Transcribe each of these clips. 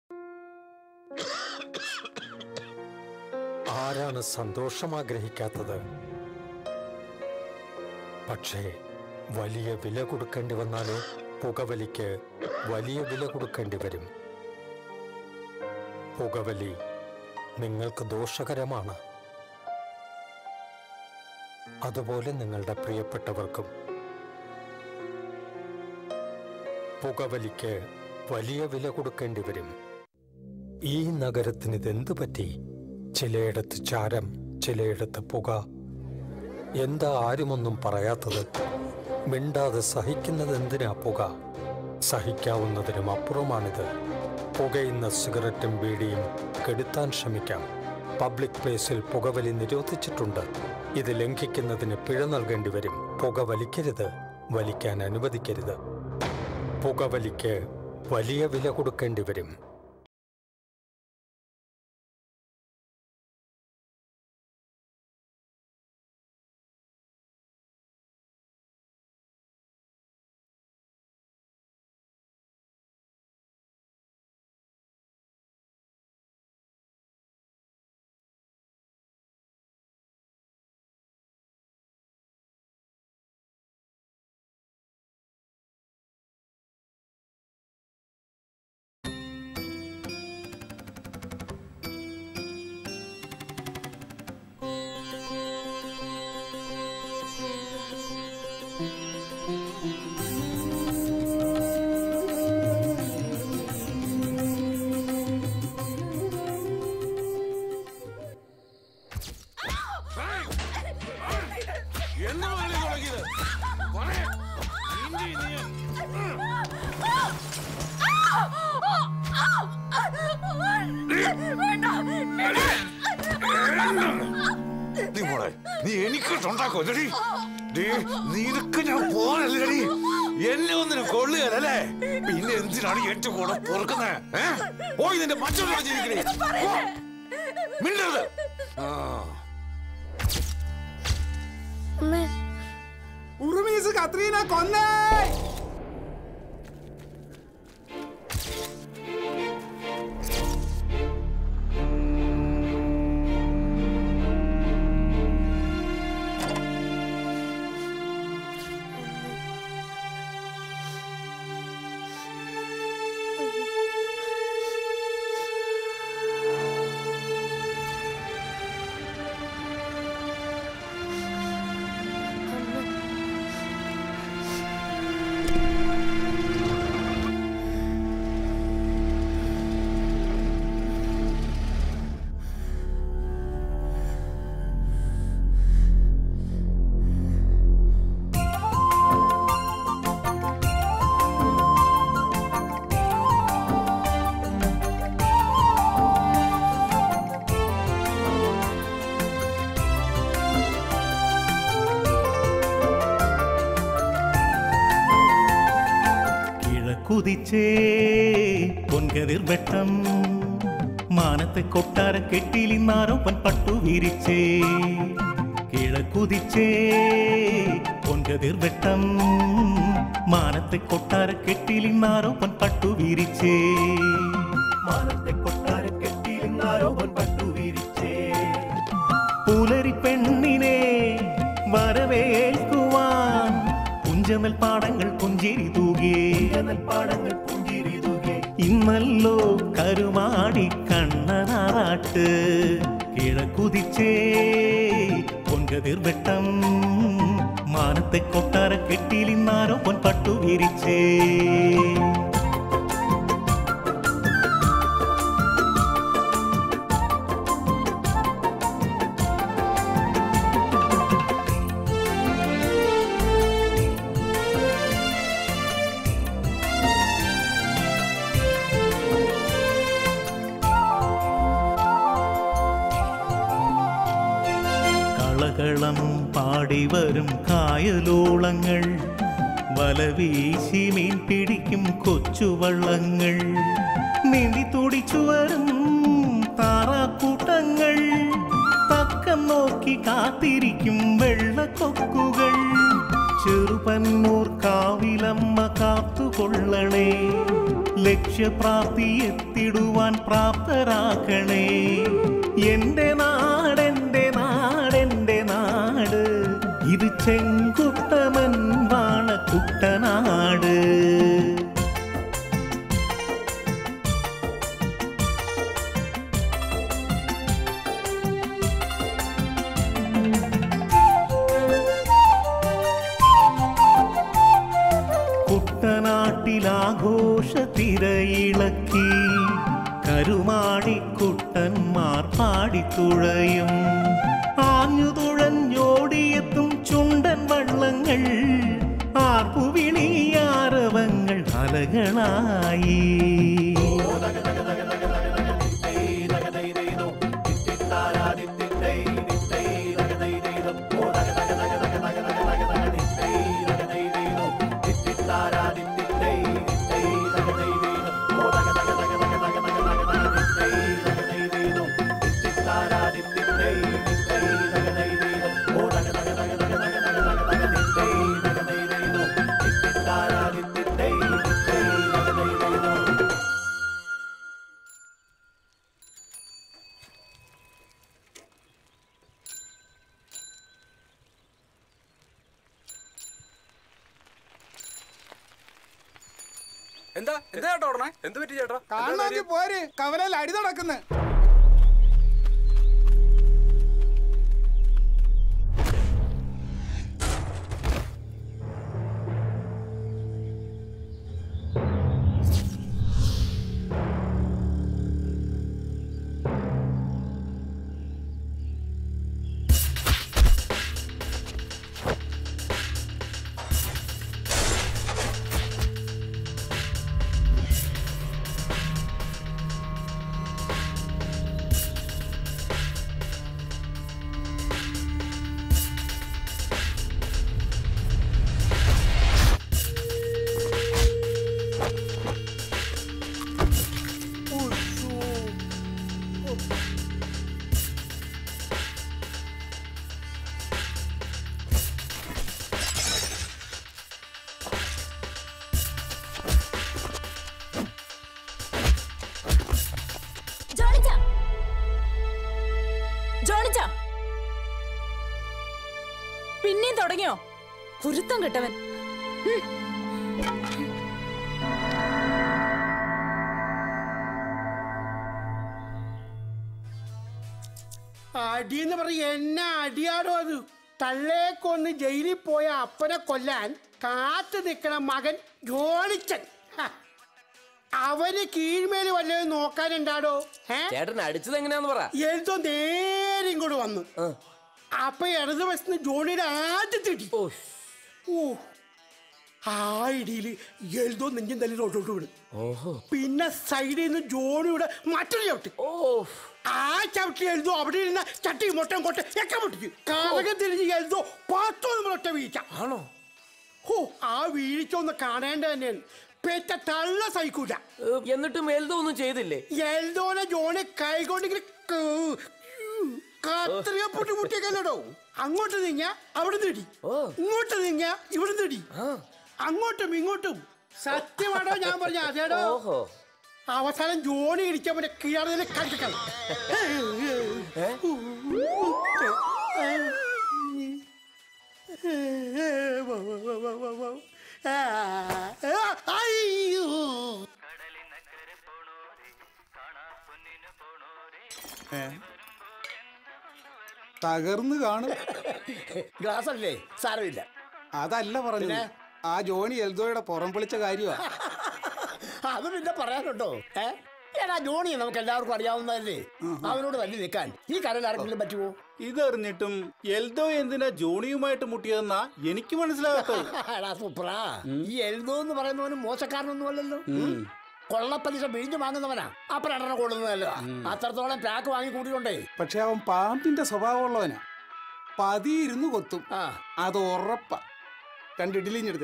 ആരാണ് സന്തോഷം ആഗ്രഹിക്കാത്തത് പക്ഷേ വലിയ വില കൊടുക്കേണ്ടി വന്നാലോ പുകവലിക്ക് വലിയ വില കൊടുക്കേണ്ടി വരും പുകവലി നിങ്ങൾക്ക് ദോഷകരമാണ് അതുപോലെ നിങ്ങളുടെ പ്രിയപ്പെട്ടവർക്കും പുകവലിക്ക് വലിയ വില കൊടുക്കേണ്ടി വരും ഈ നഗരത്തിന് ഇതെന്തു പറ്റി ചിലയിടത്ത് ചാരം ചിലയിടത്ത് പുക എന്താ ആരുമൊന്നും പറയാത്തത് മിണ്ടാതെ സഹിക്കുന്നത് എന്തിനാ പുക സഹിക്കാവുന്നതിനും അപ്പുറമാണിത് പുകയുന്ന സിഗരറ്റും ബീഡിയും കെടുത്താൻ ശ്രമിക്കാം പബ്ലിക് പ്ലേസിൽ പുകവലി നിരോധിച്ചിട്ടുണ്ട് ഇത് ലംഘിക്കുന്നതിന് പിഴ നൽകേണ്ടി വരും പുക വലിക്കരുത് വലിക്കാൻ അനുവദിക്കരുത് പുകവലിക്ക് വലിയ വില കൊടുക്കേണ്ടി വരും എന്ന് മുതൽ തുടങ്ങിയത് പറയ്. നിന്റെ ഈ നിയം. നീ മോളെ നീ എനിക്ക് ഉണ്ടാക്കോ ഡി നിനക്ക് ഞാൻ പോരല്ലടി എന്നെ ഒന്നിനും കൊള്ളുകയല്ലേ പിന്നെ എന്തിനാണ് ഏറ്റവും കൂടെ പൊറുക്കുന്നത് പോയി നിന്റെ മറ്റൊരു ജീവിക്കണേ മിണ്ടരുത് ആ ഉറുമീസ് കത്രീന കൊന്നേ കിഴക്കുതിച്ചേ പൊൻകതിർ വെട്ടം മാനത്തെ കൊട്ടാര കെട്ടിലിന്നാരോ പൻ പട്ടു വിരിച്ചേ കിഴക്കുതിച്ചേ പൊൻകതിർ വെട്ടം മാനത്തെ കൊട്ടാര കെട്ടിലിന്നാരോ പൻ പട്ടു വിരിച്ചേ മാനത്തെ കൊട്ടാര കെട്ടിലിന്നാരോ പൻ പട്ടു വിരിച്ചേ പുലരി പെണ്ണിനെ വരവേൽക്കുവാൻ പുഞ്ചമൽ പാടങ്ങൾ പുഞ്ചിരി തൂകിയേ പാടങ്ങൾ പുഞ്ചിരി തൂകിയേ ഇന്നല്ലോ കരുമാടി കണ്ണനാറാട്ട് കിഴക്കുതിച്ചേ പൊൻകതിർ വെട്ടം മാനത്തെ കൊട്ടാര കെട്ടിലിന്നാരോ പൊൻപട്ടു വിരിച്ചേ കളകളം പാടി വരും കായലോളങ്ങൾ വലവീശി മീൻ പിടിക്കും കൊച്ചുവള്ളങ്ങൾ നീന്തി തുടിച്ചു വരും താറാക്കൂട്ടങ്ങൾ തക്കം നോക്കി കാത്തിരിക്കും വെള്ളക്കൊക്കുകൾ ചെറുപന്നൂർ കാവിലമ്മ കാത്തുകൊള്ളണേ ലക്ഷ്യപ്രാപ്തി എത്തിടുവാൻ പ്രാപ്തരാക്കണേ എന്റെ നാടെന്റെ നാടെന്റെ നാട് ഇത് ചെങ്കുട്ടമൻ വാണ കുട്ടനാട് കുട്ടനാട്ടിലാഘോഷ തിരയിളക്കി കരുമാടിക്കുട്ടന്മാർ പാടിത്തുഴയും ആഞ്ഞുതുഴഞ്ഞോടിയെത്തും ചുണ്ടൻ വള്ളങ്ങൾ ആർപ്പുവിളിയാരവങ്ങൾ അലകളായി എന്താ എന്താ ചേട്ടാ ഉടനെ എന്ത് പറ്റി ചേട്ടാ എന്താ കാണാൻ കാര്യം? പോര് കവലയിൽ അടി നടക്കുന്നു ജോണിച്ച ജോണിച്ച പിന്നെയും തുടങ്ങിയോ കുരുത്തം കിട്ടവൻ അടി എന്ന് പറയും എന്നെ അടിയാടോ അത് തള്ളേ കൊന്ന് ജയിലിൽ പോയ അപ്പനെ കൊല്ലാൻ കാത്തു നിൽക്കണ മകൻ ജോണിച്ചൻ ഹ. അവന് കീഴ്മേല് വല്ലതും നോക്കാനുണ്ടാടോ ഏ ചേട്ടൻ അടിച്ചത് എങ്ങനെയാന്ന് പറ എഴുതോ നേരം കൂടെ വന്നു അപ്പൊ ഇടതുവശത്ത് ജോണിയുടെ ആദ്യത്തെ ഇടി ഓ ആ ഇടിയില് എഴുതോ നെഞ്ചും തല്ലി റോട്ടോട്ട് വീണ് പിന്നെ സൈഡിൽ നിന്ന് ജോണിയുടെ മറ്റൊരു ചവിട്ട് ആ ചവിട്ടി എഴുതോ അവിടെ ഇരുന്ന ചട്ടി മുട്ടം കൊട്ട ഒക്കെ പൊട്ടിക്കും കാലകം തിരിഞ്ഞ് എഴുതോ പത്തൊന്നും ഒറ്റ വീഴ്ച ആണോ ഹോ ആ വീഴ്ച ഒന്ന് കാണേണ്ട തന്നെയാണ് പെറ്റ തള്ള സഹിക്കൂല ഏ, എന്നിട്ടും എൽദോ ഒന്നും ചെയ്തില്ലേ എൽദോനെ ജോണി കൈകൊണ്ട് ഇങ്ങനെ ക- കത്രിക പൊട്ടി മുട്ടിയൊക്കെയല്ലോ അങ്ങോട്ട് നീങ്ങ അവിടെ നേടി ഇങ്ങോട്ട് നീങ്ങ ഇവിടെ നേടി അങ്ങോട്ടും ഇങ്ങോട്ടും സത്യമാണോ ഞാൻ പറഞ്ഞ അതേടോ ഓഹോ അവസാനം ജോണി ഇടിക്കാൻ കീഴാതെ കളിക്കണം അയ്യോ തകർന്ന് കാണും ഗ്ലാസ് അല്ലേ സാരമില്ല അതല്ല പറഞ്ഞത് ആ ജോണി എൽദോയുടെ പുറം പൊളിച്ച കാര്യമാ അത് പിന്നെ പറയാനുണ്ടോ ഏ ഏടാ ജോണി നമുക്ക് എല്ലാവർക്കും അറിയാവുന്നതല്ലേ അവനോട് തല്ലി നിൽക്കാൻ ഈ കരയിൽ ആർക്കെങ്കിലും പറ്റുമോ ഇതറിഞ്ഞിട്ടും എൽദോ എന്തിനാ ജോണിയുമായിട്ട് മുട്ടിയതെന്നാ എനിക്ക് മനസ്സിലാകാത്തത് എടാ സൂപ്പറാ ഈ എൽദോ എന്ന് പറയുന്നവന് മോശക്കാരനൊന്നും അല്ലല്ലോ കൊള്ളപ്പലിശ പിഴിഞ്ഞു വാങ്ങുന്നവനാ അപ്പൊ രണ്ടെണ്ണം കൊള്ളുന്നതല്ലോ അത്രത്തോളം പാക്ക് വാങ്ങി കൂട്ടിക്കൊണ്ടേ പക്ഷെ അവൻ പാമ്പിന്റെ സ്വഭാവമുള്ളവനാ പതിയിരുന്ന് കൊത്തും ആ അത് ഉറപ്പാ രണ്ടിഡിലിഞ്ഞെടുത്ത്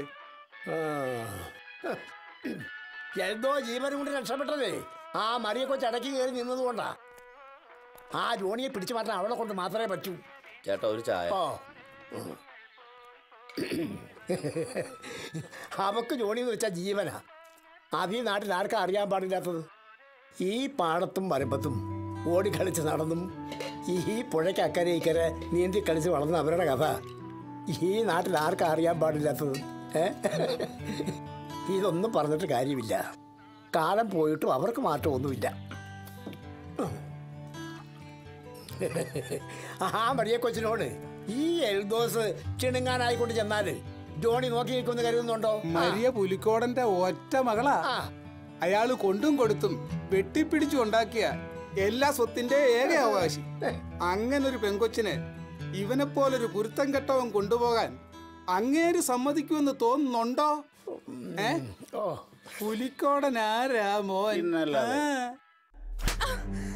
എൽദോ ജീവനും കൊണ്ട് രക്ഷപ്പെട്ടതേ ആ മറിയെ കൊച്ച് ഇടയ്ക്ക് കയറി നിന്നതുകൊണ്ടാ ആ ജോണിയെ പിടിച്ചു മാറ്റാൻ അവളെ കൊണ്ട് മാത്രമേ പറ്റൂ ചേട്ടാ ഒരു ചായ ഓ അവക്ക് ജോണി എന്ന് വെച്ചാൽ ജീവനാ അത് ഈ നാട്ടിൽ ആർക്കാ അറിയാൻ പാടില്ലാത്തത് ഈ പാടത്തും വരമ്പത്തും ഓടിക്കളിച്ച് നടന്നും ഈ പുഴയ്ക്ക് അക്കരെ ഇക്കരെ നീന്തി കളിച്ച് വളർന്ന അവരുടെ കഥ ഈ നാട്ടിൽ ആർക്കാ അറിയാൻ പാടില്ലാത്തത് ഏ ഇതൊന്നും പറഞ്ഞിട്ട് കാര്യമില്ല കാലം പോയിട്ടും അവർക്ക് മാറ്റമൊന്നുമില്ല ആ മറിയ കൊച്ചിനോട് ഈ എൽദോസ് ചിണുങ്ങാനായിക്കൊണ്ട് ചെന്നാല് ജോണി നോക്കി നിൽക്കുമെന്ന് കരുതുന്നുണ്ടോ മരിയ പുലിക്കോടന്റെ ഒറ്റ മകളാ ആ. അയാള് കൊണ്ടും കൊടുത്തും വെട്ടിപ്പിടിച്ചു ഉണ്ടാക്കിയ എല്ലാ സ്വത്തിന്റെ ഏക അവകാശി അങ്ങനൊരു പെങ്കൊച്ചിനെ ഇവനെ പോലൊരു കുരുത്തം കെട്ടവൻ കൊണ്ടുപോകാൻ അങ്ങേര് സമ്മതിക്കുമെന്ന് തോന്നുന്നുണ്ടോ ഏ ഓ പുലിക്കോടൻ ആരാ മോൻ പിന്നല്ലാതെ. ആ.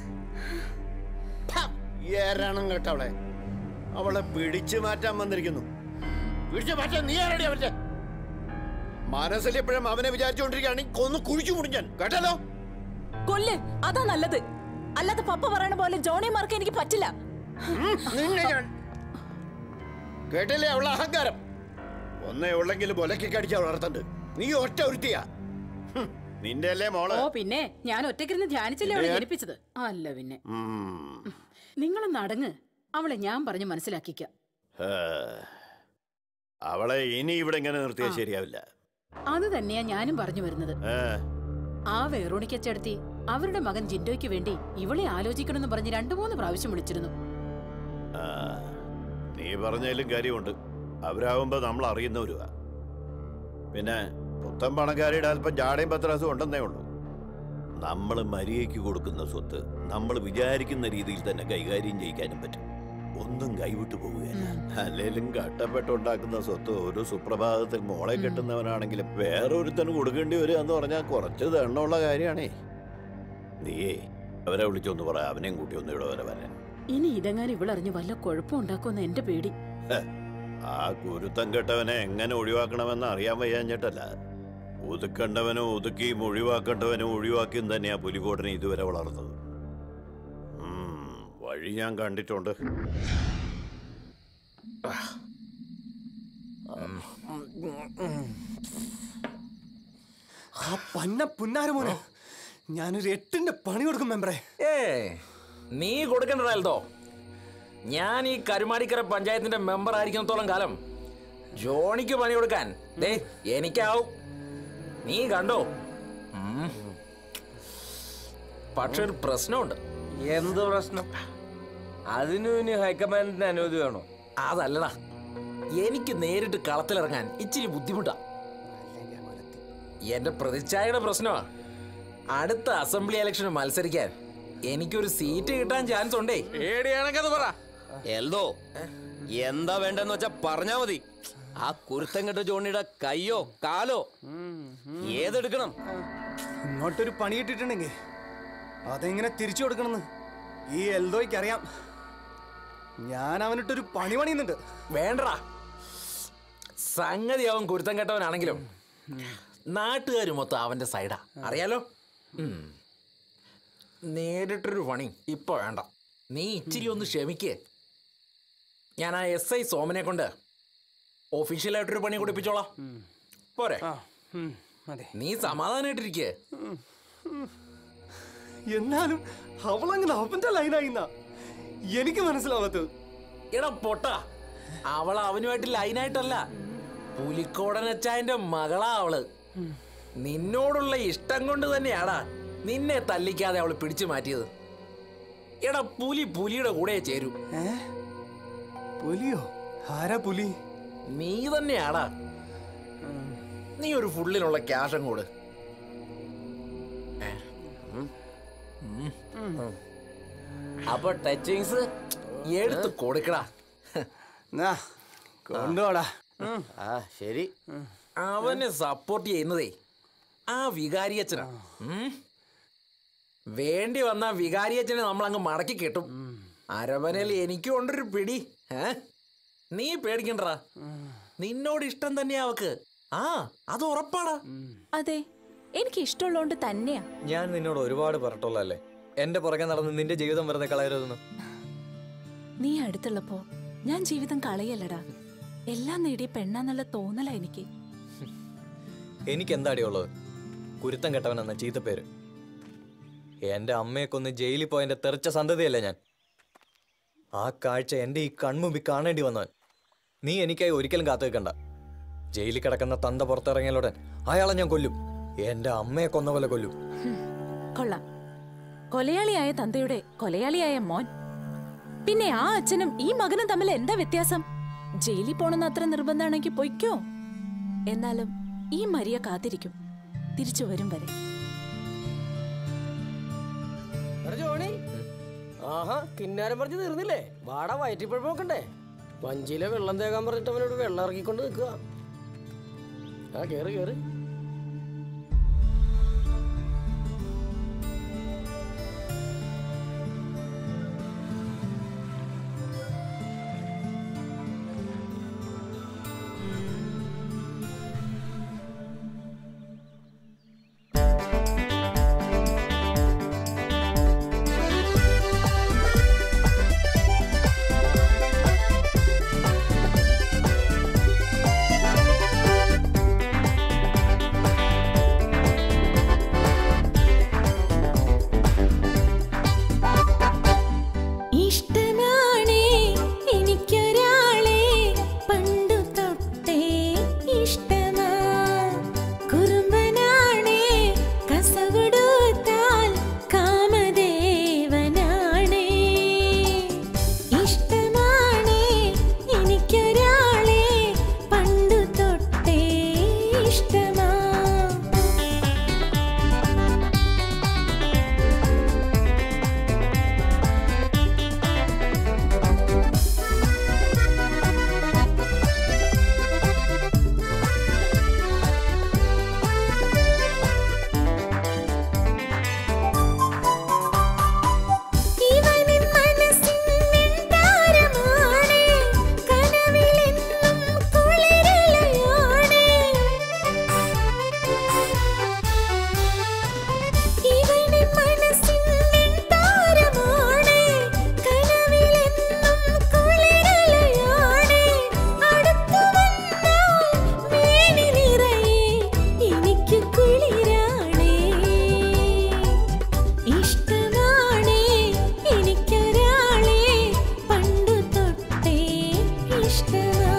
ഏരണം കേട്ടവളെ അവളെ പിടിച്ചു മാറ്റാൻ വന്നിരിക്കുന്നു പിടിച്ചു മാറ്റാൻ നീ ആരടി അവന്റെ മനസ്സിൽ എപ്പോഴും അവനെ വിചാരിച്ചുകൊണ്ടിരിക്കുകയാണെങ്കിൽ കൊന്ന് കുഴിച്ചു മുടിഞ്ഞാൻ കേട്ടല്ലോ കൊല്ല് അതാ നല്ലത് അല്ലാതെ പപ്പ പറയണ പോലെ ജോണി മാർക്ക് എനിക്ക് പറ്റില്ല ഉം, നിന്നെ ഞാൻ കേട്ടില്ലേ അവളെ അഹങ്കാരം ഒന്നേ ഉള്ളെങ്കിലും ഒലക്കി കടിച്ച വളർത്തണ്ട് നീ ഒറ്റ ഒരുത്തിയാ ഹും, നിന്റെ അല്ലേ മോള് ഓ പിന്നെ ഞാൻ ഒറ്റക്കിരുന്ന് ധ്യാനിച്ചല്ലേ അവളെ ഞാൻ- ജനിപ്പിച്ചത് അല്ല പിന്നെ ഉം. നിങ്ങളൊന്ന് അടങ്ങ് അവളെ ഞാൻ പറഞ്ഞ് മനസ്സിലാക്കിക്കാം ഹേ. അവളെ ഇനി ഇവിടെ ഇങ്ങനെ നിർത്തിയാൽ ശരിയാവില്ല അത് തന്നെയാ ഞാനും പറഞ്ഞു വരുന്നത് ഏ, ആ വേറോണിക്കച്ചടത്തി അവരുടെ മകൻ ജിൻഡോയ്ക്ക് വേണ്ടി ഇവളെ ആലോചിക്കണമെന്ന് പറഞ്ഞ് രണ്ടു മൂന്ന് പ്രാവശ്യം വിളിച്ചിരുന്നു ആ, നീ പറഞ്ഞതിലും കാര്യമുണ്ട് അവരാകുമ്പോ നമ്മൾ അറിയുന്നവരുവാ പിന്നെ പുത്തൻ പണക്കാരിയുടെ അല്പം ജാടയും പത്രാസും ഉണ്ടെന്നേ ഉള്ളൂ നമ്മൾ മരിയയ്ക്ക് കൊടുക്കുന്ന സ്വത്ത് നമ്മൾ വിചാരിക്കുന്ന രീതിയിൽ തന്നെ കൈകാര്യം ചെയ്യിക്കാനും പറ്റും ഒന്നും കൈവിട്ടു പോവുകയല്ല അല്ലെങ്കിലും കട്ടപ്പെട്ടുണ്ടാക്കുന്ന സ്വത്ത് ഒരു സുപ്രഭാതത്തിൽ മോളെ കെട്ടുന്നവനാണെങ്കിലും വേറൊരുത്തന് കൊടുക്കേണ്ടി വരിക എന്ന് പറഞ്ഞാൽ കുറച്ച് ദണ്ണമുള്ള കാര്യമാണേ നീയേ അവരെ വിളിച്ചൊന്ന് പറ അവനെയും കൂട്ടി ഒന്ന് ഇവിടെ വരെ വരാൻ ഇനി ഇതെങ്ങാനും ഇവളറിഞ്ഞ് വല്ല കുഴപ്പം ഉണ്ടാക്കുമെന്ന് എന്റെ പേടി ആ കുരുത്തം കെട്ടവനെ എങ്ങനെ ഒഴിവാക്കണമെന്ന് അറിയാൻ വയ്യാഞ്ഞിട്ടല്ല ഒതുക്കണ്ടവനും ഒതുക്കിയും ഒഴിവാക്കേണ്ടവനും ഒഴിവാക്കിയും തന്നെയാ പുലിക്കോട്ടനെ ഇതുവരെ വളർന്നത് ഉം, വഴി ഞാൻ കണ്ടിട്ടുണ്ട് ആ പന്ന പുന്നാരമോനെ ഞാനൊരു എട്ടിന്റെ പണി കൊടുക്കും മെമ്പറെ ഏ നീ കൊടുക്കണ്ടല്ലോ ഞാൻ ഈ കരുമാടിക്കര പഞ്ചായത്തിന്റെ മെമ്പർ ആയിരിക്കുന്നത്തോളം കാലം ജോണിക്ക് പണി കൊടുക്കാൻ ദേ എനിക്കാവും നീ കണ്ടോ ഉം. പക്ഷെ ഒരു പ്രശ്നമുണ്ട് എന്ത് പ്രശ്നം അതിനു ഇനി ഹൈക്കമാൻഡിന്റെ അനുമതി വേണോ അതല്ലടാ എനിക്ക് നേരിട്ട് കളത്തിലിറങ്ങാൻ ഇച്ചിരി ബുദ്ധിമുട്ടാ എന്റെ പ്രതിച്ഛായയുടെ പ്രശ്നമാ അടുത്ത അസംബ്ലി ഇലക്ഷന് മത്സരിക്കാൻ എനിക്കൊരു സീറ്റ് കിട്ടാൻ ചാൻസ് ഉണ്ടേ പേടിയാണെങ്കത് പറ എൽദോ എന്താ വേണ്ടെന്ന് വെച്ചാ പറഞ്ഞാ മതി ആ കുരുത്തം കെട്ട ജോണിയുടെ കയ്യോ കാലോ ഏതെടുക്കണം ഇങ്ങോട്ടൊരു പണി കിട്ടിയിട്ടുണ്ടെങ്കിൽ അതെങ്ങനെ തിരിച്ചു കൊടുക്കണമെന്ന് ഈ എൽദോയ്ക്ക് അറിയാം ഞാൻ അവനിട്ടൊരു പണി പണിയുന്നുണ്ട് വേണ്ടടാ സംഗതി അവൻ കുരുത്തം കെട്ടവനാണെങ്കിലും നാട്ടുകാർ മൊത്തം അവന്റെ സൈഡാ അറിയാലോ ഉം. നേരിട്ടൊരു പണി ഇപ്പൊ വേണ്ട നീ ഇച്ചിരി ഒന്ന് ക്ഷമിക്കേ ഞാൻ ആ എസ് ഐ സോമനെ കൊണ്ട് ഒഫീഷ്യലായിട്ടൊരു പണി കൊടുപ്പിച്ചോളാം പോരെ അതെ നീ സമാധാനായിട്ടിരിക്കേ എന്നാലും അവളങ്ങനെ അവന്റെ ലൈനായിന്നാ എനിക്ക് മനസ്സിലാവാത്തത് എടാ പൊട്ട അവൾ അവനുമായിട്ട് ലൈനായിട്ടല്ല പുലിക്കോടനച്ചായന്റെ മകളാ അവള് നിന്നോടുള്ള ഇഷ്ടം കൊണ്ട് തന്നെയാടാ നിന്നെ തല്ലിക്കാതെ അവള് പിടിച്ചു മാറ്റിയത് എടാ പുലി പുലിയുടെ കൂടെ ചേരൂ ഏ പുലിയോ ആരാ പുലി നീ തന്നെയാടാ നീ ഒരു ഫുള്ളിനുള്ള ക്യാഷ് അങ്ങോട്ട് അപ്പൊ ടച്ചിങ്സ് എടുത്ത് കൊടുക്കടാ നാ കൊണ്ടുപോടാ ആ ശരി അവനെ സപ്പോർട്ട് ചെയ്യുന്നതേ ആ വികാരിയച്ഛനാ ഉം. വേണ്ടി വന്ന വികാരിയച്ഛനെ നമ്മൾ അങ്ങ് മടക്കി കിട്ടും അരവനയിൽ എനിക്കും ഉണ്ടൊരു പിടി ഏ നീ പേടിക്കണ്ടടാ നിന്നോട് ഇഷ്ടം തന്നെയാ അവക്ക് ആ അത് ഉറപ്പാടാ അതെ എനിക്ക് ഇഷ്ടമുള്ളതുകൊണ്ട് തന്നെയാ ഞാൻ നിന്നോട് ഒരുപാട് പറഞ്ഞിട്ടുള്ളതല്ലേ എന്റെ പുറകെ നടന്ന് നിന്റെ ജീവിതം വെറുതെ കളയരുതെന്ന് നീ അടുത്തുള്ളപ്പോ ഞാൻ ജീവിതം കളയല്ലടാ എല്ലാം നേടിയ പെണ്ണാന്നുള്ള തോന്നലാ എനിക്ക് എനിക്ക് എന്താടി ഉള്ളത് കുരുത്തം കെട്ടവനെന്ന ചീത്തപ്പേര് എന്റെ അമ്മയെ കൊന്ന് ജയിലിൽ പോയതിന്റെ തെറിച്ച സന്തതിയല്ലേ ഞാൻ ആ കാഴ്ച എന്റെ ഈ കൺമുമ്പിൽ കാണേണ്ടി വന്നവൻ നീ എനിക്കായി ഒരിക്കലും കാത്തു വെക്കണ്ട ജയിലിൽ കിടക്കുന്ന തന്ത പുറത്തിറങ്ങിയാലുടൻ അയാളെ ഞാൻ കൊല്ലും എന്റെ അമ്മയെ കൊന്ന പോലെ കൊല്ലും കൊള്ളാം കൊലയാളിയായ തന്തയുടെ കൊലയാളിയായ മോൻ പിന്നെ ആ അച്ഛനും ഈ മകനും തമ്മിൽ എന്താ വ്യത്യാസം ജയിലിൽ പോണെന്ന് അത്ര നിർബന്ധമാണെങ്കിൽ പൊയ്ക്കോ എന്നാലും ഈ മരിയ കാത്തിരിക്കും തിരിച്ചു വരും വരെ എടാ ജോണി ആഹാ കിന്നാരം പറഞ്ഞ് തീർന്നില്ലേ വാടാ വയറ്റിപ്പഴപ്പ് നോക്കണ്ടേ വഞ്ചിയിലെ വെള്ളം തേക്കാൻ പറഞ്ഞിട്ട് അവനോട് വെള്ളം ഇറക്കിക്കൊണ്ട് നിൽക്കുക ആ കേറ് കേറ് ഇഷ്ടമാണേ എനിക്കൊരാളെ പണ്ടു തൊട്ടേ ഇഷ്ടമാ കുറുമ്പനാണേ കസവിടുത്താൽ കാമദേവനാണേ ഇഷ്ടമാണേ എനിക്കൊരാളെ പണ്ടു തൊട്ടേ ഇഷ്ടമാ ഇവനിൻ മനസ്സിൻ വെൺതാരമാണേ കനവിലെന്നും കുളിരലയാണേ ഇവനിൻ മനസ്സിൻ വെൺതാരമാണേ കനവിലെന്നും കുളിരലയാണേ അടുത്തു വന്നാൽ വേണി നിറയെ എനിക്ക് കുളിരാണേ ഇഷ്ടമാണേ എനിക്കൊരാളെ പണ്ടു തൊട്ടേ ഇഷ്ടമാ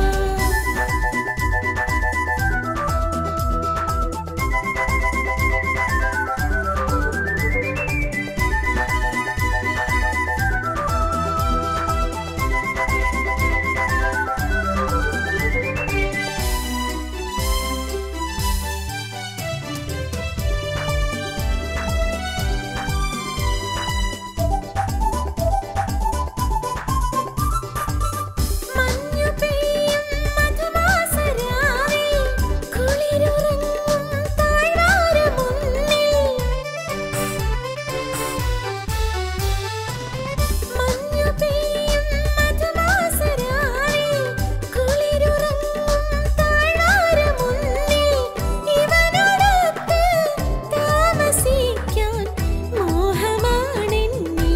മഞ്ഞു പെയ്യും മധുമാസരാവിൽ കുളിരുറങ്ങും താഴ്വാരമുന്നിൽ മഞ്ഞു പെയ്യും മധുമാസരാവിൽ കുളിരുറങ്ങും താഴ്വാരമുന്നിൽ ഇവനോടൊത്ത് താമസിക്കാൻ മോഹമാണെന്നിൽ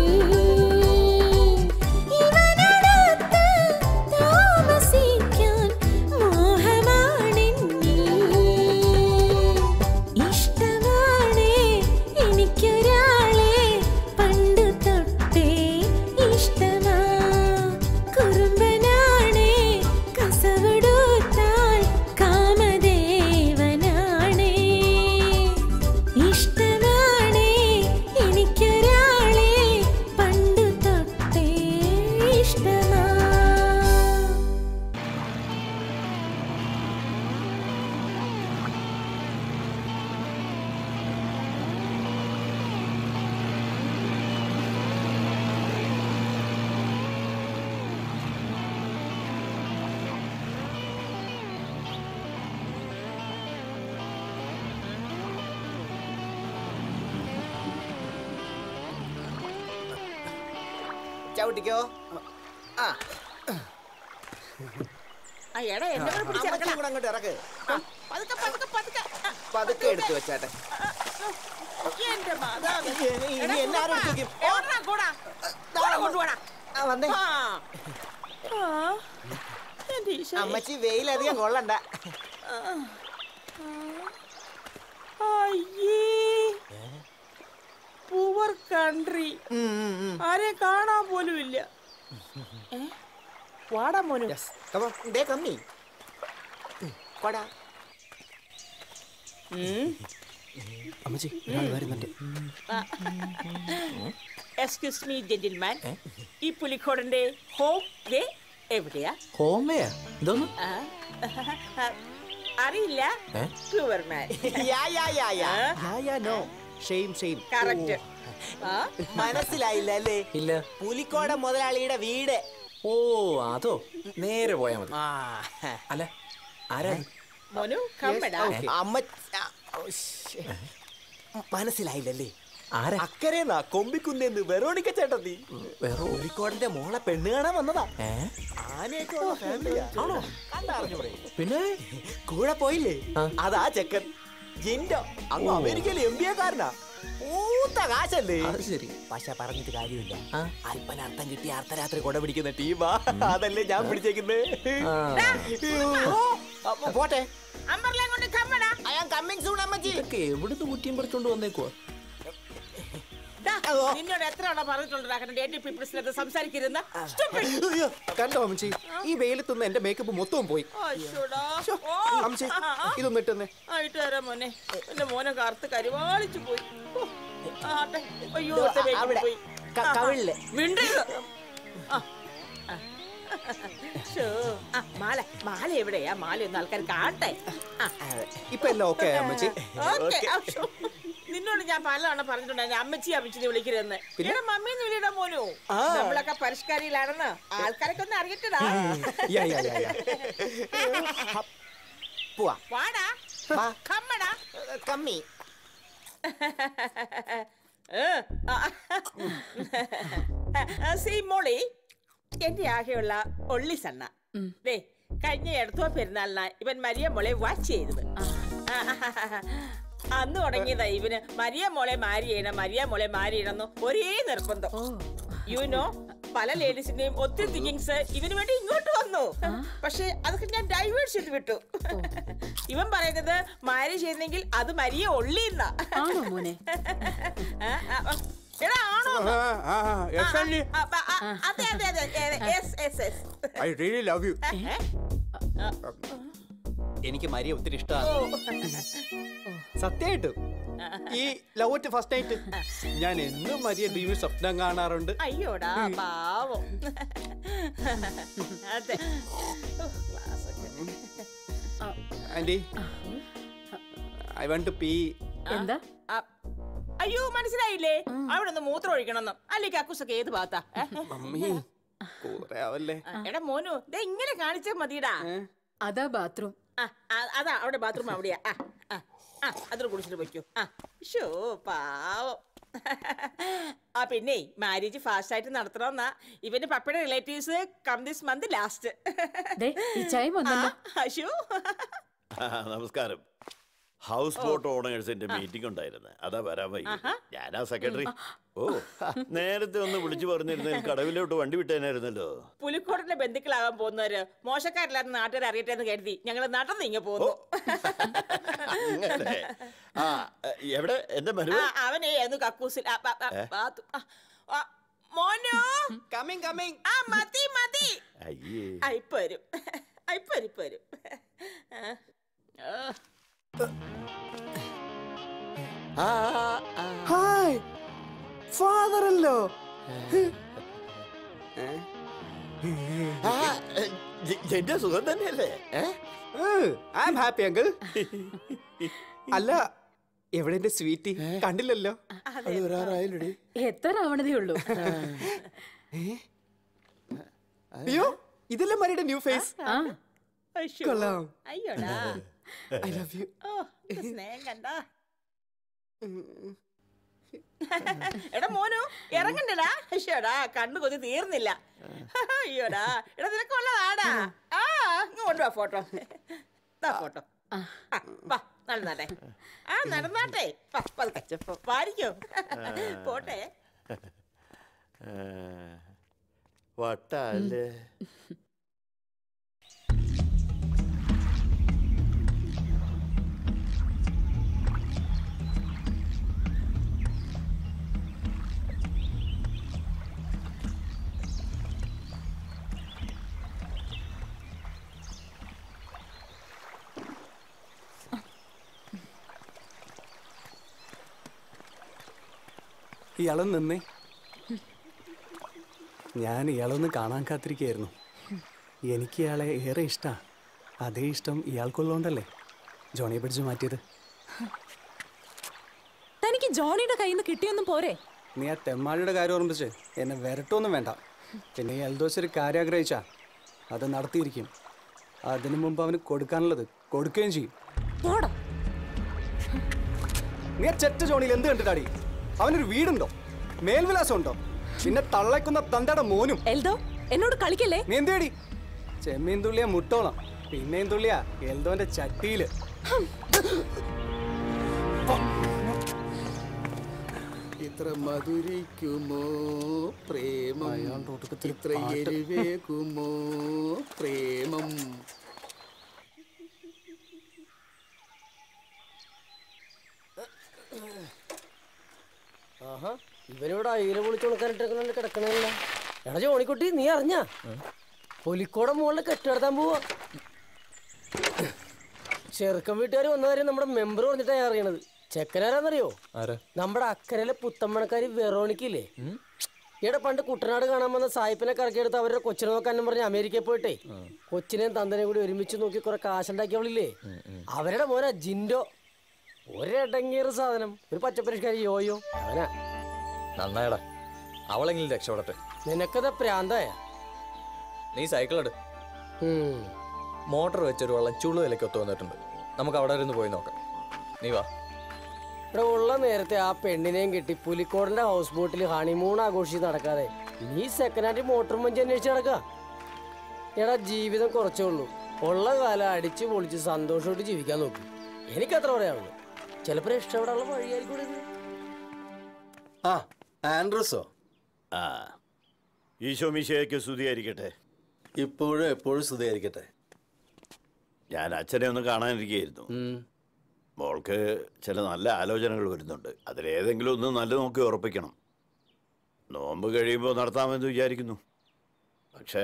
ഇവനോടൊത്ത് താമസിക്കാൻ മോഹമാണെന്നിൽ ഇഷ്ടമാണേ എനിക്കൊരാളെ പണ്ടു തൊട്ടേ ഇഷ്ടമാ കുറുമ്പനാണേ കസവിടുത്താൽ കാമദേവനാണേ ഇഷ്ടമാണേ എനിക്കൊരാളെ പണ്ടു തൊട്ടേ ഇഷ്ടമാ ചവിട്ടിക്കോ ആ ആ, എടാ, എന്നെ കൂടെ പിടിച്ച് അമ്മച്ചിയും ഇറക്കണം. കൂടെ അങ്ങോട്ട് ഇറക്ക് പതുക്കെ, പതുക്കെ, പതുക്കെ. ആ, പതുക്കെ എടുത്തു വെച്ചാട്ടെ എന്റെ മാതാവേ. ഇനി- ഇനി എടാ, എന്നെ ആര് കുറുപ്പാ, എടുത്ത് വെക്കും? എവിടെടാ കൂടാ? കൂടെ കൊണ്ടുപോടാ. ആ, വന്നേ. ആ. ആ, എന്റെ ഈശോയെ. അമ്മച്ചി വെയിലധികം കൊള്ളണ്ട ആ. അയ്യേ പൂവർ കൺട്രി ആരെ കാണാൻ പോലും ഇല്ല ഏ? വാടാ മോനു ദേ കമ്മി കൊടാ അമ്മച്ചി ഒരാൾ വരുന്നുണ്ട് എക്സ്ക്യൂസ് മീ ജെന്റിൽമാൻ ഈ പുലിക്കോടന്റെ ഹോം വേ എവിടെയാ ഹോമയാ എന്തോന്ന് ആ, അറിയില്ല ഏ? പ്യുവർമാൻ ya ya ya ya ya ya no shame shame correct മനസ്സിലായില്ല അല്ലേ ഇല്ല പുലിക്കോട മുതലാളിയുടെ വീട് ഓ അതോ നേരെ പോയാ മതി അല്ല ആരാ മോനു കമ്മടാ അമ്മ ആ, ഓ, ശ്ശേ. മനസ്സിലായില്ലല്ലേ ആരാ അക്കരേന്നാ കൊമ്പിക്കുന്നേന്ന് വെറോണിക്ക ചേട്ടത്തി വേറെ പുലിക്കോടന്റെ മോളെ പെണ്ണ് കാണാൻ വന്നതാ ഏ ആനയൊക്കെ ഉള്ള ഫാമിലിയാ ആണോ കണ്ടറിഞ്ഞൂടെ പിന്നെ കൂടെ പോയില്ലേ അതാ ചെക്കൻ ജിൻഡോ അങ്ങ് അമേരിക്കയിൽ എം ബി എക്കാരനാ ഊത്ത കാശല്ലേ അത് ശരി പക്ഷെ പറഞ്ഞിട്ട് കാര്യമില്ല അല്പന അർത്ഥം കിട്ടി അർദ്ധരാത്രി കൊട പിടിക്കുന്ന ടീമാ അതല്ലേ ഞാൻ പിടിച്ചേക്കുന്നേ അപ്പൊ പോട്ടെ അമ്പർലെ കൊണ്ട് കമ്മടാ ഐ ആം കമ്മിങ് സൂൺ അമ്മച്ചി ഇതൊക്കെ എവിടുന്ന് കുറ്റിയും പറിച്ചോണ്ട് വന്നേക്കുവാ ദാ, നിന്നോട് എത്ര തവണ പറഞ്ഞിട്ടുണ്ടാ ഡേറ്റ് പീപ്പിൾസിനകത്ത് സംസാരിക്കരുന്ന കണ്ടോ അമ്മച്ചി ഈ വെയിലത്തുനിന്ന് എന്റെ മേക്കപ്പ് മൊത്തവും പോയി അമ്മച്ചി ഇതൊന്നും ഇട്ടെന്നേ ആയിട്ട് തരാം മോനെ എന്റെ മോനെ കറുത്ത് കരുവാളിച്ചു പോയി ഓ, ആട്ടെ. അയ്യോ ദോ, ഒറ്റ വേഗം അവിടെ. പോയി. ക- ആ, ആ. കവിളില്. മിണ്ടരുത്. ആ, ആ. ശ്ശോ. ആ, മാല മാല എവിടെയാ മാല ഒന്ന് ആൾക്കാർ കാണട്ടെ ആ. ഇപ്പൊ എല്ലാം ഓക്കെ അമ്മച്ചി ഓക്കേ, ആ, ശ്ശോ. നിന്നോട് ഞാൻ പലതവണ പറഞ്ഞിട്ടുണ്ടായിരുന്നു അമ്മച്ചി അമ്മച്ചി വിളിക്കരുതെന്ന് എടാ മമ്മീന്ന് വിളിയടാ മോനു ആ. നമ്മളൊക്കെ പരിഷ്കാരിയിലാണെന്ന് ആൾക്കാരൊക്കെ ഒന്ന് അറിയട്ടടാ യാ യാ യാ യാ പോവാ വാടാ കമ്മടാ കമ്മി സീ മോളി എന്റെ ആകെയുള്ള ഒള്ളി സണ്ണ ദേ കഴിഞ്ഞ എടുത്തോ പെരുന്നാളിനാ ഇവൻ മരിയ മോളെ വാച്ച് ചെയ്തത് അന്ന് തുടങ്ങിയതാ ഇവന് മരിയ മോളെ മാരി ചെയ്യണം മരിയ മോളെ മാരി ചെയ്യണമെന്ന് ഒരേ നിർബന്ധം യു നോ പല ലേഡീസിന്റെയും ഒത്തിരി തിങ്കിങ്സ് ഇവന് വേണ്ടി ഇങ്ങോട്ട് വന്നു പക്ഷെ അതൊക്കെ ഞാൻ ഡൈവേർട്ട് ചെയ്ത് വിട്ടു ഇവൻ പറയുന്നത് മാരി ചെയ്യുന്നെങ്കിൽ അത് മരിയ ഒള്ളിന്നാ ആണോ മോനെ ആ, ആ, ആ. എടാ ആണോ ആ, ആ, yes, അല്ലേ? ആ, ആ, ആ, അതെ അതെ അതെ yes yes yes I really love you എനിക്ക് മരിയ ഒത്തിരി ഇഷ്ടമാണ് സത്യമായിട്ടും ഈ ലവ് അറ്റ് ഫസ്റ്റ് നൈറ്റ് ഞാൻ എന്നും മരിയ ഡ്രീമിൽ സ്വപ്നം കാണാറുണ്ട് അയ്യോടാ പാവം അതെ ഓ, ക്ലാസ് ഒക്കെ. Aunty I want to pee എന്താ ആ, അയ്യോ മനസ്സിലായില്ലേ അവിടെ ഒന്ന് മൂത്രം ഒഴിക്കണമെന്നും അല്ലെങ്കിൽ കക്കൂസൊക്കെ ഏത് ഭാഗത്താ ഏ? മമ്മി കൂറെ ആവല്ലേ എടാ മോനു ദേ ഇങ്ങനെ കാണിച്ചാ മതിടാ അതാ ബാത്റൂം ആ, ആ, അതാ അവിടെ ബാത്റൂം അവിടെയാ ആ ആ ആ അതിൽ കുടിച്ചിട്ട് വയ്ക്കൂ ആ ഷോ പാവം ആ പിന്നെ മാരേജ് ഫാസ്റ്റ് ആയിട്ട് നടത്തണമെന്നാ ഇവന്റെ പപ്പയുടെ relatives come this month last ദേ ഈ ചായ വന്നല്ലോ അശു ആ, നമസ്കാരം ഹൗസ് ബോട്ട് ഓണേഴ്സിന്റെ മീറ്റിംഗ് ഉണ്ടായിരുന്നു അതാ വരാൻ വൈകി ആഹാ. ഞാനാ സെക്രട്ടറി ഓ നേരത്തെ ഒന്ന് വിളിച്ചു പറഞ്ഞിരുന്നെങ്കിൽ കടവിലോട്ട് വണ്ടി വിട്ടേനായിരുന്നല്ലോ പുലിക്കോടിന്റെ ബന്ധുക്കളാകാൻ പോകുന്നവര് മോശക്കാരില്ലാത്ത നാട്ടുകാർ അറിയട്ടെ എന്ന് കരുതി ഞങ്ങൾ നടന്ന് ഇങ്ങ പോകുന്നു അങ്ങനെ ആ എവിടെ എന്റെ ആ, മരുവ അവനെ എന്ന് കക്കൂസിൽ ആ, ആ, ആ, ഏ? ബാത്തു- ആ, ആ, മോനു കമ്മിങ് കമ്മിങ് ആ മതി മതി അയ്യേ ആ, ഇപ്പൊ വരും ആ, ഇപ്പൊ വരും ഇപ്പൊ വരും ആ, ആ. ഹായ് ഫാദർ അല്ലോ ആ, ജ- എന്റെ സുഖം തന്നെയല്ലേ ഏ? ഐ എം ഹാപ്പി അങ്കിൾ അല്ല എവിടെ എന്റെ സ്വീറ്റി കണ്ടില്ലല്ലോ അത് വരാറായില്ലടി എത്ര ആവണതേ ഉള്ളൂ അയ്യോ ഇതല്ലേ മരിയുടെ ന്യൂ ഫേസ് ആ അശ്ശോ. കൊള്ളാം. അയ്യോടാ ഐ ലവ് യു ഓ ഇത് സ്നേഹം കണ്ടാ എടാ മോനു ഇറങ്ങണ്ടടാ അയ്യോടാ കണ്ണു കൊതി തീർന്നില്ല അയ്യോടാ എടാ നിനക്കുള്ളതാടാ ആ ഇങ്ങ് കൊണ്ടുവാ ഫോട്ടോ ദാ ഫോട്ടോ ആ വാ നടന്നാട്ടെ ആ നടന്നാട്ടെ വാ പതുക്കെ പാരിക്കോ പോട്ടെ ആ, വട്ടല്ലേ ഇയാളൊന്ന് നിന്നേ ഞാൻ ഇയാളൊന്ന് കാണാൻ കാത്തിരിക്കുകയായിരുന്നു എനിക്ക് ഇയാളെ ഏറെ ഇഷ്ടമാണ് അതേ ഇഷ്ടം ഇയാൾക്കുള്ളതുകൊണ്ടല്ലേ ജോണിയെ പിടിച്ച് മാറ്റിയത് തനിക്ക് ജോണിയുടെ കയ്യിൽ നിന്ന് കിട്ടിയൊന്നും പോരെ നീ ആ തെമ്മാടിയുടെ കാര്യം ഓർമ്മിച്ച് എന്നെ വരട്ടൊന്നും വേണ്ട പിന്നെ ഈ എൽദോസ് ഒരു കാര്യം ആഗ്രഹിച്ചാ അത് നടത്തിയിരിക്കും അതിനു മുമ്പ് അവന് കൊടുക്കാനുള്ളത് കൊടുക്കുകയും ചെയ്യും പോടാ നീ ആ ചെറ്റ ജോണിയിൽ എന്ത് കണ്ടിട്ടാടി അവനൊരു വീടുണ്ടോ മേൽവിലാസം ഉണ്ടോ പിന്നെ തള്ളയ്ക്കുന്ന തന്തയുടെ മോനും എൽദോ എന്നോട് കളിക്കല്ലേ നീ എന്തേടി ചെമ്മീൻ തുള്ളിയ മുട്ടോളം പിന്നെയും തുള്ളിയ എൽദോന്റെ ചട്ടിയില് ഇത്ര മധുരിക്കുമോ പ്രേമം ഇത്ര പാട്ട്. എരിവേകുമോ പ്രേമം ആഹാ ഇവനിവിടെ അയില പൊളിച്ച് ഉണക്കാനിട്ടേക്കണ കിടക്കണല്ല എടാ ജോണിക്കുട്ടി നീ അറിഞ്ഞ പുലിക്കോടെ മുകളിൽ കെട്ടിടത്താൻ പോവാ ചെറുക്കൻ വീട്ടുകാർ വന്ന കാര്യം നമ്മുടെ മെമ്പർ പറഞ്ഞിട്ടാ ഞാൻ അറിയണത് ചെക്കനാരാന്നറിയോ ആരാ നമ്മുടെ അക്കരയിലെ പുത്തമ്മണക്കാരി വെറോണിക്കില്ലേ ഇവിടെ പണ്ട് കുട്ടനാട് കാണാൻ വന്ന സായിപ്പിനെ കറക്കിയെടുത്ത് അവരുടെ കൊച്ചിനെ നോക്കാനും പറഞ്ഞ് അമേരിക്കയിൽ പോയിട്ടേ കൊച്ചിനെയും തന്തനെയും കൂടി ഒരുമിച്ച് നോക്കി കുറെ കാശുണ്ടാക്കിയവളില്ലേ അവരുടെ മോനാ ജിൻഡോ ഒരടങ്ങിയൊരു സാധനം ഒരു പച്ചപ്പരിഷ്കാരി യോയോ അവനാ നന്നായടാ അവളെങ്കിലും രക്ഷപ്പെടട്ടെ നിനക്കത് പ്രാന്തായ നീ സൈക്കിൾ എടു മോട്ടോർ വെച്ചൊരു വെള്ളം ചുളു വിലയ്ക്ക് ഒത്തു വന്നിട്ടുണ്ട് നമുക്ക് അവിടെ ഇരുന്ന് പോയി നോക്കാം നീ വാ ഇവിടെ ഉള്ള നേരത്തെ ആ പെണ്ണിനെയും കിട്ടി പുലിക്കോടിന്റെ ഹൗസ് ബോട്ടിൽ ഹണിമൂൺ ആഘോഷിച്ച് നടക്കാതെ നീ സെക്കൻഡ് ഹാൻഡ് മോട്ടോർ മഞ്ചി അന്വേഷിച്ച് നടക്ക എടാ ജീവിതം കുറച്ചേ ഉള്ളൂ ഉള്ള കാലം അടിച്ചു പൊളിച്ച് സന്തോഷമായിട്ട് ജീവിക്കാൻ നോക്കും എനിക്കത്ര പറയാനുള്ളൂ ചിലപ്പോൾ ഇഷ്ടപ്പെടാനുള്ള വഴിയായിരിക്കും ഇത് ആ ആൻഡ്രസോ ആ ഈശോ മിശയ്ക്ക് സ്തുതിയായിരിക്കട്ടെ ഇപ്പോഴും എപ്പോഴും സ്തുതിയായിരിക്കട്ടെ ഞാൻ അച്ഛനെ ഒന്ന് കാണാനിരിക്കുകയായിരുന്നു മോൾക്ക് ചില നല്ല ആലോചനകൾ വരുന്നുണ്ട് അതിലേതെങ്കിലും ഒന്ന് നല്ല നോക്കി ഉറപ്പിക്കണം നോമ്പ് കഴിയുമ്പോൾ നടത്താമെന്ന് വിചാരിക്കുന്നു പക്ഷേ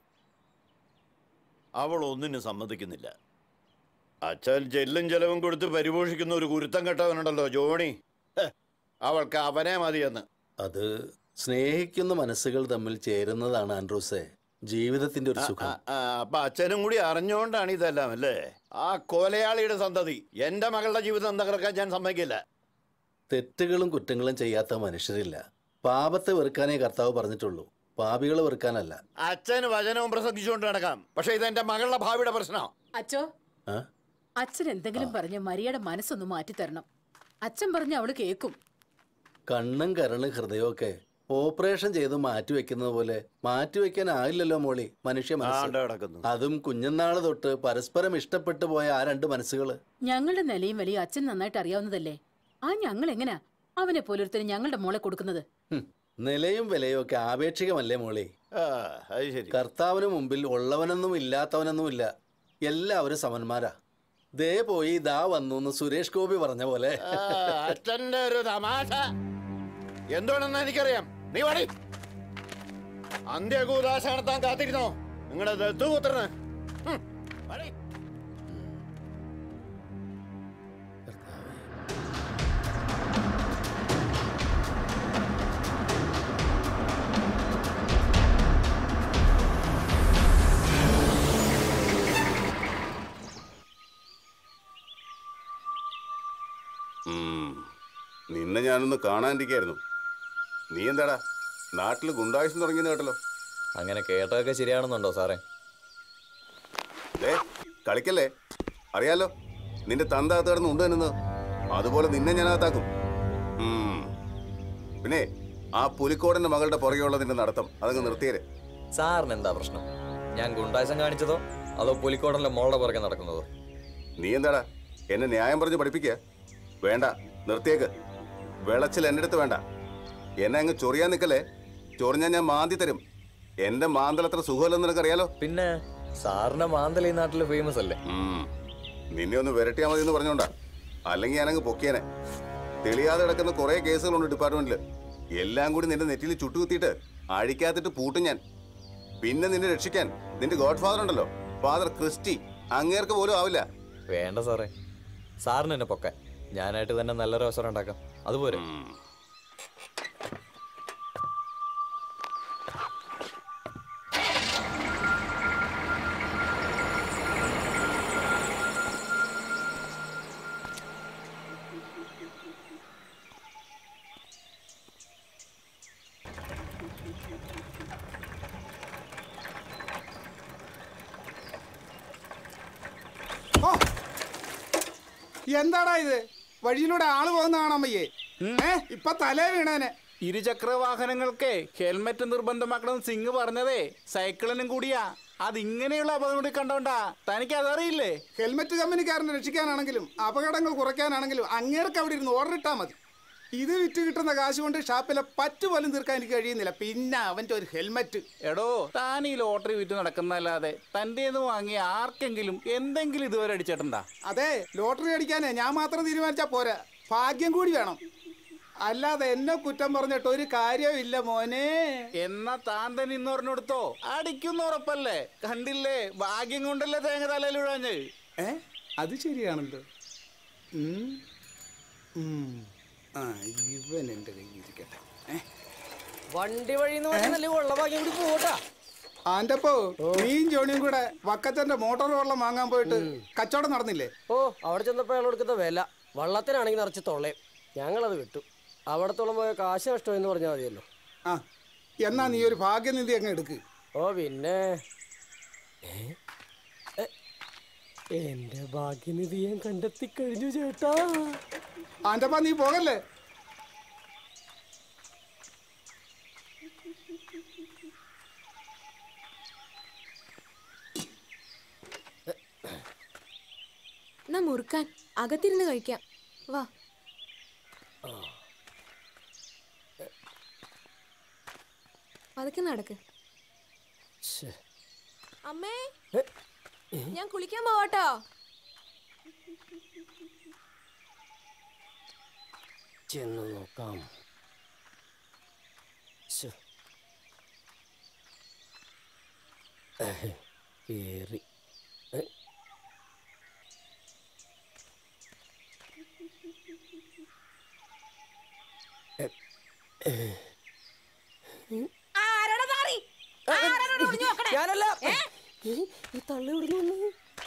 അവൾ ഒന്നിനും സമ്മതിക്കുന്നില്ല അച്ഛൻ ചെല്ലും ചെലവും കൊടുത്ത് പരിപോഷിക്കുന്ന ഒരു കുരുത്തം കെട്ടവനുണ്ടല്ലോ ജോണി ഹെ, അവൾക്ക് അവനെ മതിയെന്ന് അത് സ്നേഹിക്കുന്ന മനസ്സുകൾ തമ്മിൽ ചേരുന്നതാണ് ആൻഡ്രൂസേ ജീവിതത്തിന്റെ ഒരു സുഖം ആ, അപ്പൊ അച്ഛനും കൂടി അറിഞ്ഞുകൊണ്ടാണ് ഇതെല്ലാം അല്ലേ ആ കൊലയാളിയുടെ സന്തതി എന്റെ മകളുടെ ജീവിതം തകർക്കാൻ ഞാൻ സമ്മതിക്കില്ല തെറ്റുകളും കുറ്റങ്ങളും ചെയ്യാത്ത മനുഷ്യരില്ല പാപത്തെ വെറുക്കാനേ കർത്താവ് പറഞ്ഞിട്ടുള്ളൂ പാപികളെ വെറുക്കാനല്ല അച്ഛന് വചനവും പ്രസംഗിച്ചുകൊണ്ട് നടക്കാം പക്ഷെ ഇത് എന്റെ മകളുടെ ഭാവിയുടെ പ്രശ്നം അച്ചോ ആ? അച്ഛൻ എന്തെങ്കിലും പറഞ്ഞ് മരിയയുടെ മനസ്സൊന്ന് മാറ്റിത്തരണം അച്ഛൻ പറഞ്ഞ് അവള് കേക്കും കണ്ണും കരളും ഹൃദയമൊക്കെ ഓപ്പറേഷൻ ചെയ്ത് മാറ്റിവെക്കുന്നത് പോലെ മാറ്റിവെക്കാനായില്ലല്ലോ മോളി മനുഷ്യ ആണ്ട് മനസ്സ് കിടക്കുന്നു അതും കുഞ്ഞുനാള് തൊട്ട് പരസ്പരം ഇഷ്ടപ്പെട്ടു പോയ ആ രണ്ട് മനസ്സുകള് ഞങ്ങളുടെ നിലയും വലിയ അച്ഛൻ നന്നായിട്ട് അറിയാവുന്നതല്ലേ ആ ഞങ്ങൾ എങ്ങനാ അവനെ പോലൊരുത്തന് ഞങ്ങളുടെ മോളെ കൊടുക്കുന്നത് ഹും, നിലയും വിലയും ഒക്കെ ആപേക്ഷികമല്ലേ മോളി അത് ശരി കർത്താവിന് മുമ്പിൽ ഉള്ളവനൊന്നും ഇല്ലാത്തവനൊന്നും ഇല്ല എല്ലാവരും സമന്മാരാ ദേ പോയി ദാ വന്നു എന്ന് സുരേഷ് ഗോപി പറഞ്ഞ പോലെ ആ, അച്ഛന്റെ ഒരു തമാശ എന്താണെന്ന് എനിക്കറിയാം നീ വടി അന്ത്യകൂദാശ നടത്താൻ കാത്തിരുന്നോ നിങ്ങളുടെ ദത്തുപുത്രന് ഹും, വടി. ഉം. നിന്നെ ഞാനൊന്ന് കാണാനിരിക്കായിരുന്നു നീ എന്താടാ നാട്ടിൽ ഗുണ്ടായുസം തുടങ്ങിയെന്ന് കേട്ടല്ലോ അങ്ങനെ കേട്ടതൊക്കെ ശരിയാണെന്നുണ്ടോ സാറേ ദേ കളിക്കല്ലേ അറിയാലോ നിന്റെ തന്ത അകത്ത് കിടന്ന് ഉണ്ട് എന്നത് അതുപോലെ നിന്നെ ഞാൻ അകത്താക്കും ഉം. പിന്നെ ആ പുലിക്കോടന്റെ മകളുടെ പുറകെയുള്ള നിന്റെ നടത്തം അതങ്ങ് നിർത്തിയേരെ സാറിന് എന്താ പ്രശ്നം ഞാൻ ഗുണ്ടാസം കാണിച്ചതോ അതോ പുലിക്കോടന്റെ മോളുടെ പുറകെ നടക്കുന്നതോ നീ എന്താടാ എന്നെ ന്യായം പറഞ്ഞ് പഠിപ്പിക്കുക വേണ്ട നിർത്തിയേക്ക് വിളച്ചിൽ എൻ്റെ അടുത്ത് വേണ്ട എന്നെ അങ്ങ് ചൊറിയാൻ നിൽക്കല്ലേ ചൊറിഞ്ഞാൽ ഞാൻ മാന്തി തരും എന്റെ മാന്തൽ അത്ര സുഖമല്ലെന്ന് നിനക്കറിയാലോ പിന്നെ സാറിന്റെ മാന്തൽ ഈ നാട്ടില് ഫേമസ് അല്ലേ നിന്നെ ഒന്ന് വിരട്ടിയാ മതി എന്ന് പറഞ്ഞോണ്ടാ അല്ലെങ്കിൽ ഞാനങ്ങ് പൊക്കിയനെ തെളിയാതെ കിടക്കുന്ന കുറെ കേസുകളുണ്ട് ഡിപ്പാർട്ട്മെന്റിൽ എല്ലാം കൂടി നിന്റെ നെറ്റിയിൽ ചുട്ടുകുത്തിയിട്ട് അഴിക്കാത്തിട്ട് പൂട്ടും ഞാൻ പിന്നെ നിന്നെ രക്ഷിക്കാൻ നിന്റെ ഗോഡ് ഫാദർ ഉണ്ടല്ലോ ഫാദർ ക്രിസ്റ്റി അങ്ങേർക്ക് പോലും ആവില്ല വേണ്ട സാറേ സാറിന് എന്നെ പൊക്കാൻ ഞാനായിട്ട് തന്നെ നല്ലൊരു അവസരം ഉണ്ടാക്കാം അതുപോലെ എന്താടാ ഇത് വഴിയിലൂടെ ആള് പോകുന്ന കാണാൻ വയ്യേ ഏ ഇപ്പൊ തലേ വീണേനെ ഇരുചക്ര വാഹനങ്ങൾക്ക് ഹെൽമെറ്റ് നിർബന്ധമാക്കണം സിംഗ് പറഞ്ഞതേ സൈക്കിളിനും കൂടിയാ അതിങ്ങനെയുള്ള അപകടം കണ്ടോണ്ടാ തനിക്ക് അതറിയില്ലേ ഹെൽമെറ്റ് കമ്പനിക്കാരനെ രക്ഷിക്കാനാണെങ്കിലും അപകടങ്ങൾ കുറയ്ക്കാനാണെങ്കിലും അങ്ങേർക്ക് അവിടെ ഇരുന്ന് ഓർഡർ ഇട്ടാൽ മതി ഇത് വിറ്റ് കിട്ടുന്ന കാശ് കൊണ്ട് ഷാപ്പിലെ പറ്റ് പോലും തീർക്കാൻ എനിക്ക് കഴിയുന്നില്ല പിന്നെ അവന്റെ ഒരു ഹെൽമെറ്റ് എടോ താൻ ഈ ലോട്ടറി വിറ്റ് നടക്കുന്നല്ലാതെ തൻ്റെ വാങ്ങിയ ആർക്കെങ്കിലും എന്തെങ്കിലും ഇതുവരെ അടിച്ചിട്ടുണ്ടാ അതെ ലോട്ടറി അടിക്കാനേ ഞാൻ മാത്രം തീരുമാനിച്ചാ പോരാ ഭാഗ്യം കൂടി വേണം അല്ലാതെ എന്നെ കുറ്റം പറഞ്ഞിട്ട് ഒരു കാര്യമില്ല മോനെ എന്നാ താൻ തന്നെ ഇന്ന് പറഞ്ഞെടുത്തോ അടിക്കുന്ന ഉറപ്പല്ലേ കണ്ടില്ലേ ഭാഗ്യം കൊണ്ടല്ലേ തേങ്ങ തലയിൽ വിഴാഞ്ഞ് ഏ അത് ശരിയാണല്ലോ ഉം. ഉം. ആ ഇവൻ എന്റെ കയ്യിൽ ഇരിക്കട്ടെ വണ്ടി വഴി എന്ന് പറഞ്ഞാൽ ഉള്ള ഭാഗ്യം കൂടി പോട്ടാ ആന്റപ്പോ നീയും ജോണിയും കൂടെ വക്കച്ചന്റെ മോട്ടോർ വെള്ളം വാങ്ങാൻ പോയിട്ട് കച്ചവടം നടന്നില്ലേ ഓ അവിടെ ചെന്നപ്പോ അയാൾ കൊടുക്കുന്ന വില വള്ളത്തിനാണെങ്കിൽ നിറച്ച് തൊള്ളയും ഞങ്ങളത് വിട്ടു അവിടത്തോളം പോയ കാശ് നഷ്ടമെന്ന് പറഞ്ഞാൽ മതിയല്ലോ ആ എന്നാ നീ ഒരു ഭാഗ്യനിധി അങ്ങ് എടുക്ക് ഓ പിന്നെ ഏ? എ, എന്റെ ഭാഗ്യനിധി ഞാൻ കണ്ടെത്തി കഴിഞ്ഞു ചേട്ടാ ആന്റപ്പ നീ പോകല്ലേ എന്നാ മുറുക്കാൻ അകത്തിരുന്ന് കഴിക്കാം വാ പതുക്കെ നടക്ക് അമ്മേ ഞാൻ കുളിക്കാൻ പോവാട്ടോ ചെന്ന് നോക്കാം ശ്ശോ. ഏഹ്, കേറി ഏ, ഏ, ഏ. ഞാനല്ല ഏ, ഈ തള്ളി ഇവിടുന്ന് വന്നു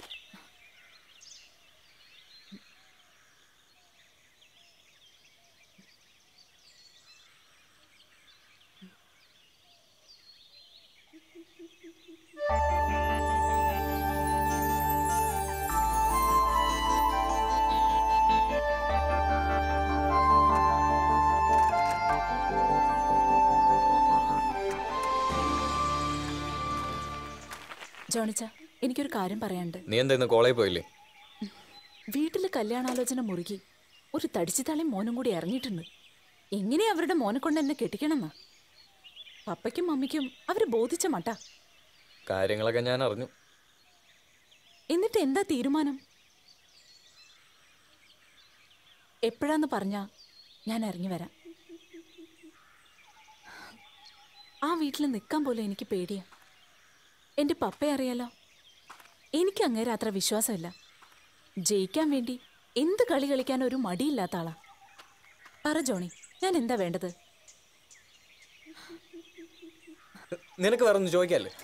ജോണിച്ച എനിക്കൊരു കാര്യം പറയാനുണ്ട് നീ എന്താ ഇന്ന് കോളേജിൽ പോയില്ലേ വീട്ടില് കല്യാണാലോചന മുറുകി ഒരു തടിച്ചുതാളി മോനും കൂടി ഇറങ്ങിയിട്ടുണ്ട് എങ്ങനെ അവരുടെ മോനെ കൊണ്ട് എന്നെ കെട്ടിക്കണമെന്നാ പപ്പയ്ക്കും മമ്മിക്കും അവര് ബോധിച്ച മട്ട കാര്യങ്ങളൊക്കെ ഞാൻ അറിഞ്ഞു എന്നിട്ട് എന്താ തീരുമാനം എപ്പോഴാന്ന് പറഞ്ഞാ ഞാൻ ഇറങ്ങി വരാം ആ വീട്ടിൽ നിൽക്കാൻ പോലും എനിക്ക് പേടിയാ എന്റെ പപ്പയെ അറിയാലോ എനിക്ക് അങ്ങേരെ അത്ര വിശ്വാസമില്ല ജയിക്കാൻ വേണ്ടി എന്ത് കളി കളിക്കാൻ ഒരു മടിയില്ലാത്ത ആളാ പറ ജോണി ഞാൻ എന്താ വേണ്ടത് നിനക്ക് വേറെ ഒന്ന് ചോദിക്കാല്ലേ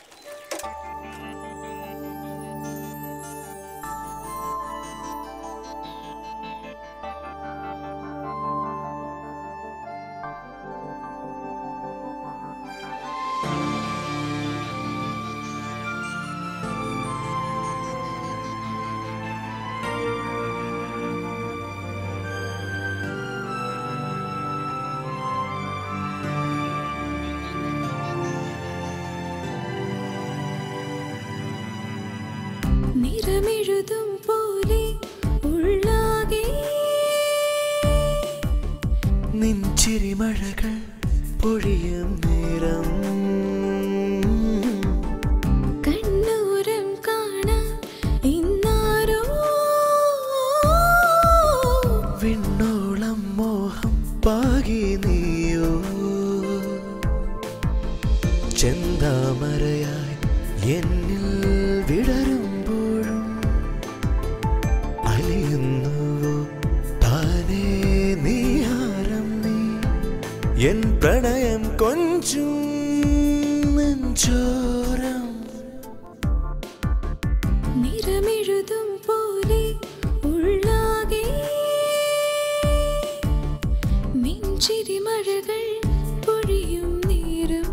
നിറമെഴുതും പോലെ ഉള്ളാകെ നിൻചിരിമഴകൾ പൊഴിയും നേരം കണ്ണൂരം കാണാൻ ഇന്നാരോ വിണ്ണോളം മോഹം പാകി നീയോ ചെന്താമരയായി എന്നിൽ വിടരുമ്പോഴും അലിയുന്നുവോ താനേ നീഹാരം നീ എൻ പ്രണയം കൊഞ്ചും നെഞ്ചോരം നിറമെഴുതും പോലെ ഉള്ളാകെ നെഞ്ചിരി മഴകൾ പൊഴിയും നേരം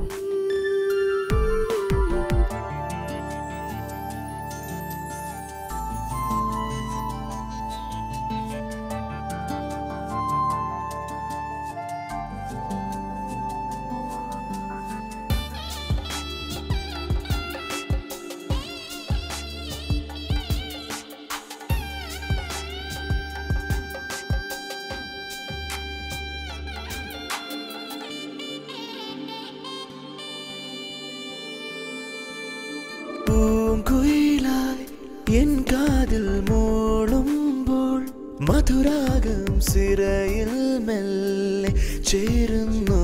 വാതിൽ മൂളുമ്പോൾ മധുരാഗം സിരയിൽ മെല്ലെ ചേരുന്നു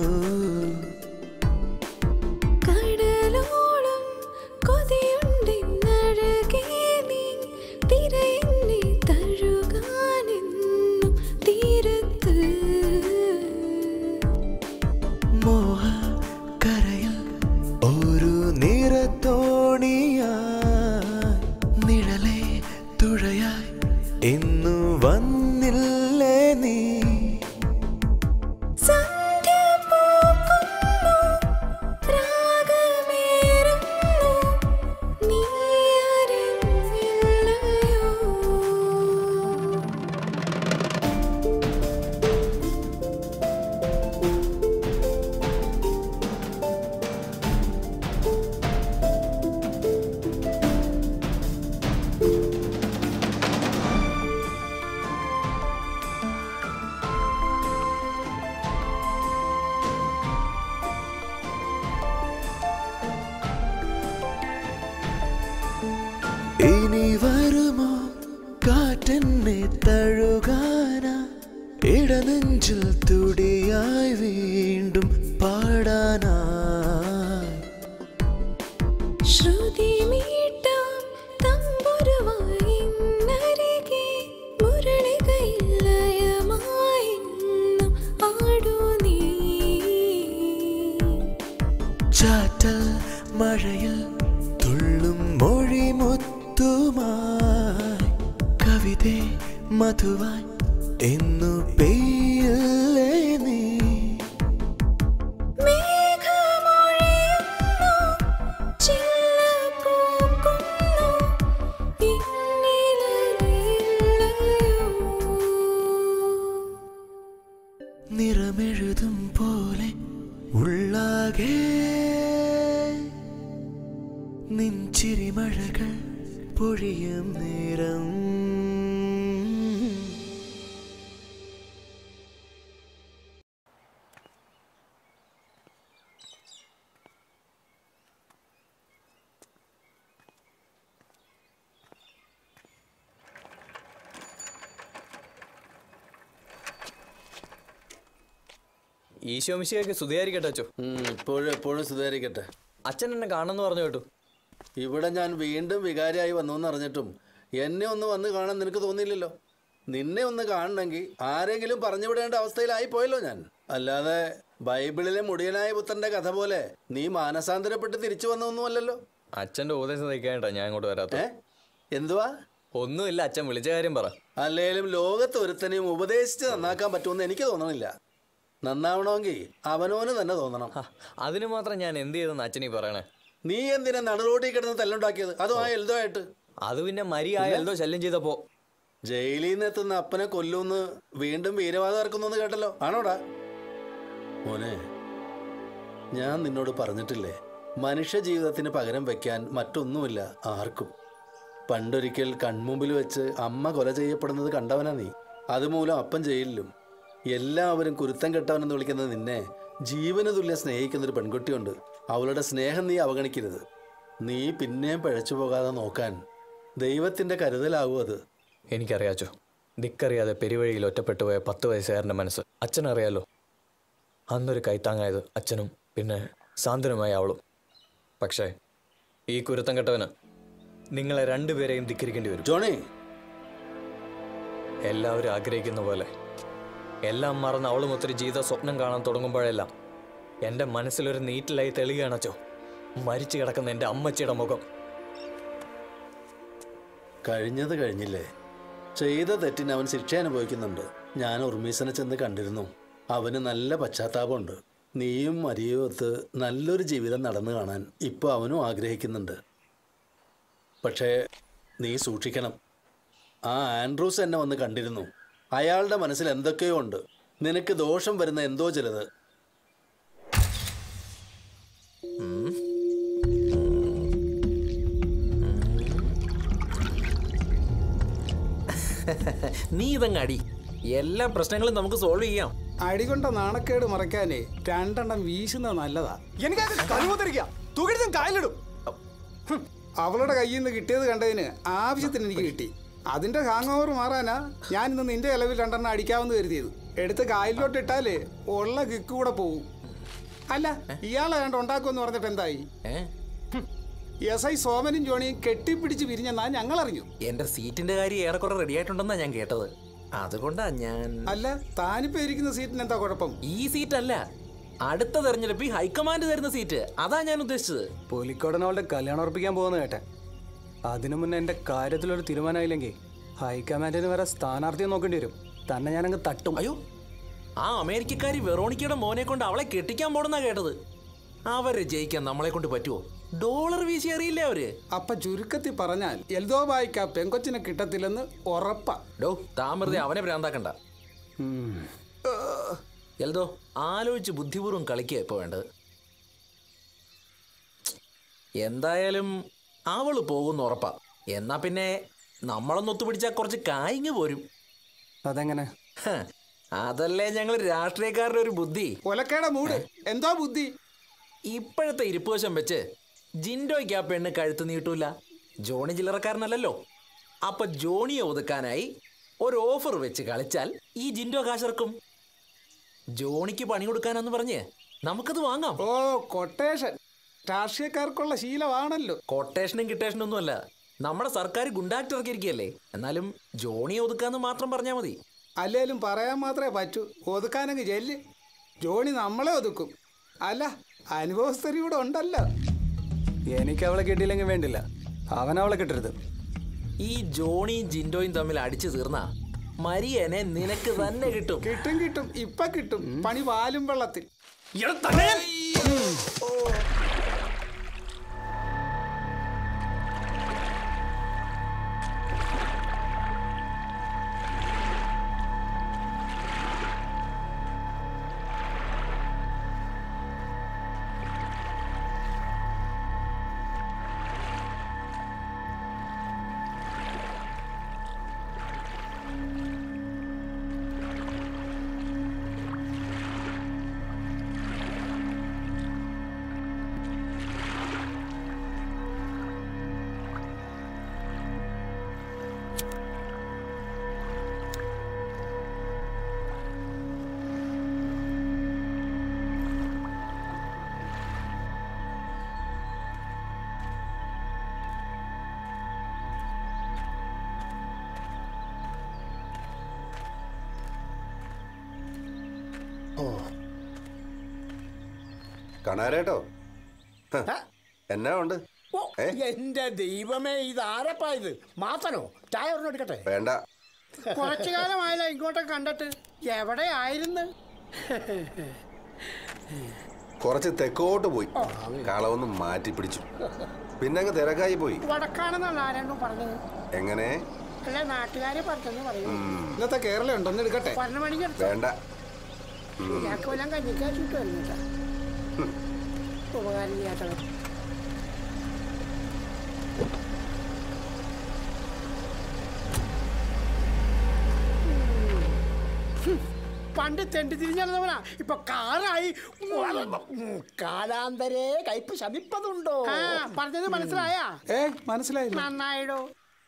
കടലോളം കൊതിയുണ്ടെന്നഴകേ നീ തിരയെന്നെ തഴുകാനെന്നും തീരത്ത് മോഹ കരയിൽ ഒരു നിറത്തോണിയായി നിഴലേ തുഴയായി ഇന്നു വന്നില്ലേ നീ സന്ധ്യ പൂക്കുന്നു രാഗമേറുന്നു നീ അറിഞ്ഞില്ലയോ ഇനി വരുമോ കാറ്റെന്നെ തഴുകാന ഇടനെഞ്ചിൽ തുടിയായി വീണ്ടും പാടാനായി ശ്രുതി മീട്ടാം തമ്പുരുവായി നരികെ മുരളികയിൽ ലയമായെന്നും ആടൂ നീ ചാറ്റൽ മഴയിൽ തുള്ളും മൊഴിമുത്തുമായി കവിതേ മധുവായി എന്നു പെയ്യല്ലേ നീ മേഘമൊഴിയുന്നു ചില്ല പൂക്കുന്നു ഇന്നിലറിയില്ലയോ നിറമെഴുതും പോലെ ഉള്ളാകെ നിൻചിരിമഴകൾ പൊഴിയും നേരം ഈശോ മിശിയൊക്കെ സ്തുതിയായിരിക്കട്ടെ അച്ചോ ഇപ്പോഴും എപ്പോഴും സുധാരിക്കട്ടെ അച്ഛൻ എന്നെ കാണുന്നു പറഞ്ഞു കേട്ടു ഇവിടെ ഞാൻ വീണ്ടും വികാരിയായി വന്നു എന്ന് അറിഞ്ഞിട്ടും എന്നെ ഒന്ന് വന്ന് കാണാൻ നിനക്ക് തോന്നിയില്ലല്ലോ നിന്നെ ഒന്ന് കാണണമെങ്കിൽ ആരെങ്കിലും പറഞ്ഞു വിടേണ്ട അവസ്ഥയിലായി പോയല്ലോ ഞാൻ അല്ലാതെ ബൈബിളിലെ മുടിയനായ പുത്രന്റെ കഥ പോലെ നീ മാനസാന്തരപ്പെട്ട് തിരിച്ചു വന്നൊന്നുമല്ലല്ലോ അച്ഛന്റെ ഉപദേശം തയ്ക്കാനായിട്ടാ ഞാൻ ഇങ്ങോട്ട് വരാത്ത എന്തുവാ ഒന്നുമില്ല അച്ഛൻ വിളിച്ച കാര്യം പറ അല്ലേലും ലോകത്ത് ഒരുത്തനെയും ഉപദേശിച്ച് നന്നാക്കാൻ പറ്റുമെന്ന് എനിക്ക് തോന്നണില്ല നന്നാവണമെങ്കിൽ അവനോന് തന്നെ തോന്നണം അതിന് മാത്രം ഞാൻ എന്ത് ചെയ്തെന്ന് അച്ഛനീ പറയണേ നീ എന്തിനാ നടുറോട്ടിൽ കിടന്ന് തല്ലുണ്ടാക്കിയത് അതും ആ എൽദോ ആയിട്ട് അത് പിന്നെ മരിയായ എൽദോ ശല്യം ചെയ്തപ്പോ ജയിലിൽ നിന്ന് എത്തുന്ന അപ്പനെ കൊല്ലൂന്ന് വീണ്ടും വീരവാദം ഇറക്കുന്നു കേട്ടല്ലോ ആണോടാ മോനെ ഞാൻ നിന്നോട് പറഞ്ഞിട്ടില്ലേ മനുഷ്യ ജീവിതത്തിന് പകരം വെക്കാൻ മറ്റൊന്നുമില്ല ആർക്കും പണ്ടൊരിക്കൽ കൺമുമ്പിൽ വെച്ച് അമ്മ കൊല ചെയ്യപ്പെടുന്നത് കണ്ടവനാ നീ അതുമൂലം അപ്പൻ ജയിലിലും എല്ലാവരും കുരുത്തം കെട്ടവനെന്ന് വിളിക്കുന്നത് നിന്നെ ജീവന് തുല്യം സ്നേഹിക്കുന്ന ഒരു പെൺകുട്ടിയുണ്ട് അവളുടെ സ്നേഹം നീ അവഗണിക്കരുത് നീ പിന്നെയും പഴച്ചു പോകാതെ നോക്കാൻ ദൈവത്തിന്റെ കരുതലാവും അത് എനിക്കറിയാച്ചോ ദിക്കറിയാതെ പെരുവഴിയിൽ ഒറ്റപ്പെട്ടു പോയ പത്ത് വയസ്സുകാരൻ്റെ മനസ്സ് അച്ഛനറിയാലോ അന്നൊരു കൈത്താങ്ങായത് അച്ഛനും പിന്നെ സാന്ത്വനമായ അവളും പക്ഷേ ഈ കുരുത്തം കെട്ടവന് നിങ്ങളെ രണ്ടുപേരെയും ധിക്കരിക്കേണ്ടി വരും ജോണി എല്ലാവരും ആഗ്രഹിക്കുന്ന പോലെ എല്ലാം മറന്ന് അവളും ഒത്തിരി ജീവിത സ്വപ്നം കാണാൻ തുടങ്ങുമ്പോഴെല്ലാം എൻ്റെ മനസ്സിലൊരു നീറ്റിലായി തെളിയുകയാണച്ചോ മരിച്ചു കിടക്കുന്ന എൻ്റെ അമ്മച്ചിയുടെ മുഖം കഴിഞ്ഞത് കഴിഞ്ഞില്ലേ ചെയ്ത തെറ്റിന് അവൻ ശിക്ഷ അനുഭവിക്കുന്നുണ്ട് ഞാൻ ഉർമീസനെ ചെന്ന് കണ്ടിരുന്നു അവന് നല്ല പശ്ചാത്താപമുണ്ട് നീയും മരിയും ഒത്ത് നല്ലൊരു ജീവിതം നടന്നു കാണാൻ ഇപ്പോൾ അവനും ആഗ്രഹിക്കുന്നുണ്ട് പക്ഷേ നീ സൂക്ഷിക്കണം ആ ആൻഡ്രൂസ് എന്നെ വന്ന് കണ്ടിരുന്നു അയാളുടെ മനസ്സിൽ എന്തൊക്കെയോ ഉണ്ട് നിനക്ക് ദോഷം വരുന്ന എന്തോ ചിലത് നീ ഇതങ്ങ് അടി എല്ലാ പ്രശ്നങ്ങളും നമുക്ക് സോൾവ് ചെയ്യാം അടികൊണ്ട നാണക്കേട് മറയ്ക്കാനേ രണ്ടെണ്ണം വീശുന്നത് നല്ലതാ എനിക്ക് കഴിവത്തിരിക്കുക തുകരുതും കായലിടും അവളുടെ കയ്യിൽ നിന്ന് കിട്ടിയത് കണ്ടതിന് ആവശ്യത്തിന് എനിക്ക് കിട്ടി അതിന്റെ ഹാങ് ഓവർ മാറാനാ ഞാൻ ഇന്ന് നിന്റെ ഇലവിൽ രണ്ടെണ്ണം അടിക്കാമെന്ന് കരുതിയത് എടുത്ത് കായലിലോട്ട് ഇട്ടാല് ഉള്ള കിക്ക് കൂടെ പോവും അല്ല ഇയാളെ കണ്ട് ഉണ്ടാക്കുമെന്ന് പറഞ്ഞിട്ട് എന്തായി എസ് ഐ സോമനും ജോണിയും കെട്ടിപ്പിടിച്ച് പിരിഞ്ഞെന്നാ ഞങ്ങൾ അറിഞ്ഞു എന്റെ സീറ്റിന്റെ കാര്യം ഏറെക്കുറെ റെഡി ആയിട്ടുണ്ടെന്നാ ഞാൻ കേട്ടത് അതുകൊണ്ടാ ഞാൻ അല്ല താനിപ്പോ ഇരിക്കുന്ന സീറ്റിന് എന്താ കുഴപ്പം ഈ സീറ്റ് അല്ല അടുത്ത തെരഞ്ഞെടുപ്പ് ഈ ഹൈക്കമാൻഡ് തരുന്ന സീറ്റ് അതാ ഞാൻ ഉദ്ദേശിച്ചത് പുലിക്കോടൻ അവളുടെ കല്യാണം ഉറപ്പിക്കാൻ പോകുന്ന കേട്ടെ അതിനു മുന്നേ എൻ്റെ കാര്യത്തിലൊരു തീരുമാനമായില്ലെങ്കിൽ ഹൈക്കമാൻഡിന് വരെ സ്ഥാനാർത്ഥിയെ നോക്കേണ്ടി വരും തന്നെ ഞാനങ്ങ് തട്ടും അയ്യോ ആ അമേരിക്കക്കാരി വെറോണിക്കയുടെ മോനെ കൊണ്ട് അവളെ കെട്ടിക്കാൻ പോണെന്നാ കേട്ടത് അവരെ ജയിക്കാൻ നമ്മളെ കൊണ്ട് പറ്റുമോ ഡോളർ വീശി അറിയില്ലേ അവര് അപ്പൊ ചുരുക്കത്തിൽ പറഞ്ഞാൽ എൽദോബായിക്ക് ആ പെങ്കൊച്ചിനെ കിട്ടത്തില്ലെന്ന് ഉറപ്പാ ഡോ താമൃതി അവനെ ഭ്രാന്താക്കണ്ട എൽദോ ആലോചിച്ച് ബുദ്ധിപൂർവ്വം കളിക്കുക ഇപ്പൊ വേണ്ടത് എന്തായാലും അവള് പോകുന്ന ഉറപ്പാ എന്നാ പിന്നെ നമ്മളൊന്ന് ഒത്തുപിടിച്ചാൽ കുറച്ച് കായിങ് പോരും അതെങ്ങനെ ഹ, അതല്ലേ ഞങ്ങൾ രാഷ്ട്രീയക്കാരുടെ ഒരു ബുദ്ധി ഒലക്കേടെ മൂട് എന്തോ ബുദ്ധി ഇപ്പോഴത്തെ ഇരിപ്പുവശം വെച്ച് ജിൻഡോയ്ക്ക് ആ പെണ്ണ് കഴുത്ത് നീട്ടൂല ജോണി ചില്ലറക്കാരനല്ലല്ലോ അപ്പൊ ജോണിയെ ഒതുക്കാനായി ഒരു ഓഫർ വെച്ച് കളിച്ചാൽ ഈ ജിൻഡോ കാശിറക്കും ജോണിക്ക് പണി കൊടുക്കാനെന്ന് പറഞ്ഞ് നമുക്കത് വാങ്ങാം ഓ കൊട്ടേഷൻ രാഷ്ട്രീയക്കാർക്കുള്ള ശീലമാണല്ലോ കൊട്ടേഷനും കിട്ടേഷനും ഒന്നുമല്ല നമ്മുടെ സർക്കാർ ഗുണ്ടാക്ട് ഇറക്കിയിരിക്കുകയല്ലേ എന്നാലും ജോണിയെ ഒതുക്കാന്ന് മാത്രം പറഞ്ഞാൽ മതി അല്ലേലും പറയാൻ മാത്രമേ പറ്റൂ ഒതുക്കാനങ്ങ് ചെല്ല് ജോണി നമ്മളെ ഒതുക്കും അല്ല അനുഭവസ്ഥരി ഇവിടെ ഉണ്ടല്ലോ എനിക്ക് അവളെ കിട്ടിയില്ലെങ്കിൽ വേണ്ടില്ല അവൻ അവളെ കിട്ടരുത് ഈ ജോണിയും ജിൻഡോയും തമ്മിൽ അടിച്ചു തീർന്ന മരിയനെ നിനക്ക് തന്നെ കിട്ടും കിട്ടും കിട്ടും ഇപ്പൊ കിട്ടും പണി വാലും വെള്ളത്തിൽ കണാരേട്ടോ ഹ, എന്നാ ഉണ്ട് ഓ, എന്റെ ദൈവമേ ഇതാരപ്പാ ഇത് മാത്തനോ ചായ ഒരെണ്ണം എടുക്കട്ടെ വേണ്ട കുറച്ചു കാലമായല്ലോ ഇങ്ങോട്ടൊക്കെ കണ്ടിട്ട് എവിടെ ആയിരുന്നു കുറച്ച് തെക്കോട്ട് പോയി കളവൊന്ന് മാറ്റി പിടിച്ചു പിന്നെ അങ്ങ് തിരക്കായി പോയി വടക്കാണെന്നാണ് ആരാണ്ടും പറഞ്ഞത് എങ്ങനെ അല്ല നാട്ടുകാരെ പറഞ്ഞെന്ന് പറയുന്നു ഉം, ഇന്നത്തെ കേരളം ഉണ്ടൊന്ന് എടുക്കട്ടെ പറഞ്ഞ മണിക്ക് എടുത്തു വേണ്ട ഉം, ഇയാൾക്ക് വല്ലതും കഞ്ഞിക്കാൻ ചുറ്റുമായിരുന്നു കേട്ടോ ഉപകാരം ചെയ്യാത്തവർ പണ്ട് തെണ്ടി തിരിഞ്ഞിരുന്നവനാ ഇപ്പൊ കാറായി ഉം, കാലാന്തരേ കയ്പ് ശമിപ്പതുണ്ടോ പറഞ്ഞത് മനസ്സിലായാ ഏ മനസ്സിലായില്ല നന്നായിടോ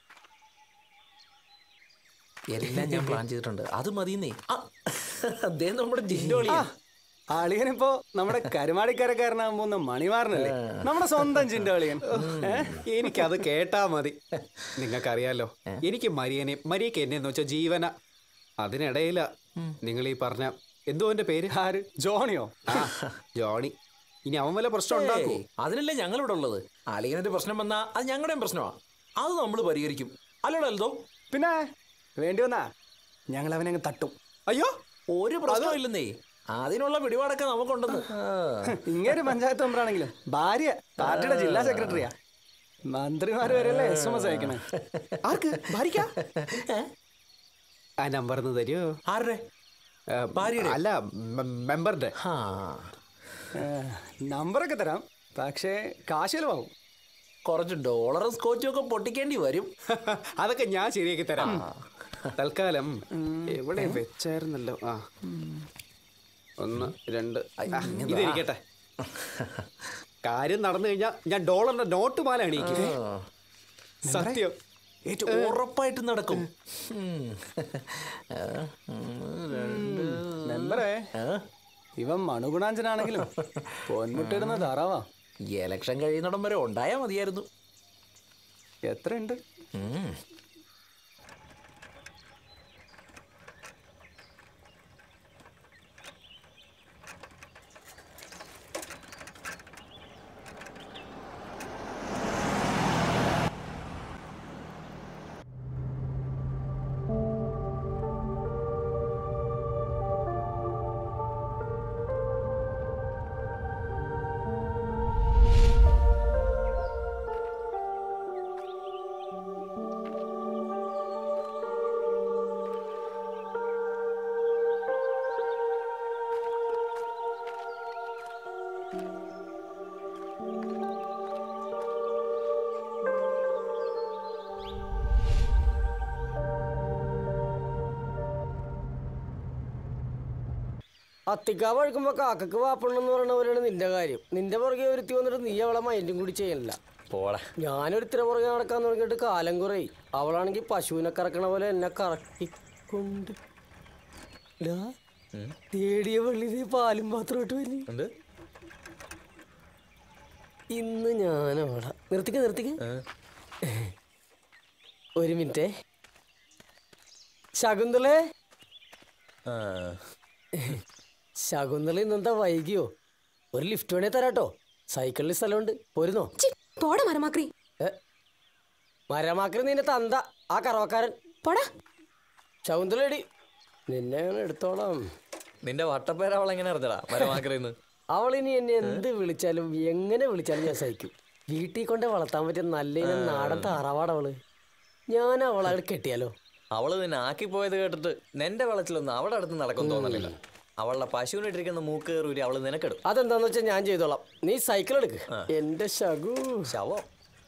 എല്ലാം ഞാൻ പ്ലാൻ ചെയ്തിട്ടുണ്ട് അത് മതിയെന്നേ ആ, അദ്ദേഹം നമ്മുടെ ജിൻഡോളിയാ അളിയനിപ്പോ നമ്മുടെ കരുമാടിക്കരക്കാരനാകാൻ പോകുന്ന മണിമാരനല്ലേ നമ്മുടെ സ്വന്തം ചിന്തകളിയൻ എനിക്കത് കേട്ടാ മതി നിങ്ങൾക്കറിയാലോ എനിക്ക് മരിയനെ മരിയക്ക് എന്നെ എന്ന് വെച്ചാൽ ജീവന അതിനിടയില നിങ്ങൾ ഈ പറഞ്ഞ എന്തോ എന്റെ പേര് ആര് ജോണിയോ ആ ജോണി ഇനി അവൻ വല്ല പ്രശ്നം ഉണ്ടാക്കൂ ഏയ്, അതിനല്ലേ ഞങ്ങൾ ഇവിടെ ഉള്ളത് അളിയനൊരു പ്രശ്നം വന്നാ അത് ഞങ്ങളുടെയും പ്രശ്നമാ അത് നമ്മൾ പരിഹരിക്കും അല്ലോടോ അൽദോ പിന്നെ വേണ്ടി വന്നാ ഞങ്ങൾ അവനെ അങ്ങ് തട്ടും അയ്യോ ഒരു പ്രശ്നവും ഇല്ലെന്നേ അതിനുള്ള പിടിപാടൊക്കെ നമുക്കുണ്ടെന്ന് ഇങ്ങനെ പഞ്ചായത്ത് മെമ്പറാണെങ്കിലും ഭാര്യ പാർട്ടിയുടെ ജില്ലാ സെക്രട്ടറിയാ മന്ത്രിമാര് വരെയല്ലേ എസ് എം എസ് അയക്കണേ ആർക്ക് ഭാര്യക്കാ ആ നമ്പർ ഒന്ന് തരുമോ ആരുടെ ഭാര്യയുടെ അല്ല മെമ്പറിന്റെ നമ്പറൊക്കെ തരാം പക്ഷേ കാശ് ചെലവാകും കുറച്ച് ഡോളറും സ്കോച്ചും ഒക്കെ പൊട്ടിക്കേണ്ടി വരും അതൊക്കെ ഞാൻ ശരിയാക്കി തരാം തൽക്കാലം എവിടെ വെച്ചായിരുന്നല്ലോ ആ ഒന്ന് രണ്ട് ആ, ഇതിരിക്കട്ടെ കാര്യം നടന്നു കഴിഞ്ഞാൽ ഞാൻ ഡോളറിന്റെ നോട്ട് മാല അണിയിക്കും സത്യം ഏറ്റവും ഉറപ്പായിട്ട് നടക്കും മെമ്പറേ ഇവൻ മണുഗുണാഞ്ചനാണെങ്കിലും പൊന്മുട്ടിടുന്ന ധാരാവാ എലക്ഷൻ കഴിയുന്നിടം വരെ ഉണ്ടായാ മതിയായിരുന്നു എത്രയുണ്ട് അത്തിക്കാവ് വഴുക്കുമ്പോ കാക്കക്ക് വാപ്പണെന്ന് പറയുന്ന പോലെയാണ് നിന്റെ കാര്യം നിന്റെ പുറകെ ഒരുത്തി വന്നിട്ട് നീ അവളെ മൈൻഡും കൂടി ചെയ്യണില്ല പോടാ ഞാനൊരുത്തിരെ പുറകെ നടക്കാൻ തുടങ്ങിയിട്ട് കാലം കുറേ അവളാണെങ്കിൽ പശുവിനെ കറക്കണ പോലെ എന്നെ കറക്കിക്കൊണ്ട് ഡാ, തേടിയ വെള്ളി നീ പാലും പാത്രമായിട്ട് വരി എന്ത് ഇന്ന് ഞാൻ അവളെ നിർത്തിക്ക് നിർത്തിക്ക് ഒരു മിനിറ്റേ ശകുന്തളേ ആ ശകുന്തള ഇന്നെന്താ വൈകിയോ ഒരു ലിഫ്റ്റ് വേണേ തരാട്ടോ സൈക്കിളിൽ സ്ഥലമുണ്ട് പോരുന്നോ പോടാ മരമാക്രി ഏ, മരമാക്കറി നിന്റെ തന്ത ആ കറവക്കാരൻ പോടാ ശകുന്തളടി നിന്നെ ഞാൻ എടുത്തോളാം നിന്റെ വട്ടപ്പേര അവൾ എങ്ങനെ അറിഞ്ഞടാ മരമാക്കറിന്ന് അവൾ ഇനി എന്നെ എന്ത് വിളിച്ചാലും എങ്ങനെ വിളിച്ചാലും ഞാൻ സഹിക്കും വീട്ടിൽ കൊണ്ട് വളർത്താൻ പറ്റിയ നല്ല ഇനം നാടൻ താറാവാടവള് ഞാൻ അവളെ കെട്ടിയാലോ അവള് നിന്നെ ആക്കി പോയത് കേട്ടിട്ട് നിന്റെ വെള്ളത്തിലൊന്നും അവളുടെ അടുത്ത് നടക്കും തോന്നലില്ല അവളുടെ പശുവിനിട്ടിരിക്കുന്ന മൂക്ക് കയറൂരി അവള് നിനക്കെടും അതെന്താന്ന് വെച്ചാൽ ഞാൻ ചെയ്തോളാം നീ സൈക്കിൾ എടുക്ക് എന്റെ ശകു ശവം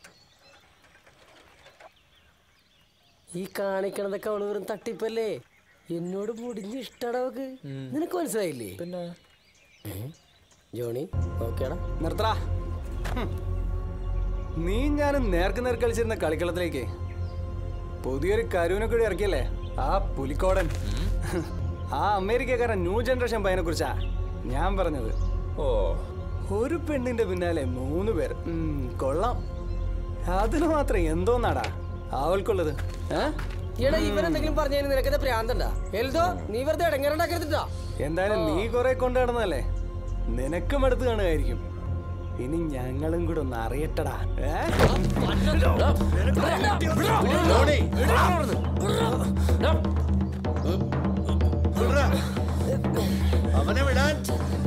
ഈ കാണിക്കണതൊക്കെ അവള് വെറും തട്ടിപ്പല്ലേ എന്നോട് മുടിഞ്ഞ് ഇഷ്ടാടാ അവക്ക് നിനക്ക് മനസ്സിലായില്ലേ പിന്നെ ജോണി ഓക്കേടാ നിർത്തടാ ഹും. നീ ഞാനും നേർക്ക് നേർ കളിച്ചിരുന്ന കളിക്കളത്തിലേക്ക് പുതിയൊരു കരുവിനെ കൂടി ഇറക്കിയല്ലേ ആ പുലിക്കോടൻ ആ അമേരിക്കക്കാരൻ ന്യൂ ജനറേഷൻ പയ്യനെ കുറിച്ചാ ഞാൻ പറഞ്ഞത് ഓ ഒരു പെണ്ണിന്റെ പിന്നാലെ മൂന്ന് പേർ ഉം, കൊള്ളാം അതിന് മാത്രം എന്തോന്നാടാ അവൾക്കുള്ളത് ഏ? എടാ ഇവരെന്തെങ്കിലും പറഞ്ഞു നിനക്കത് പ്രാന്തണ്ടാ എൽദോ നീ വെറുതെ ഇടങ്ങേറുണ്ടാക്കരുതിട്ടാ എന്തായാലും നീ കുറെ കൊണ്ടു നടന്നല്ലേ നിനക്കും അടുത്ത് കാണുമായിരിക്കും ഇനി ഞങ്ങളും കൂടെ ഒന്ന് അറിയട്ടടാ ഏ? അവനെ വിടാൻ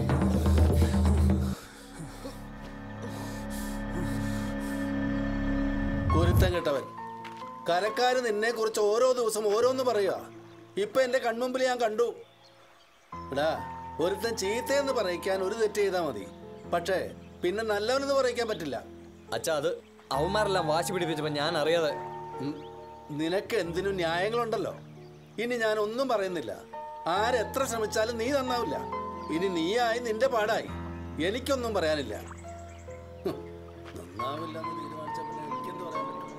കുരുത്തം കെട്ടവൻ കരക്കാര് നിന്നെ കുറിച്ച് ഓരോ ദിവസം ഓരോന്ന് പറയുക ഇപ്പൊ എന്റെ കൺമുമ്പിൽ ഞാൻ കണ്ടു എടാ ഒരുത്തൻ ചീത്തയെന്ന് പറയിക്കാൻ ഒരു തെറ്റ് ചെയ്താൽ മതി പക്ഷേ പിന്നെ നല്ലവനെന്ന് പറയിക്കാൻ പറ്റില്ല അച്ഛാ അത് അവന്മാരെല്ലാം വാശി പിടിപ്പിച്ചപ്പോ ഞാൻ അറിയാതെ ഉം, നിനക്ക് എന്തിനും ന്യായങ്ങളുണ്ടല്ലോ ഇനി ഞാൻ ഒന്നും പറയുന്നില്ല ആരെത്ര ശ്രമിച്ചാലും നീ നന്നാവില്ല ഇനി നീയായി നിന്റെ പാടായി എനിക്കൊന്നും പറയാനില്ല ഹും, നന്നാവില്ല എന്ന് തീരുമാനിച്ച പിന്നെ എനിക്കെന്ത് പറയാൻ പറ്റും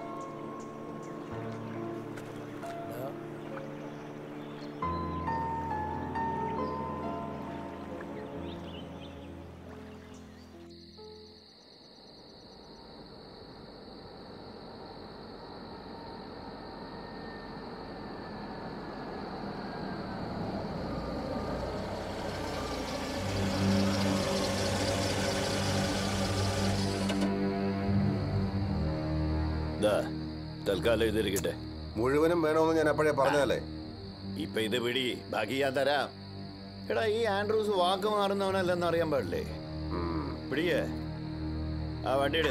ദാ, തൽക്കാലം ഇതിരിക്കട്ടെ മുഴുവനും വേണമെന്ന് ഞാൻ അപ്പോഴേ പറഞ്ഞതല്ലേ ഇപ്പൊ ഇത് പിടി ബാക്കി ഞാൻ തരാം എടാ ഈ ആൻഡ്രൂസ് വാക്ക് മാറുന്നവനല്ലെന്ന് അറിയാൻ പാടില്ലേ പിടിയേ ആ വണ്ടിയിട്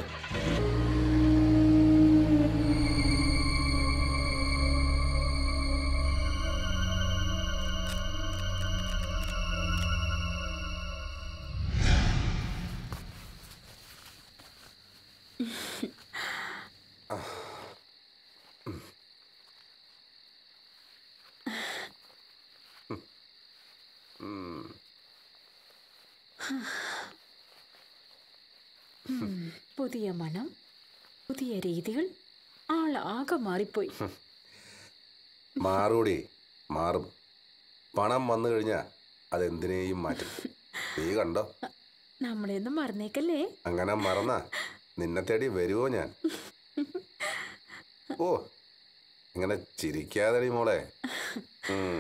പുതിയ മണം പുതിയ രീതികൾ ആളാകെ മാറിപ്പോയി മാറൂടി മാറും പണം വന്നു കഴിഞ്ഞാൽ അതെന്തിനേയും മാറ്റും നീ കണ്ടോ നമ്മളെയൊന്നും മറന്നേക്കല്ലേ അങ്ങനെ മറന്ന നിന്നെ തേടി വരുവോ ഞാൻ ഓ ഇങ്ങനെ ചിരിക്കാതെടി മോളെ ഉം.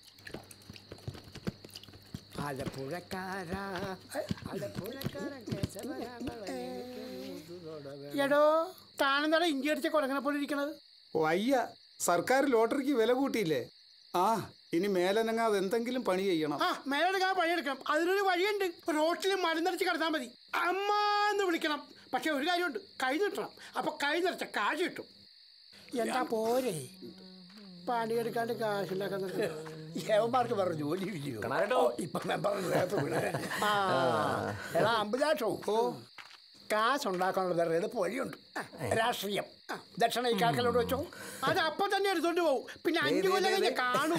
ആലപ്പുഴക്കാരാ എടോ താനെന്താടാ ഇഞ്ചി അടിച്ച കൊരങ്ങനെ പോലെ ഇരിക്കണത് വയ്യ സർക്കാർ ലോട്ടറിക്ക് വില കൂട്ടിയില്ലേ ആ ഇനി മേലനങ്ങാതെ എന്തെങ്കിലും പണി ചെയ്യണം ആ മേലെടുക്കാൻ പണിയെടുക്കണം അതിനൊരു വഴിയുണ്ട് റോട്ടിൽ മരുന്നടിച്ച് കിടന്നാൽ മതി അമ്മ എന്ന് വിളിക്കണം പക്ഷെ ഒരു കാര്യമുണ്ട് കൈ നീട്ടണം അപ്പൊ കൈ നിറച്ച കാശ് കിട്ടും എന്താ പോരെ പണിയെടുക്കാണ്ട് കാശുണ്ടാക്കാൻ യവന്മാർക്ക് വേറെ ജോലി ഇല്ലയോ ഇപ്പൊ മെമ്പറിന്റെ ദേഹത്ത് വീണേ. ആ, എടാ അമ്പുജാഷോ ഓ കാശുണ്ടാക്കാനുള്ള വേറെ എളുപ്പ വഴിയുണ്ട് രാഷ്ട്രീയം ദക്ഷിണ ഈ കാക്കലോട് വെച്ചോ അത് അപ്പൊ തന്നെ എടുത്തോണ്ട് പോകും പിന്നെ അഞ്ചു കൊല്ലം കഴിഞ്ഞ് കാണും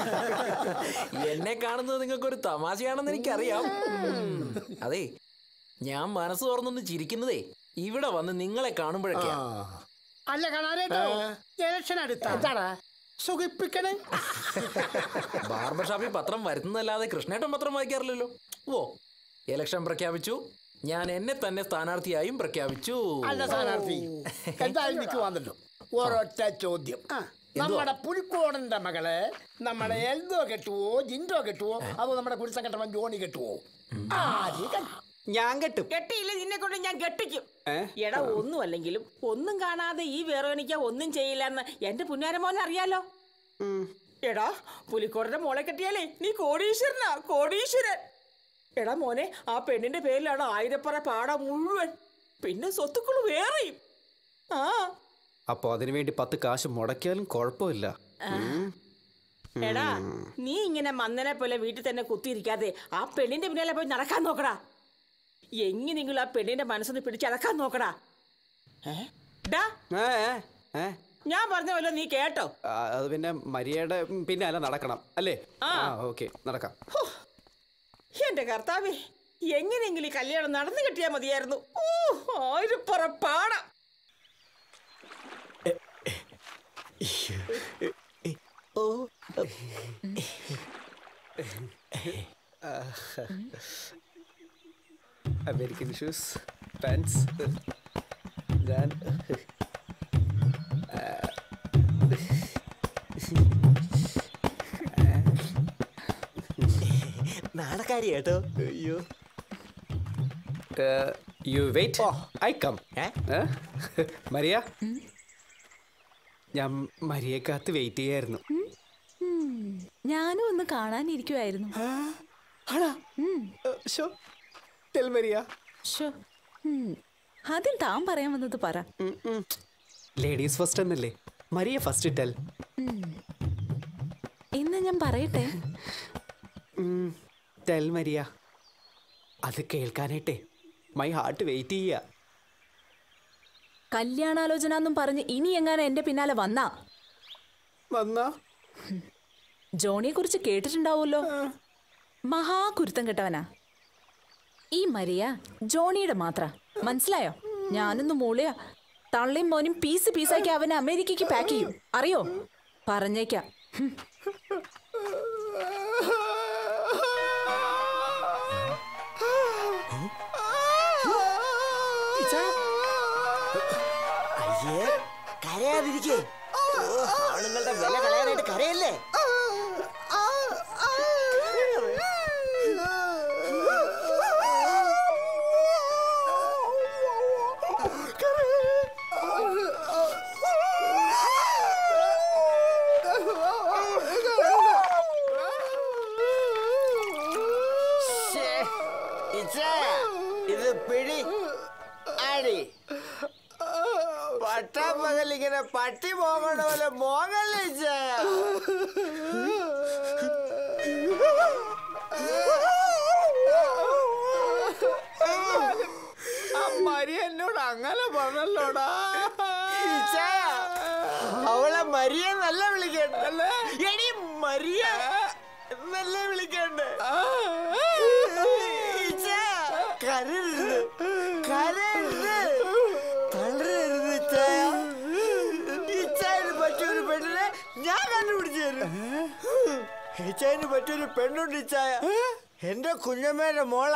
എന്നെ കാണുന്നത് നിങ്ങൾക്ക് ഒരു തമാശയാണെന്ന് എനിക്കറിയാം ഉം. അതെ ഞാൻ മനസ്സ് തുറന്നൊന്ന് ചിരിക്കുന്നതേ ഇവിടെ വന്ന് നിങ്ങളെ കാണുമ്പോഴൊക്കെയാ അല്ല കാണാനേട്ടോ ഇലക്ഷൻ അടുത്ത എന്താടാ സുഖിപ്പിക്കണേ ബാർബർ ഷാപ്പിൽ പത്രം വരുന്നതല്ലാതെ കൃഷ്ണേട്ടൻ പത്രം വായിക്കാറില്ലല്ലോ ഓ ഇലക്ഷൻ പ്രഖ്യാപിച്ചു ഞാൻ എന്നെ തന്നെ സ്ഥാനാർത്ഥിയായും പ്രഖ്യാപിച്ചു അല്ല സ്ഥാനാർത്ഥി എന്തായാലും നിൽക്കുവാന്നല്ലോ ഒരൊറ്റ ചോദ്യം നമ്മുടെ പുലിക്കോടന്റെ മകളെ നമ്മുടെ എൽദോ കെട്ടുവോ ജിൻഡോ കെട്ടുവോ അതോ നമ്മുടെ കുരുത്തം കെട്ടവൻ ജോണി കെട്ടുവോ ആര് കെട്ടും? ഞാൻ കെട്ടും കെട്ടിയില്ല നിന്നെ കൊണ്ട് ഞാൻ കെട്ടിക്കും എടാ ഒന്നും അല്ലെങ്കിലും ഒന്നും കാണാതെ ഈ വേറോനിക്ക ഒന്നും ചെയ്യില്ല എന്ന് എന്റെ പുന്നാരമോൻ അറിയാലോ എടാ പുലിക്കോടന്റെ മോളെ കെട്ടിയാലേ നീ കോടീശ്വരനാ കോടീശ്വരൻ എടാ മോനെ ആ പെണ്ണിന്റെ പേരിലാണ് ആയിരപ്പറ പാട മുഴുവൻ പിന്നെ സ്വത്തുക്കൾ വേറെയും ആ അപ്പൊ അതിനുവേണ്ടി പത്ത് കാശ് മുടക്കിയാലും കുഴപ്പമില്ല ഉം. എടാ നീ ഇങ്ങനെ മന്നനെ പോലെ വീട്ടിൽ തന്നെ കുത്തിയിരിക്കാതെ ആ പെണ്ണിന്റെ പിന്നാലെ പോയി നടക്കാൻ നോക്കടാ എങ്ങനെയെങ്കിലും ആ പെണ്ണിന്റെ മനസ്സൊന്ന് പിടിച്ചടക്കാൻ നോക്കടാ ഏ? ഡാ, ഏ, ഏ, ഏ. ഞാൻ പറഞ്ഞ പോലെ നീ കേട്ടോ ആ, അത് പിന്നെ മരിയയുടെ പിന്നാലെ നടക്കണം അല്ലേ ആ. ഓക്കെ നടക്കാം എന്റെ കർത്താവേ എങ്ങനെയെങ്കിലും ഈ കല്യാണം നടന്നു കിട്ടിയാ മതിയായിരുന്നു ഓ ആയിരപ്പറ പാട ഓ അമേരിക്കൻ ഷൂസ് പാൻസ് ഞാൻ നാണക്കാരി കേട്ടോ അയ്യോ you wait I come Maria ഞാൻ മരിയെ കാത്ത് വെയിറ്റ് ചെയ്യായിരുന്നു ഉം, ഞാനും ഒന്ന് കാണാനിരിക്കുമായിരുന്നു മരിയ ശോ, ഉം, ആദ്യം താൻ പറയാൻ വന്നത് പറ ലേഡീസ് ഫസ്റ്റ് എന്നല്ലേ മരിയ ഫസ്റ്റ് ടെൽ ഉം. ഇന്ന് ഞാൻ പറയട്ടെ ടെൽ മരിയ അത് കേൾക്കാനായിട്ടെ മൈ ഹാർട്ട് വെയിറ്റ് ചെയ്യുക കല്യാണാലോചന എന്നും പറഞ്ഞ് ഇനി എങ്ങാനും എന്റെ പിന്നാലെ വന്നാ വന്നാ ജോണിയെ കുറിച്ച് കേട്ടിട്ടുണ്ടാവുമല്ലോ മഹാകുരുത്തം കെട്ടവനാ ഈ മരിയ ജോണിയുടെ മാത്ര മനസ്സിലായോ ഞാനൊന്ന് മൂളിയ തള്ളിയും മോനും പീസ് പീസാക്കി അവനെ അമേരിക്കയ്ക്ക് പാക്ക് ചെയ്യും അറിയോ പറഞ്ഞേക്കാം ഹും. അയ്യേ കരയാതിരിക്കേ ഓ, ആണുങ്ങളുടെ വില കളയാനായിട്ട് കരയല്ലേ ശ്ശേ, ഇച്ചാ, ഇത് പിടി അടി പട്ടാപ്പകൽ ഇങ്ങനെ പട്ടി പോകണ പോലെ മോങ്ങല്ലേ ഇച്ചായ മരി എന്നോട് അങ്ങനെ പറഞ്ഞല്ലോടാ ഇച്ചായ, അവളെ മരിയ നല്ല വിളിക്കണ്ടല്ലേ എടി മരിയ നല്ല വിളിക്കണ്ടേ ഇച്ചായ, കരരുത് കരരുത് ഞാൻ കണ്ടുപിടിച്ചു തരും ഇച്ചായന് പറ്റിയൊരു പെണ്ണുണ്ട് ഇച്ചായ എന്റെ കുഞ്ഞമ്മേന്റെ മോള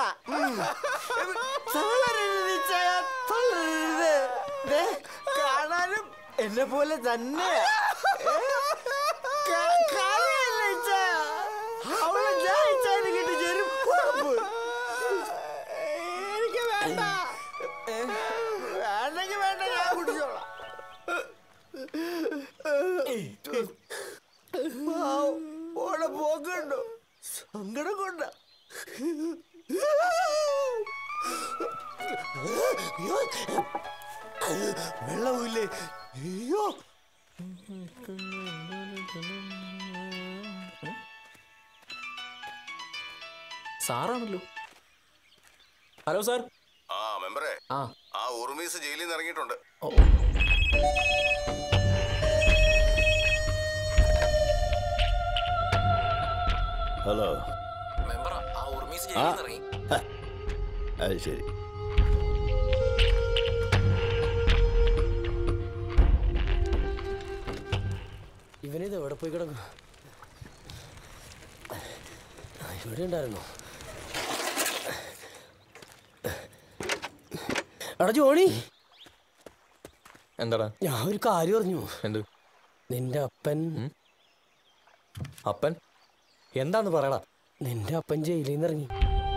തളരരുത് ഇച്ചായ തളരരുത് ദേ, കാണാനും എന്നെ പോലെ തന്നെ കാണാനല്ല ഇച്ചായ അവളെ ഞാൻ ഇച്ചായന് കിട്ടി ചേരും ഉറപ്പ് എനിക്ക് വേണ്ട വേണ്ടെങ്കിൽ വേണ്ട ഞാൻ കുടിച്ചോളാം പാവം, ഓളെ പോക്കുണ്ടോ സങ്കടം കൊണ്ട വെള്ളമില്ലേ അയ്യോ സാറാണല്ലോ ഹലോ സാർ ആ മെമ്പറേ ആ ആ ഉറുമീസ് ജയിലിൽ നിന്ന് ഇറങ്ങിയിട്ടുണ്ട് ഹലോ മെമ്പറാ ആ ഉർമീസ് ആ ജയിലിൽ ഇറങ്ങി ഹ, അത് ശരി ഇവനിത് എവിടെ പോയി കിടക്കും ഇവിടെ ഉണ്ടായിരുന്നു എടാ ജോണി എന്താടാ ഞാൻ ഒരു കാര്യം അറിഞ്ഞു എന്ത് നിന്റെ അപ്പൻ അപ്പൻ എന്താന്ന് പറയടാ നിന്റെ അപ്പൻ ജയിലിൽ നിന്ന് ഇറങ്ങി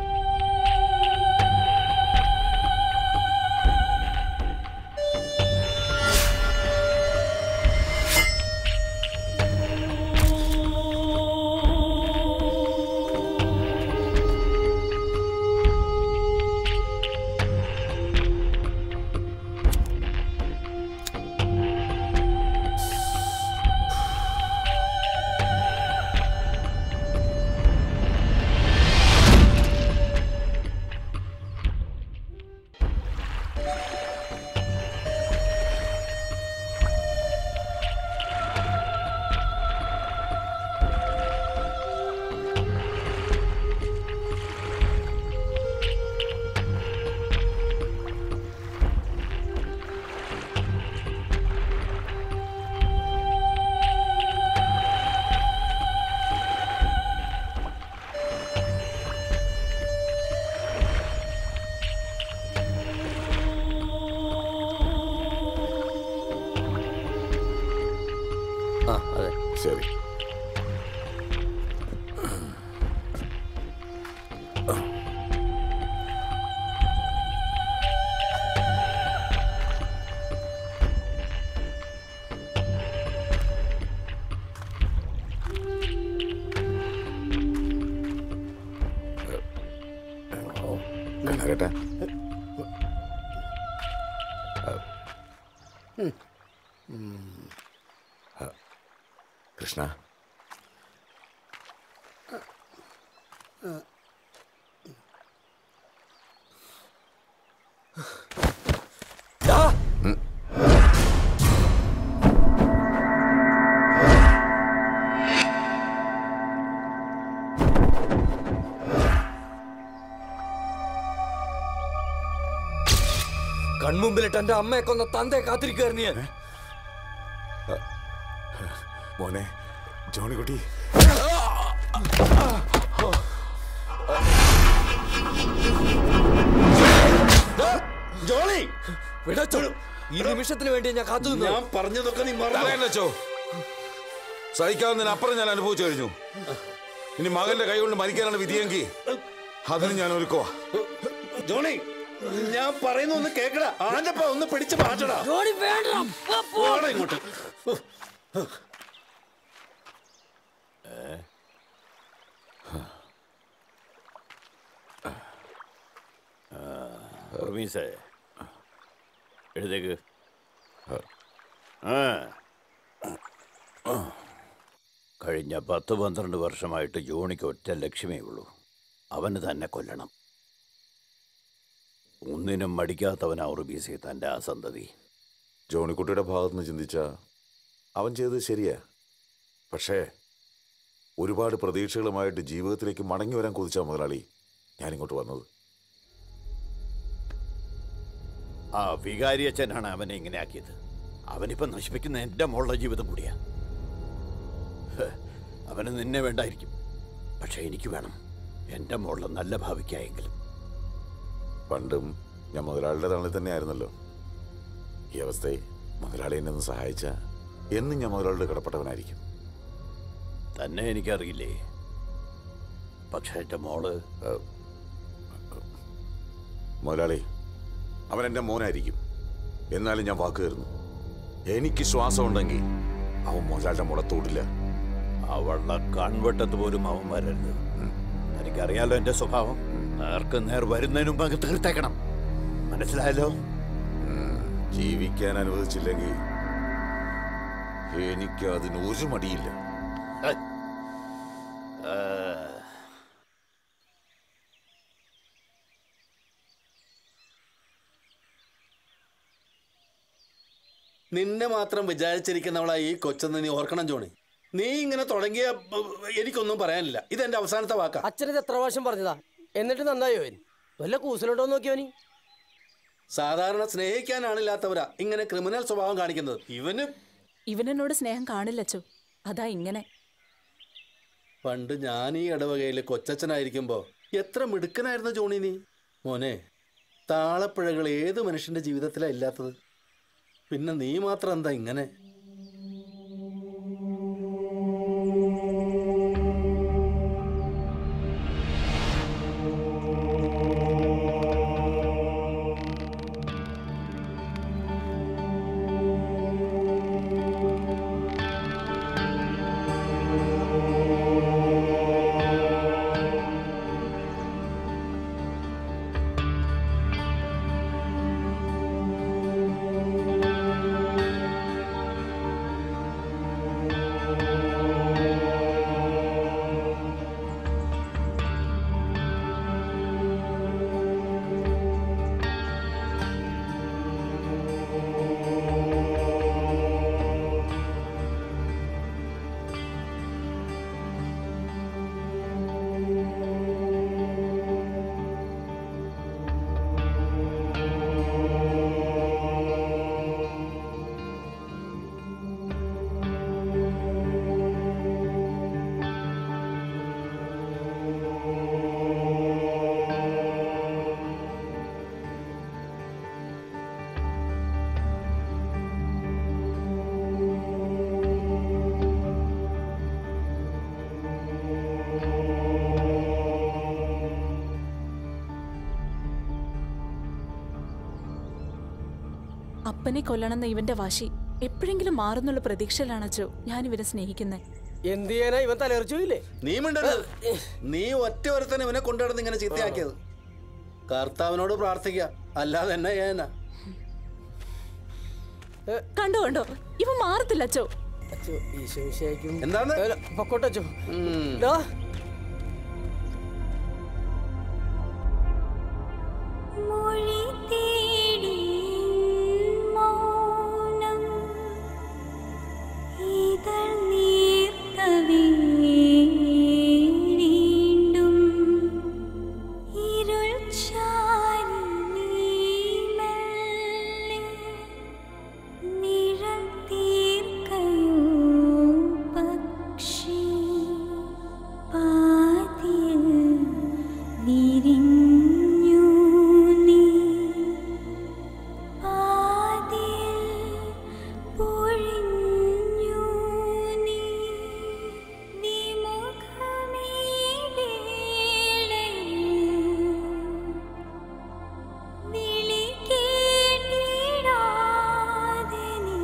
ആ അതെ ശരി കനകേട്ടാ കൃഷ്ണ കൺമുമ്പിലിട്ട് എന്റെ അമ്മയെ കൊന്ന തന്തയെ കാത്തിരിക്കുകയായിരുന്നു ഞാൻ മോനെ ജോണിക്കുട്ടി ജോളി വിടച്ചോ ഈ നിമിഷത്തിന് വേണ്ടി ഞാൻ കാത്തു ഞാൻ പറഞ്ഞതൊക്കെ നീ മറന്നോ സഹിക്കാവുന്നതിനപ്പുറം ഞാൻ അനുഭവിച്ചു കഴിഞ്ഞു ഇനി മകന്റെ കൈ കൊണ്ട് മരിക്കാനാണ് വിധിയെങ്കിൽ അതിന് ഞാൻ ഒരുക്കുവാ ജോണി ഞാൻ പറയുന്ന ഒന്ന് കേക്കടാ ആന്റപ്പ ഒന്ന് പിടിച്ച് മാറ്റടാ ജോണി വേണ്ട പോടാ ഇങ്ങോട്ട് റമീസേ എഴുതേക്ക് ആ കഴിഞ്ഞ പത്ത് പന്ത്രണ്ട് വർഷമായിട്ട് ജോണിക്ക് ഒറ്റ ലക്ഷ്യമേ ഉള്ളൂ അവന് തന്നെ കൊല്ലണം ഒന്നിനും മടിക്കാത്തവനാ ഉറുബീസി തൻ്റെ ആ സന്തതി ജോണിക്കുട്ടിയുടെ ഭാഗത്തുനിന്ന് ചിന്തിച്ച അവൻ ചെയ്തത് ശരിയാ പക്ഷേ ഒരുപാട് പ്രതീക്ഷകളുമായിട്ട് ജീവിതത്തിലേക്ക് മടങ്ങി വരാൻ കൊതിച്ച മുതലാളി ഞാനിങ്ങോട്ട് വന്നത് ആ വികാരി അച്ഛനാണ് അവനെ ഇങ്ങനെ ആക്കിയത് അവനിപ്പം നശിപ്പിക്കുന്ന എൻ്റെ മോളുടെ ജീവിതം കൂടിയാ അവന് നിന്നെ വേണ്ടായിരിക്കും പക്ഷെ എനിക്ക് വേണം എൻ്റെ മോളിൽ നല്ല ഭാവിക്കായെങ്കിലും പണ്ടും ഞാൻ മുതലാളിയുടെ തണലിൽ തന്നെയായിരുന്നല്ലോ ഈ അവസ്ഥയിൽ മുതലാളി എന്നെ ഒന്ന് സഹായിച്ച എന്നും ഞാൻ മുതലാളിയുടെ കടപ്പെട്ടവനായിരിക്കും തന്നെ എനിക്കറിയില്ലേ പക്ഷെ എൻ്റെ മോള് മുതലാളി അവൻ എൻ്റെ മോനായിരിക്കും എന്നാലും ഞാൻ വാക്ക് തരുന്നു എനിക്ക് ശ്വാസം ഉണ്ടെങ്കിൽ അവൻ മുതലാളിയുടെ മുളത്തോടില്ല അവളുടെ കൺവെട്ടത്ത് പോലും അവൻ വരരുത് എനിക്കറിയാലോ എൻ്റെ സ്വഭാവം നേർക്ക് നേർ വരുന്നതിന് മുമ്പ് അങ്ങ് തീർത്തേക്കണം മനസ്സിലായല്ലോ ജീവിക്കാൻ അനുവദിച്ചില്ലെങ്കിൽ എനിക്ക് അതിന് ഒരു മടിയില്ല നിന്നെ മാത്രം വിചാരിച്ചിരിക്കുന്നവളാ ഈ കൊച്ചെന്ന് നീ ഓർക്കണം ജോണി നീ ഇങ്ങനെ തുടങ്ങിയ ബ- ബ- എനിക്കൊന്നും പറയാനില്ല ഇതെന്റെ അവസാനത്തെ വാക്കാ അച്ഛനത് എത്ര പ്രാവശ്യം പറഞ്ഞതാ എന്നിട്ട് നന്നായോ അവൻ വല്ല കൂസലുണ്ടോ നോക്കിയോനി സാധാരണ സ്നേഹിക്കാനാണില്ലാത്തവരാ ഇങ്ങനെ ക്രിമിനൽ സ്വഭാവം കാണിക്കുന്നത് ഇവന് ഇവനെന്നോട് സ്നേഹം കാണില്ലച്ചോ അതാ ഇങ്ങനെ പണ്ട് ഞാൻ ഈ ഇടവകയിൽ കൊച്ചച്ഛനായിരിക്കുമ്പോ എത്ര മിടുക്കനായിരുന്നു ജോണി നീ മോനെ താളപ്പിഴകൾ ഏത് മനുഷ്യന്റെ ജീവിതത്തിലാ ഇല്ലാത്തത് പിന്നെ നീ മാത്രം എന്താ ഇങ്ങനെ അപ്പനെ കൊല്ലണമെന്ന ഇവന്റെ വാശി എപ്പോഴെങ്കിലും മാറുന്നുള്ള പ്രതീക്ഷയിലാണച്ചോ ഞാൻ ഇവരെ സ്നേഹിക്കുന്നത് എന്ത് ചെയ്യാനാ ഇവൻ തലർച്ചയില്ലേ നീ മിണ്ടരുത് നീ ഒറ്റ ഒരുത്തനെ ഇവനെ കൊണ്ടുനടന്ന് ഇങ്ങനെ ചീത്തയാക്കിയത് കർത്താവിനോട് പ്രാർത്ഥിക്കുക അല്ലാതെ എന്നെ ചെയ്യാനാ കണ്ടോ കണ്ടോ ഇവ മാറത്തില്ല അച്ചോ എന്താണ് പൊക്കോട്ടോ മൊഴി തേടി മൗനം ഇതൾ നീർത്ത വീണ്ടും ഇരുൾ ചാരി നീ മെല്ലെ നിഴൽ തീർക്കയോ പക്ഷി പാതിയിൽ വിരിഞ്ഞു നീ പാതിയിൽ പൊഴിഞ്ഞു നീ വിമുഖമീ വേളയിൽ വിളി കേട്ടിടാതെ നീ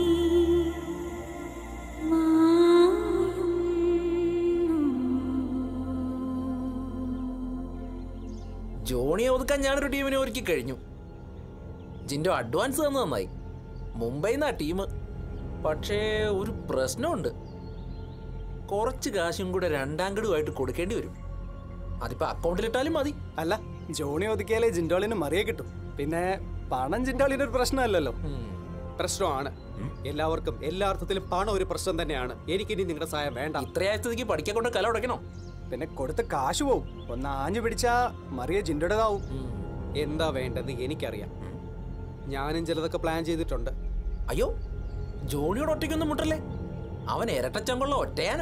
ജോണിയെ ഒതുക്കാൻ ഞാനൊരു ടീമിനെ ഒരുക്കി കഴിഞ്ഞു ജിൻഡോ അഡ്വാൻസ് തന്നു നന്നായി മുംബൈ നിന്നാ ടീം പക്ഷേ ഒരു പ്രശ്നമുണ്ട് കുറച്ച് കാശും കൂടെ രണ്ടാം ഗഡുവായിട്ട് കൊടുക്കേണ്ടി വരും അതിപ്പോ അക്കൗണ്ടിലിട്ടാലും മതി അല്ല ജോണി ഒതുക്കിയാലേ ജിൻഡോളിന് മറിയെ കിട്ടും പിന്നെ പണം ജിൻഡോളിന് ഒരു പ്രശ്നമല്ലല്ലോ പ്രശ്നമാണ് എല്ലാവർക്കും എല്ലാ അർത്ഥത്തിലും പണം ഒരു പ്രശ്നം തന്നെയാണ് എനിക്കിനി നിങ്ങളുടെ സഹായം വേണ്ട ഇത്രയായസ്ഥിതിക്ക് പഠിക്കാൻ കൊണ്ട് കല ഉടയ്ക്കണോ പിന്നെ കൊടുത്ത കാശ് പോവും ഒന്ന് ആഞ്ഞു പിടിച്ചാ മറിയ ജിൻഡോടേതാവും എന്താ വേണ്ടെന്ന് എനിക്കറിയാം ഞാനും ചിലതൊക്കെ പ്ലാൻ ചെയ്തിട്ടുണ്ട് അയ്യോ ജോണിയോട് ഒറ്റയ്ക്കൊന്നും മുട്ടല്ലേ അവൻ ഇരട്ടച്ചങ്കുള്ള ഒറ്റയാന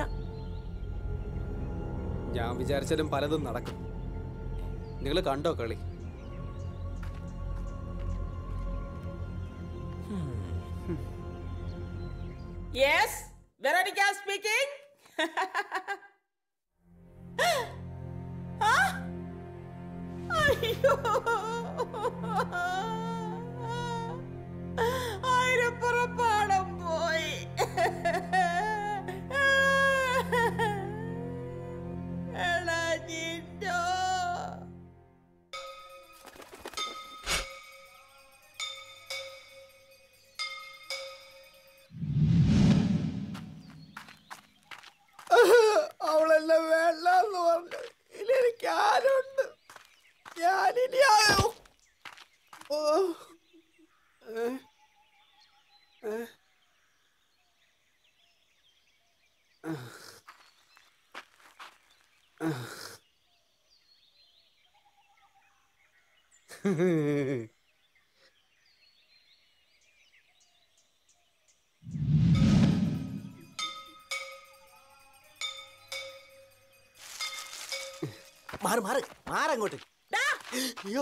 ഞാൻ വിചാരിച്ചാലും പലതും നടക്കും നിങ്ങൾ കണ്ടോ കളി യെസ് വെറോണിക്ക സ്പീക്കിംഗ് അയ്യോ ആയിരപ്പുറപ്പാടം പോയി എടാ ജിൻഡോ. അവളെന്നെ വേണ്ടെന്ന് പറഞ്ഞു ഇനി എനിക്ക് ആരുണ്ട് ഞാനിനി ആയോ ഓ ഏ? ഏ? മാറ് മാറ് മാറങ്ങോട്ട് അയ്യോ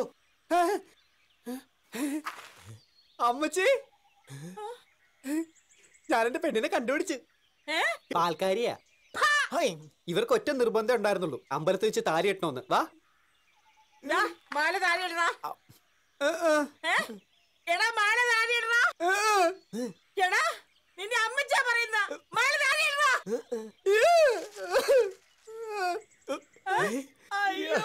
അമ്മച്ചി ഞാൻ എന്റെ പെണ്ണിനെ കണ്ടുപിടിച്ച് പാൽക്കാരിയാ ഇവർക്ക് ഒറ്റ നിർബന്ധം ഉണ്ടായിരുന്നുള്ളൂ അമ്പലത്തിൽ വെച്ച് താരി കെട്ടണമെന്ന് വാ ദാ, മാല താഴെ ഇടടാ. ഏ? എടാ മാല താഴെ ഇടടാ. എടാ നിന്റെ അമ്മച്ചാ പറയുന്ന മാല താഴെ ഇടടാ. ഏ? അയ്യോ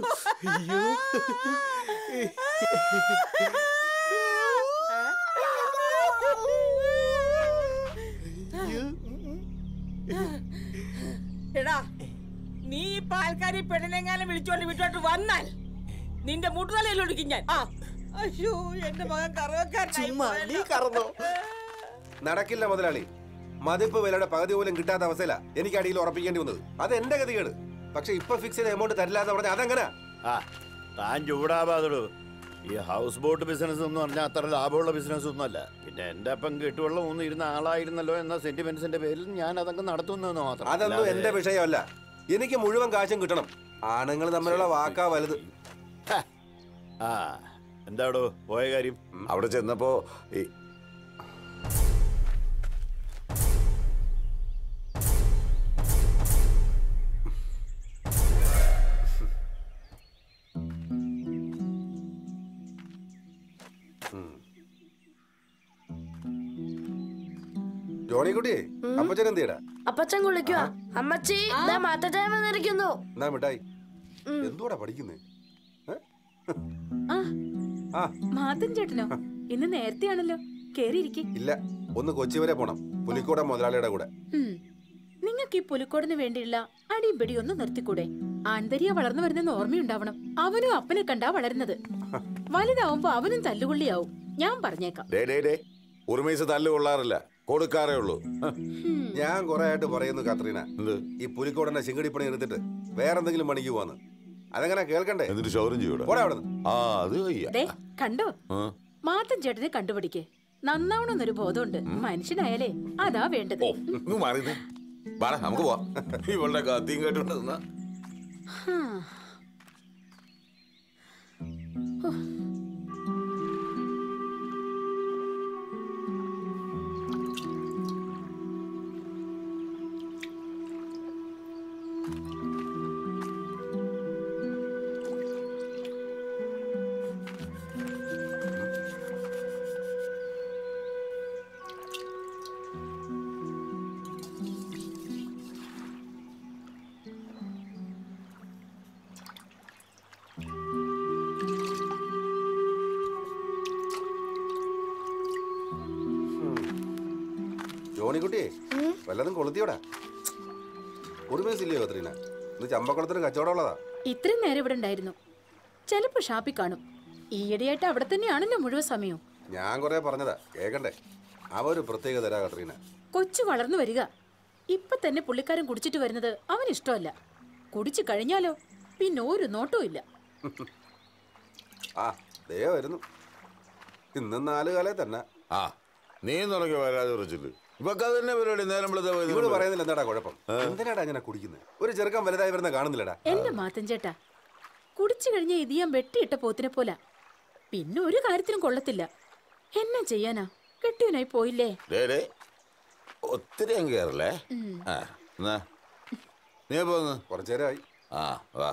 എടാ നീ ഈ പാൽക്കാരി പെണ്ണിനെങ്ങാനും വിളിച്ചോണ്ട് വീട്ടോട്ട് വന്നാൽ നിന്റെ മുട്ടുതലയിൽ ഒടുക്കും ഞാൻ ആ അയ്യോ എന്റെ മകൻ കറവക്കാരനായി നീ കറന്നോ നടക്കില്ല മുതലാളി മതിപ്പ് വിലയുടെ പകുതി പോലും കിട്ടാത്ത അവസ്ഥയില എനിക്ക് അടിയിൽ ഉറപ്പിക്കേണ്ടി വന്നത് അത് എന്റെ ഗതികേട് പക്ഷെ ഇപ്പൊ ഫിക്സ് ചെയ്ത എമൗണ്ട് തരില്ല എന്ന് പറഞ്ഞാൽ അതെങ്ങനെ ആ താൻ ചൂടാവാതടൂ ഈ ഹൗസ് ബോട്ട് ബിസിനസ് എന്ന് പറഞ്ഞാൽ അത്ര ലാഭമുള്ള ബിസിനസ് ഒന്നുമല്ല പിന്നെ എന്റെ അപ്പം കെട്ടുവെള്ളം ഒന്നും ഇരുന്ന ആളായിരുന്നല്ലോ എന്ന സെന്റിമെന്റ്സിന്റെ പേരിൽ ഞാൻ അതൊക്കെ നടത്തുന്നു മാത്രം അതൊന്നും അല്ലാതെ- എന്റെ വിഷയമല്ല എനിക്ക് മുഴുവൻ കാശും കിട്ടണം ആണുങ്ങൾ തമ്മിലുള്ള വാക്കാ വലുത് ആ എന്താടോ പോയ കാര്യം അവിടെ ചെന്നപ്പോ ഈ ജോണിക്കുട്ടി അപ്പച്ചൻ എന്തിയടാ അപ്പച്ചൻ കുളിക്കുക അമ്മച്ചി ദേ മാത്തച്ചായ വന്നിരിക്കുന്നു എന്നാ മിഠായി എന്തുവാടാ പഠിക്കുന്നേ ആ ആ മാതൻ ചേട്ടനോ ഇന്ന് നേരത്തെയാണല്ലോ കേറിയിരിക്കെ ഇല്ല ഒന്ന് കൊച്ചി വരെ പോണം പുലിക്കോട മുതലാളിയുടെ കൂടെ നിങ്ങൾക്ക് ഈ പുലിക്കോടിന് വേണ്ടിയുള്ള അടിയും പിടിയും ഒന്ന് നിർത്തിക്കൂടെ ആൺതരിയ വളർന്നു വരുന്നെന്ന് ഓർമ്മയുണ്ടാവണം അവനും അപ്പനെ കണ്ടാ വളരുന്നത് വലുതാവുമ്പോ അവനും തല്ലുകൊള്ളിയാവും ഞാൻ പറഞ്ഞേക്കാം ഡേ ഡേ ഡേ ഉറുമീസ് തല്ല് കൊള്ളാറില്ല കൊടുക്കാറേ ഉള്ളൂ ഞാൻ കുറെ ആയിട്ട് പറയുന്നു കാത്രീന ഈ പുലിക്കോടന്റെ ശിങ്കടിപ്പണി എടുത്തിട്ട് വേറെന്തെങ്കിലും പണിക്ക് പോവാന്ന് അതെങ്ങനെ കേൾക്കണ്ടേ എന്നിട്ട് ഷൗറും ചെയ്യൂടെ പോടാ അവിടുന്ന് ആ അത് വയ്യ ദേ കണ്ടോ ആ. മാത്തൻ ചേട്ടനെ കണ്ടുപിടിക്കേ നന്നാവണമെന്നൊരു ബോധമുണ്ട് മനുഷ്യനായാലേ അതാ വേണ്ടത് ഇങ്ങ് മാറിയത് വാടാ നമുക്ക് പോവാം ഇവളുടെ കത്തിയും കേട്ടോണ്ട് നിന്നാ ഹാ. ഹോ. ജോണിക്കുട്ടി വല്ലതും കൊളുത്തിയോടാ ഉറുമേസില്ലയോ കാത്രീന ഇത് ചമ്പക്കുളത്തിന് കച്ചവടം ഉള്ളതാ ഇത്രയും നേരം ഇവിടെ ഉണ്ടായിരുന്നു ചിലപ്പോ ഷാപ്പിൽ കാണും ഈയിടെയായിട്ട് അവിടെ തന്നെയാണല്ലോ മുഴുവൻ സമയവും ഞാൻ കുറെ പറഞ്ഞതാ കേക്കണ്ടേ അവര് പ്രത്യേക തരാ കാത്രീന കൊച്ചു വളർന്നു വരിക ഇപ്പൊ തന്നെ പുള്ളിക്കാരൻ കുടിച്ചിട്ട് വരുന്നത് അവന് ഇഷ്ടമല്ല കുടിച്ചു കഴിഞ്ഞാലോ പിന്നെ ഒരു നോട്ടവും ഇല്ല ആ ദേ വരുന്നു ഇന്നും നാല് കാലേ തന്നെ ആ നീ തുടങ്ങി വരാതെ ഉറച്ചില്ല ഇവക്ക് അത് തന്നെ പരിപാടി നേരം വെളുത്ത പോയി ഇവള് പറയുന്നില്ല എന്താടാ കുഴപ്പം എന്തിനാടാ അങ്ങനെ കുടിക്കുന്നത് ഒരു ചെറുക്കം വലുതായി വരുന്ന കാണുന്നില്ലടാ എന്റെ മാത്തൻ ചേട്ടാ കുടിച്ചു കഴിഞ്ഞ ഇത് ഞാൻ വെട്ടിയിട്ട പോത്തിനെ പോല പിന്നെ ഒരു കാര്യത്തിനും കൊള്ളത്തില്ല എന്നാ ചെയ്യാനാ കെട്ടിയനായി പോയില്ലേ ഡേ ഡേ ഒത്തിരി അങ്ങ് കയറല്ലേ ഉം. ആ എന്നാ നീ പോന്ന് കുറച്ചു നേരമായി ആ വാ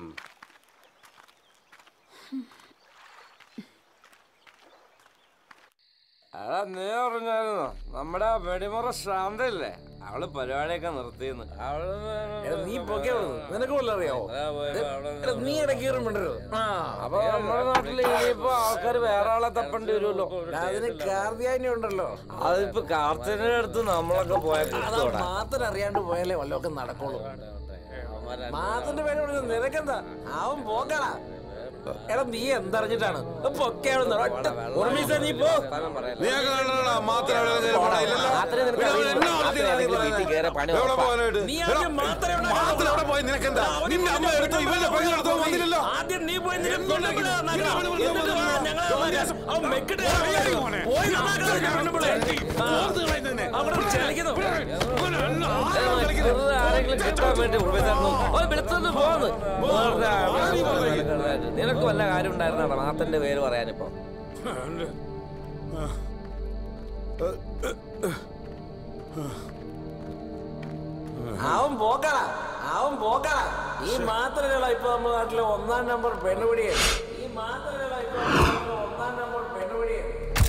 എടാ നീ പറഞ്ഞായിരുന്നോ നമ്മുടെ ആ വെടിമുറ ശാന്തയില്ലേ അവള് പരിപാടിയൊക്കെ നിർത്തിയെന്ന് എടാ, നീ പൊക്കെ നിനക്ക് വല്ലതും അറിയാവോ എടാ, നീ ഇടയ്ക്ക് കയറും മിണ്ടരുത്. ആ, അപ്പൊ നമ്മുടെ നാട്ടില് ഇനിയിപ്പോ ആൾക്കാർ വേറെ ആളെ തപ്പേണ്ടി വരുമല്ലോ എടാ, അതിന് കാർത്തിയാനി ഉണ്ടല്ലോ അതിപ്പോ കാർത്തിന്റെ അടുത്ത് നമ്മളൊക്കെ പോയ അതാ മാത്രം അറിയാണ്ട് പോയാലേ വല്ലതൊക്കെ നടക്കുള്ളൂ മാത്തിന്റെ പേര് പറഞ്ഞത് നിനക്കെന്താ അവൻ പോക്കടാ എടാ നീ എന്തറിഞ്ഞിട്ടാണ് പൊക്കെയാണെന്ന് ഒറ്റ ഉറമീസ നീ പോ നീയൊക്കെ കണ്ടോടാ മാത്രം അവിടെ കയറി പോടാ, ഇല്ലല്ലോ? മാത്രമേ നിനക്ക് പിന്നെ അവൻ അറിയുള്ളൂ. എന്നെ വളർത്തിയതാ നീ മാത്രമേ പറയുന്നത്. വീട്ടിൽ കയറി പണി എവിടെ ഉറപ്പാ. പോകാനായിട്ട്? നീ എടാ, ആദ്യം മാത്രമേ ഇവിടെ മാത്രം എവിടെ പോയി നിനക്കെന്താ നിന്റെ അമ്മ എടുത്തു ഇവന്റെ പെങ്ങൾ എടുത്തു വന്നില്ലല്ലോ ആദ്യം നീ പോയി നിന്നെ എന്തുകൊണ്ടാ കൊണ്ടുപോയി ഇങ്ങനെ? നന്നാക്കണം. ഇങ്ങനെ ഇവിടെ എന്നിട്ട് വാ, ഞങ്ങളെ ജോലിയാ- അവൻ മെക്കിട്ട് പോയി നന്നാക്കണം. അവിടെ ചലിക്കുന്നു. വെറുതെ ആരെങ്കിലും കിട്ടാൻ വേണ്ടി ഉറപ്പിച്ചായിരുന്നു വെളുത്തൊന്ന് പോന്ന് വെറുതെ ആരെങ്കിലും നിനക്ക് വല്ല കാര്യം ഉണ്ടായിരുന്നാണ് മാത്തന്റെ പേര് പറയാനിപ്പോ അവൻ പോക്കടാ അവൻ പോക്കടാ ഈ മാത്രമല്ല ഇപ്പൊ നമ്മുടെ നാട്ടിലെ ഒന്നാം നമ്പർ പെണ്ണുപിടിയെ ഈ മാത്രമല്ല ഇപ്പൊ നമ്മുടെ നാട്ടിലെ ഒന്നാം നമ്പർ പെണ്ണുപിടിയെ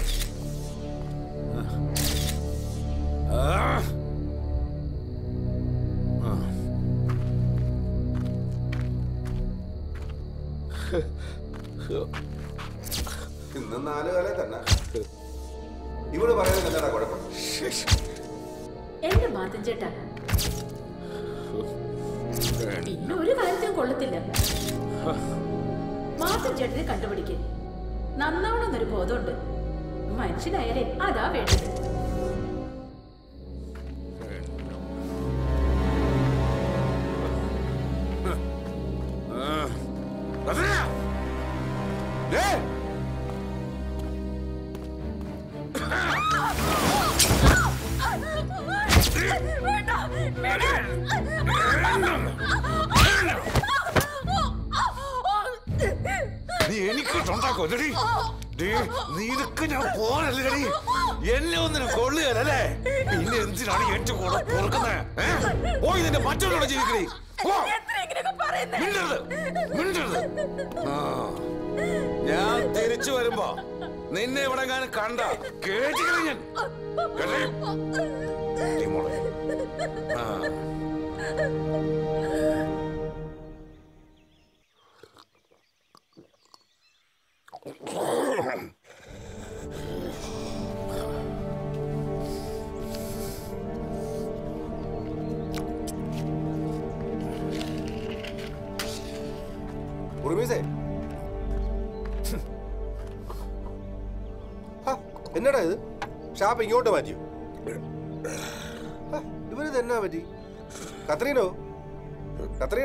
ഇന്ന് നാല് കാലം തന്നെ ഇവള് പറയുന്നത് എന്താടാ കുഴപ്പം എന്റെ മാത്തൻ ചേട്ടാ പിന്നെ ഒരു കാര്യത്തിനും കൊള്ളത്തില്ല മാത്തൻ ചേട്ടനെ കണ്ടുപിടിക്കേ നന്നാവണമെന്നൊരു ബോധമുണ്ട് മനുഷ്യനായാലേ അതാ വേണ്ടത് നീ എനിക്ക് തൊണ്ടാക്കോ ഡി നീനക്ക് ഞാൻ പോനല്ലേ എന്നെ ഒന്നിനും കൊള്ളുകയല്ലേ പിന്നെ എന്തിനാണ് ഏറ്റവും കൂടെ പൊറുക്കുന്നത് പോയി നിന്റെ മറ്റുള്ളവരുടെ ജീവിക്കണേ പോ. മിണ്ടരുത് മിണ്ടരുത് ആ. ഞാൻ തിരിച്ചു വരുമ്പോ നിന്നെ ഇവിടെ ഞാൻ കണ്ട കേട്ടിക്കണ ഞാൻ കേട്ടേ? ഡി മോളെ. ആ. ഉറുമീസേ ഹ, എന്നടാ ഇത് ഷാപ്പ് ഇങ്ങോട്ട് മാറ്റിയോ ഹ, ഇവരിത് എന്നാ പറ്റി കത്രീനോ കത്രീന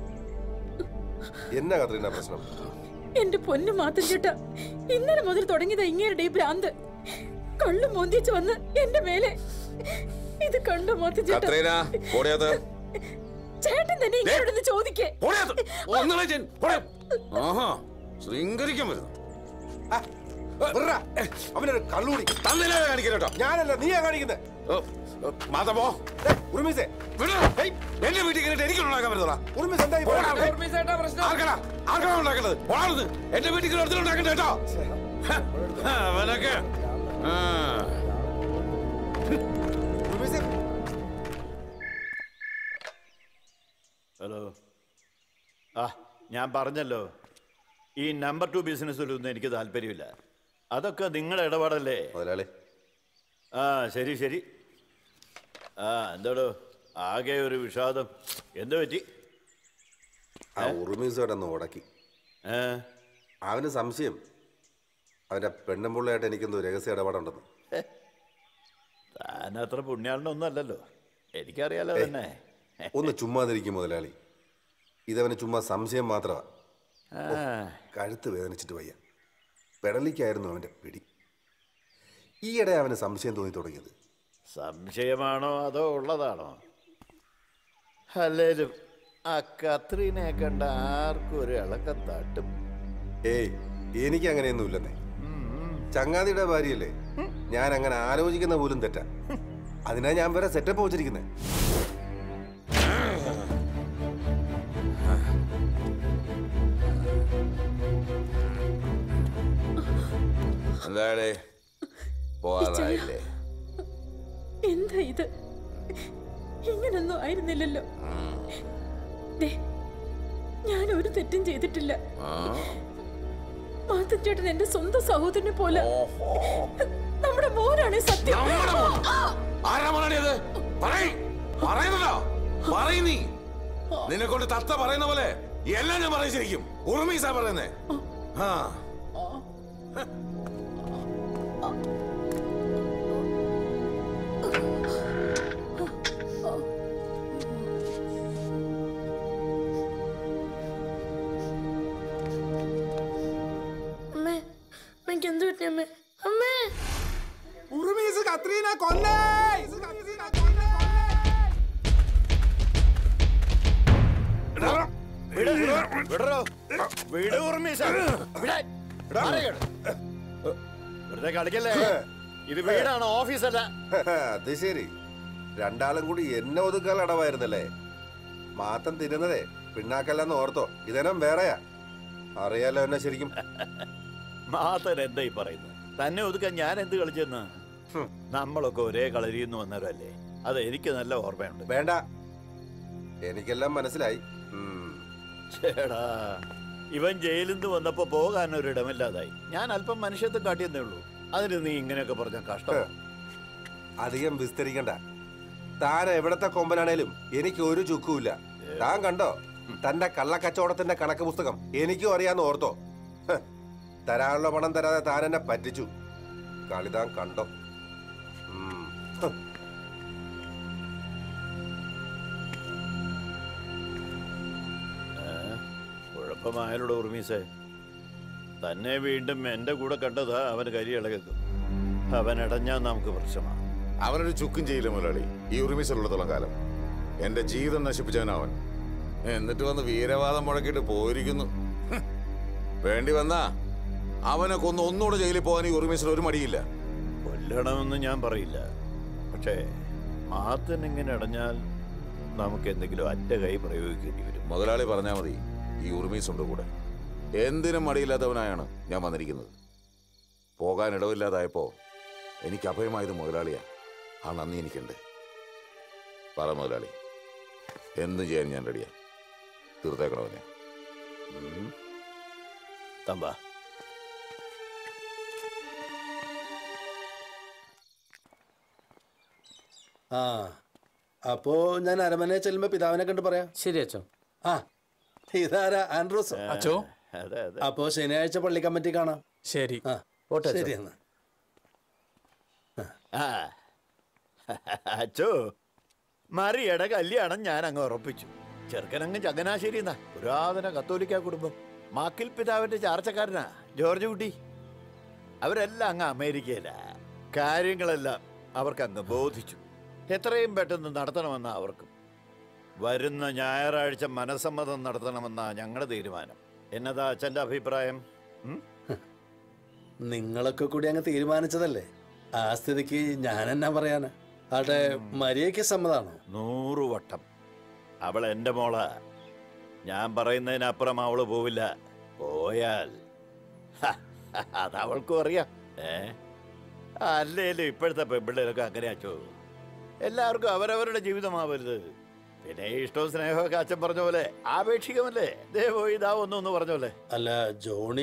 എന്നാ കത്രീന പ്രശ്നം എന്റെ പൊന്നു മാത്തൻ ചേട്ടാ ഇന്നലെ മുതൽ തുടങ്ങിയതാ ഇങ്ങേരുടെ ഈ ഭ്രാന്ത് കള്ളു മോന്തിച്ച് വന്ന് എന്റെ മേലെ ഇത് കണ്ടോ മാത്തൻ ചേട്ടാ കത്രീന ഓടിയത് ചേട്ടൻ തന്നെ ഇങ്ങോട്ടൊന്ന് ചോദിക്കേ ഒന്നുകളെ ഞാൻ പോടെ. ആഹാ ശൃംഗരിക്കാൻ വരുന്നു അവനൊരു കള്ളൂടി തന്നില്ല കാണിക്കട്ടോ ഞാനല്ല നീയാ കാണിക്കുന്നത് മാതപ്പോ ഉറുമീസേ എന്റെ വീട്ടിൽ കയറിയിട്ട് എനിക്ക് ഉണ്ടാക്കാൻ പറ്റുന്ന ഉറുമീസ് എന്താ ഈ പറയുന്നത്? ആർക്കടാ ആർക്കാണ് ഉണ്ടാക്കേണ്ടത് പോണാർന്ന് എന്റെ വീട്ടിൽ കയറി ഉണ്ടാക്കണ്ട കേട്ടോ ഹ, ഹ, അവനൊക്കെ ആ. ഉറുമീസേ ഹലോ ആ ഞാൻ പറഞ്ഞല്ലോ ഈ നമ്പർ ടു ബിസിനസ്സിലൊന്നും എനിക്ക് താല്പര്യമില്ല അതൊക്കെ നിങ്ങളുടെ ഇടപാടല്ലേ മുതലാളി ആ ശരി ശരി ആ എന്തോടോ ആകെ ഒരു വിഷാദം എന്ത് പറ്റി ആ ഉറുമീസോടെ ഉടക്കി അവന് സംശയം അവന്റെ പെണ്ണുമ്പിള്ളയായിട്ട് എനിക്കെന്തോ രഹസ്യ ഇടപാടുണ്ടെന്ന് താൻ അത്ര പുണ്യാളനൊന്നും അല്ലല്ലോ എനിക്കറിയാലോ ഏയ്, തന്നെ ഒന്ന് ചുമ്മാതിരിക്കും മുതലാളി ഇതവന് ചുമ്മാ സംശയം മാത്രമാ ആ. ഓ, കഴുത്ത് വേദനിച്ചിട്ട് വയ്യ പെടലിക്കായിരുന്നു അവന്റെ പിടി ഈയിടെ അവന് സംശയം തോന്നി തുടങ്ങിയത് സംശയമാണോ അതോ ഉള്ളതാണോ അല്ലേലും ആ കത്രീനെ കണ്ട ആർക്കും ഒരു ഇളക്കം തട്ടും ഏയ് എനിക്ക് അങ്ങനെയൊന്നുമില്ലെന്നേ ചങ്ങാതിയുടെ ഭാര്യയല്ലേ ഞാൻ അങ്ങനെ ആലോചിക്കുന്ന പോലും തെറ്റാ അതിനാ ഞാൻ വരെ സെറ്റപ്പ് വെച്ചിരിക്കുന്നത് എന്താടേ പോവാതായില്ലേ എന്താ ഇത് ഇങ്ങനൊന്നും ആയിരുന്നില്ലല്ലോ ദേ, ഞാൻ ഒരു തെറ്റും ചെയ്തിട്ടില്ല ആ മാത്തൻ ചേട്ടൻ എന്റെ സ്വന്തം സഹോദരനെ പോലെ നമ്മുടെ മോനാണ് സത്യം ആരാ മോനാണിയത് പറയ് പറയുന്നല്ലോ പറയ് നീ നിന്നെ കൊണ്ട് തത്ത പറയുന്ന പോലെ എല്ലാം ഞാൻ പറയും ശരിക്കും ഉറുമീസാ പറയുന്നേ ആ അമ്മേ അമ്മയ്ക്ക് എന്ത് പറ്റി അമ്മേ അമ്മേ ഉറുമീസ് കത്രീന കൊന്നേ വിട്, വിടറോ. വിട് ഉറുമീസ. വിടാൻ. മാറിക്കോട്ട്. വെറുതെ കളിക്കല്ലേ ഇത് വീടാണ് ഓഫീസല്ല അത് ശരി രണ്ടാളും കൂടി എന്നെ ഒതുക്കാൽ അടവായിരുന്നല്ലേ മാത്തം തിരുന്നതേ പിണ്ണാക്കല്ലെന്ന് ഓർത്തോ ഇതനം വേറെയാ അറിയാലോ എന്നെ ശരിക്കും മാത്തൻ എന്താ ഈ പറയുന്നത് തന്നെ ഒതുക്കാൻ ഞാൻ എന്ത് കളിച്ചെന്ന് നമ്മളൊക്കെ ഒരേ കളരിന്ന് വന്നവരല്ലേ അത് എനിക്ക് നല്ല ഓർമ്മയുണ്ട് വേണ്ട എനിക്കെല്ലാം മനസ്സിലായി ഉം. ചേടാ ഇവൻ ജയിലിൽ നിന്ന് വന്നപ്പോ പോകാൻ ഒരു ഇടമില്ലാതായി ഞാൻ അല്പം മനുഷ്യത്വം കാട്ടിയെന്നേ ഉള്ളൂ അതിന് നീ ഇങ്ങനെയൊക്കെ പറഞ്ഞ കഷ്ടം അധികം വിസ്തരിക്കണ്ട താൻ എവിടത്തെ കൊമ്പനാണേലും എനിക്ക് ഒരു ചുക്കുമില്ല താൻ കണ്ടോ തന്റെ കള്ളക്കച്ചവടത്തിന്റെ കണക്ക് പുസ്തകം എനിക്കും അറിയാന്ന് ഓർത്തോ ഹ്, തരാനുള്ള പണം തരാതെ താൻ എന്നെ പറ്റിച്ചു കളി താൻ കണ്ടോ ഉം. ഹ്. കുഴപ്പമായാലോട് ഉർമീസേ തന്നെ വീണ്ടും എന്റെ കൂടെ കണ്ടതാ അവന് കരി ഇളകും അവൻ ഇടഞ്ഞാ നമുക്ക് പ്രശ്നമാണ് അവനൊരു ചുക്കും ചെയ്യില്ല മുതലാളി ഈ ഉറുമീസിലുള്ളത്തോളം കാലം എന്റെ ജീവിതം നശിപ്പിച്ചവനവൻ എന്നിട്ട് വന്ന് വീരവാദം മുഴക്കിയിട്ട് പോയിരിക്കുന്നു ഹ്. വേണ്ടി വന്നാ അവനെ കൊന്ന് ഒന്നുകൂടെ ജയിലിൽ പോകാൻ ഈ ഉറുമീസിൽ ഒരു മടിയില്ല കൊല്ലണമെന്ന് ഞാൻ പറയില്ല പക്ഷേ മാത്തൻ ഇങ്ങനെ അടഞ്ഞാൽ നമുക്ക് എന്തെങ്കിലും അറ്റ കൈ പ്രയോഗിക്കേണ്ടി വരും മുതലാളി പറഞ്ഞാൽ മതി ഈ ഉറുമീസ് ഉണ്ട് കൂടെ എന്തിനും മടിയില്ലാത്തവനായാണ് ഞാൻ വന്നിരിക്കുന്നത് പോകാൻ ഇടവില്ലാതായപ്പോ എനിക്ക് അഭയമായത് മുതലാളിയാ ആ നന്ദി എനിക്കുണ്ട് പറ മുതലാളി എന്ത് ചെയ്യാൻ ഞാൻ റെഡിയാ തീർത്തേക്കണവനെ തമ്പ ആ അപ്പോ ഞാൻ അരമനയെ ചെല്ലുമ്പോ പിതാവിനെ കണ്ട് പറയാം ശരി അച്ഛോ ആ ഇതാരാ ആൻഡ്രൂസ് അച്ചോ. അതെ അതെ അപ്പോ ശനിയാഴ്ച പള്ളി കമ്മിറ്റി കാണാം ശരി ആ പോട്ടെ അച്ചോ. ശരി എന്നാ ആ. അച്ചോ മറിയുടെ കല്യാണം ഞാൻ അങ്ങ് ഉറപ്പിച്ചു ചെറുക്കനങ്ങ് ചങ്ങനാശ്ശേരി എന്നാ പുരാതന കത്തോലിക്ക കുടുംബം മാക്കിൽ പിതാവിന്റെ ചാർച്ചക്കാരനാ ജോർജ് കുട്ടി അവരെല്ലാം അങ്ങ് അമേരിക്കയിലാ കാര്യങ്ങളെല്ലാം അവർക്ക് അങ്ങ് ബോധിച്ചു എത്രയും പെട്ടെന്ന് നടത്തണമെന്നാ അവർക്കും വരുന്ന ഞായറാഴ്ച മനസ്സമ്മതം നടത്തണമെന്നാ ഞങ്ങളുടെ തീരുമാനം എന്നതാ അച്ഛന്റെ അഭിപ്രായം ഉം? നിങ്ങളൊക്കെ കൂടി അങ്ങ് തീരുമാനിച്ചതല്ലേ ആ സ്ഥിതിക്ക് ഞാൻ എന്നാ പറയാനാ ആട്ടെ മരിയയ്ക്ക് സമ്മതാണോ നൂറു വട്ടം അവൾ എൻ്റെ മോളാ ഞാൻ പറയുന്നതിനപ്പുറം അവള് പോവില്ല പോയാൽ ഹ, അത് അവൾക്കും അറിയാം ഏ അല്ലേലും ഇപ്പോഴത്തെ പെൺപിള്ളേരൊക്കെ അങ്ങനെ അച്ചോ എല്ലാവർക്കും അവരവരുടെ ജീവിതമാവരുത് പിന്നെ ഇഷ്ടവും സ്നേഹമൊക്കെ അച്ഛൻ പറഞ്ഞ പോലെ ആപേക്ഷികമല്ലേ ദേ പോയി ഇതാ ഒന്നും ഒന്ന് പറഞ്ഞ പോലെ അല്ല ജോണി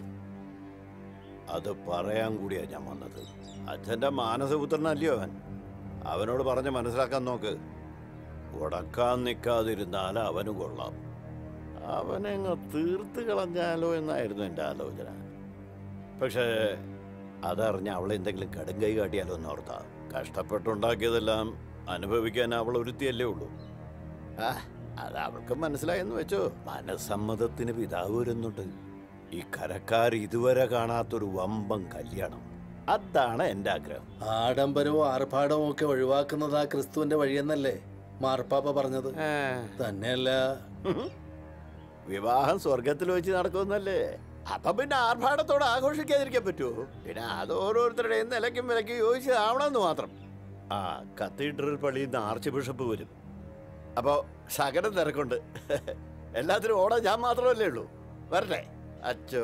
അത് പറയാൻ കൂടിയാ ഞാൻ വന്നത് അച്ഛന്റെ മാനസപുത്രനല്ലയോ അവൻ അവനോട് പറഞ്ഞ് മനസ്സിലാക്കാൻ നോക്ക് ഉടക്കാൻ നിൽക്കാതിരുന്നാൽ അവന് കൊള്ളാം അവനെ അങ്ങ് തീർത്ത് കളഞ്ഞാലോ എന്നായിരുന്നു എൻ്റെ ആലോചന പക്ഷേ അതറിഞ്ഞ് അവളെ എന്തെങ്കിലും കടുങ്കൈ കാട്ടിയാലോ എന്ന് ഓർത്താ കഷ്ടപ്പെട്ടുണ്ടാക്കിയതെല്ലാം അനുഭവിക്കാൻ അവൾ ഒരുത്തിയല്ലേ ഉള്ളൂ ആ അത് അവൾക്ക് മനസ്സിലായെന്ന് വെച്ചോ മനസമ്മതത്തിന് പിതാവ് വരുന്നുണ്ട് ഈ കരക്കാർ ഇതുവരെ കാണാത്തൊരു വമ്പൻ കല്യാണം അതാണ് എൻ്റെ ആഗ്രഹം ആഡംബരവും ആർഭാടവും ഒക്കെ ഒഴിവാക്കുന്നതാ ക്രിസ്തുവിന്റെ വഴിയെന്നല്ലേ മാർപ്പാപ്പ പറഞ്ഞത് തന്നെയല്ല വിവാഹം സ്വർഗത്തിൽ വെച്ച് നടക്കുമെന്നല്ലേ അപ്പൊ പിന്നെ ആർഭാടത്തോടെ ആഘോഷിക്കാതിരിക്കാൻ പറ്റുമോ പിന്നെ അത് ഓരോരുത്തരുടെയും നിലയ്ക്കും വിലയ്ക്കും യോജിച്ചതാവണമെന്ന് മാത്രം ആ കത്തീഡ്രൽ പള്ളിയിൽ നിന്ന് ആർച്ച് ബിഷപ്പ് വരും അപ്പോൾ ശകലം തിരക്കുണ്ട് എല്ലാത്തിനും ഓടാൻ ഞാൻ മാത്രമല്ലേ ഉള്ളൂ വരട്ടെ അച്ചോ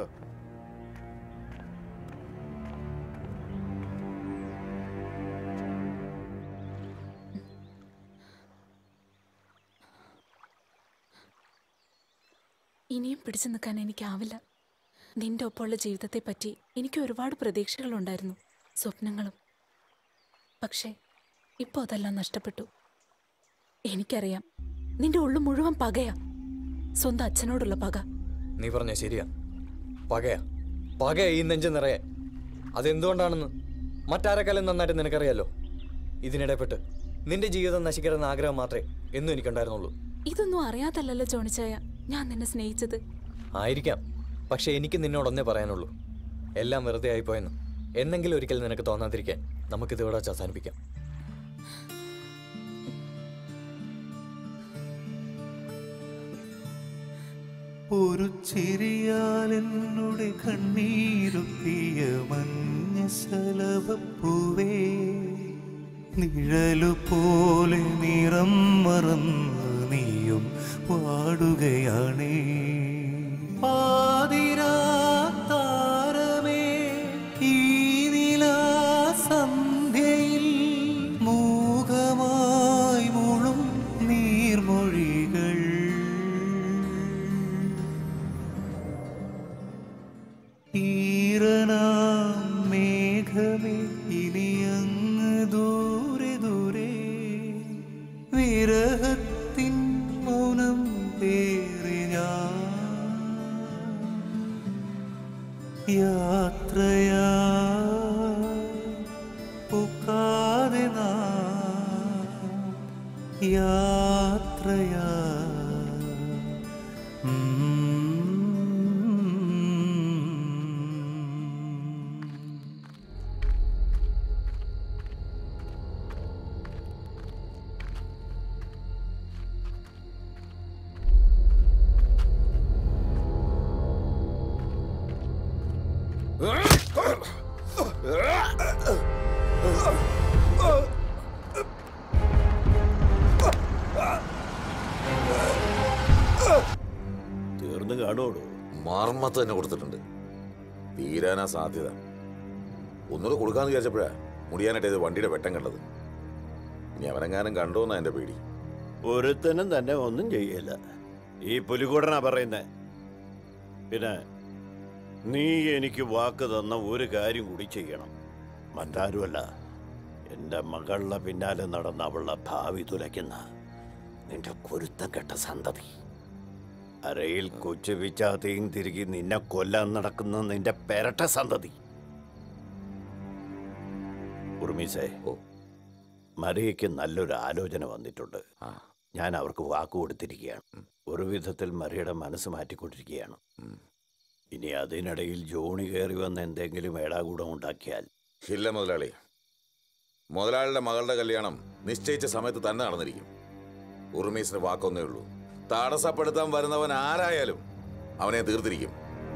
ഇനിയും പിടിച്ചു നിൽക്കാൻ എനിക്കാവില്ല നിന്റെ ഒപ്പമുള്ള ജീവിതത്തെ പറ്റി എനിക്ക് ഒരുപാട് പ്രതീക്ഷകളുണ്ടായിരുന്നു സ്വപ്നങ്ങളും പക്ഷേ ഇപ്പോൾ അതെല്ലാം നഷ്ടപ്പെട്ടു എനിക്കറിയാം നിന്റെ ഉള്ളു മുഴുവൻ പകയാ സ്വന്തം അച്ഛനോടുള്ള പക നീ പറഞ്ഞ ശരിയാ പകയാ പകയാ ഈ നെഞ്ച് നിറയെ അതെന്തുകൊണ്ടാണെന്ന് മറ്റാരെക്കാളും നന്നായിട്ട് നിനക്കറിയാലോ ഇതിനിടപെട്ട് നിന്റെ ജീവിതം നശിക്കരുതെന്ന ആഗ്രഹം മാത്രമേ എന്നും എനിക്കുണ്ടായിരുന്നുള്ളൂ ഇതൊന്നും അറിയാതല്ലല്ലോ ജോണിച്ചായ ഞാൻ നിന്നെ സ്നേഹിച്ചത് ആയിരിക്കാം പക്ഷെ എനിക്ക് നിന്നോടൊന്നേ പറയാനുള്ളൂ എല്ലാം വെറുതെ ആയിപ്പോയെന്ന് എന്നെങ്കിലും ഒരിക്കൽ നിനക്ക് തോന്നാതിരിക്കാൻ നമുക്കിത് ഇവിടെ വെച്ച് അവസാനിപ്പിക്കാം ഒരു ചിരിയാലെന്നുടെ കണ്ണീരുത്തിയ മഞ്ഞ ശലഭപ്പൂവേ നിഴലു പോലെ നിറം മറന്ന് നീയും പാടുകയാണേ പാതിരാ താരമേ ഈ നിലാ സന്ധ്യയിൽ മൂകമായി മുഴും നീർമൊഴികൾ ഈറനാം മേഘമേ ഇനി അങ്ങ് ദൂരെ ദൂരെ വിരഹത്തിൻ മൗനം പേറി ഞാൻ യാത്രയാ പൂക്കാതെ നാം യാത്രയാ തീർന്നു കാണുള്ളൂ മർമ്മത്ത് തന്നെ കൊടുത്തിട്ടുണ്ട് തീരാനാ സാധ്യത ഒന്നുകൂടെ കൊടുക്കാന്ന് വിചാരിച്ചപ്പോഴാ മുടിയാനായിട്ട് ഇത് വണ്ടിയുടെ വെട്ടം കണ്ടത് ഇനി അവനെങ്ങാനും കണ്ടോന്നാ എന്റെ പേടി ഒരുത്തനും തന്നെ ഒന്നും ചെയ്യില്ല ഈ പുലികൂടനാ പറയുന്നേ പിന്നെ നീ എനിക്ക് വാക്ക് തന്ന ഒരു കാര്യം കൂടി ചെയ്യണം മറ്റാരുമല്ല എൻ്റെ മകളുടെ പിന്നാലെ നടന്ന അവളുടെ ഭാവി തുലയ്ക്കുന്ന നിന്റെ കുരുത്തം കെട്ട സന്തതി അരയിൽ കൊച്ചു വിച്ചാത്തയും തിരികെ നിന്നെ കൊല്ലാൻ നടക്കുന്ന നിന്റെ പെരട്ട സന്തതി ഉർമീസേ മറിയയ്ക്ക് നല്ലൊരു ആലോചന വന്നിട്ടുണ്ട് ഞാൻ അവർക്ക് വാക്ക് കൊടുത്തിരിക്കുകയാണ് ഒരു വിധത്തിൽ മറിയുടെ മനസ്സ് മാറ്റിക്കൊണ്ടിരിക്കുകയാണ് ഇനി അതിനിടയിൽ ജോണി കയറി വന്ന് എന്തെങ്കിലും ഏടാകൂടം ഉണ്ടാക്കിയാൽ ഇല്ല മുതലാളി മുതലാളിയുടെ മകളുടെ കല്യാണം നിശ്ചയിച്ച സമയത്ത് തന്നെ നടന്നിരിക്കും ഉറുമീസിന് വാക്കൊന്നേ ഉള്ളൂ തടസ്സപ്പെടുത്താൻ വരുന്നവൻ ആരായാലും അവനെ തീർത്തിരിക്കും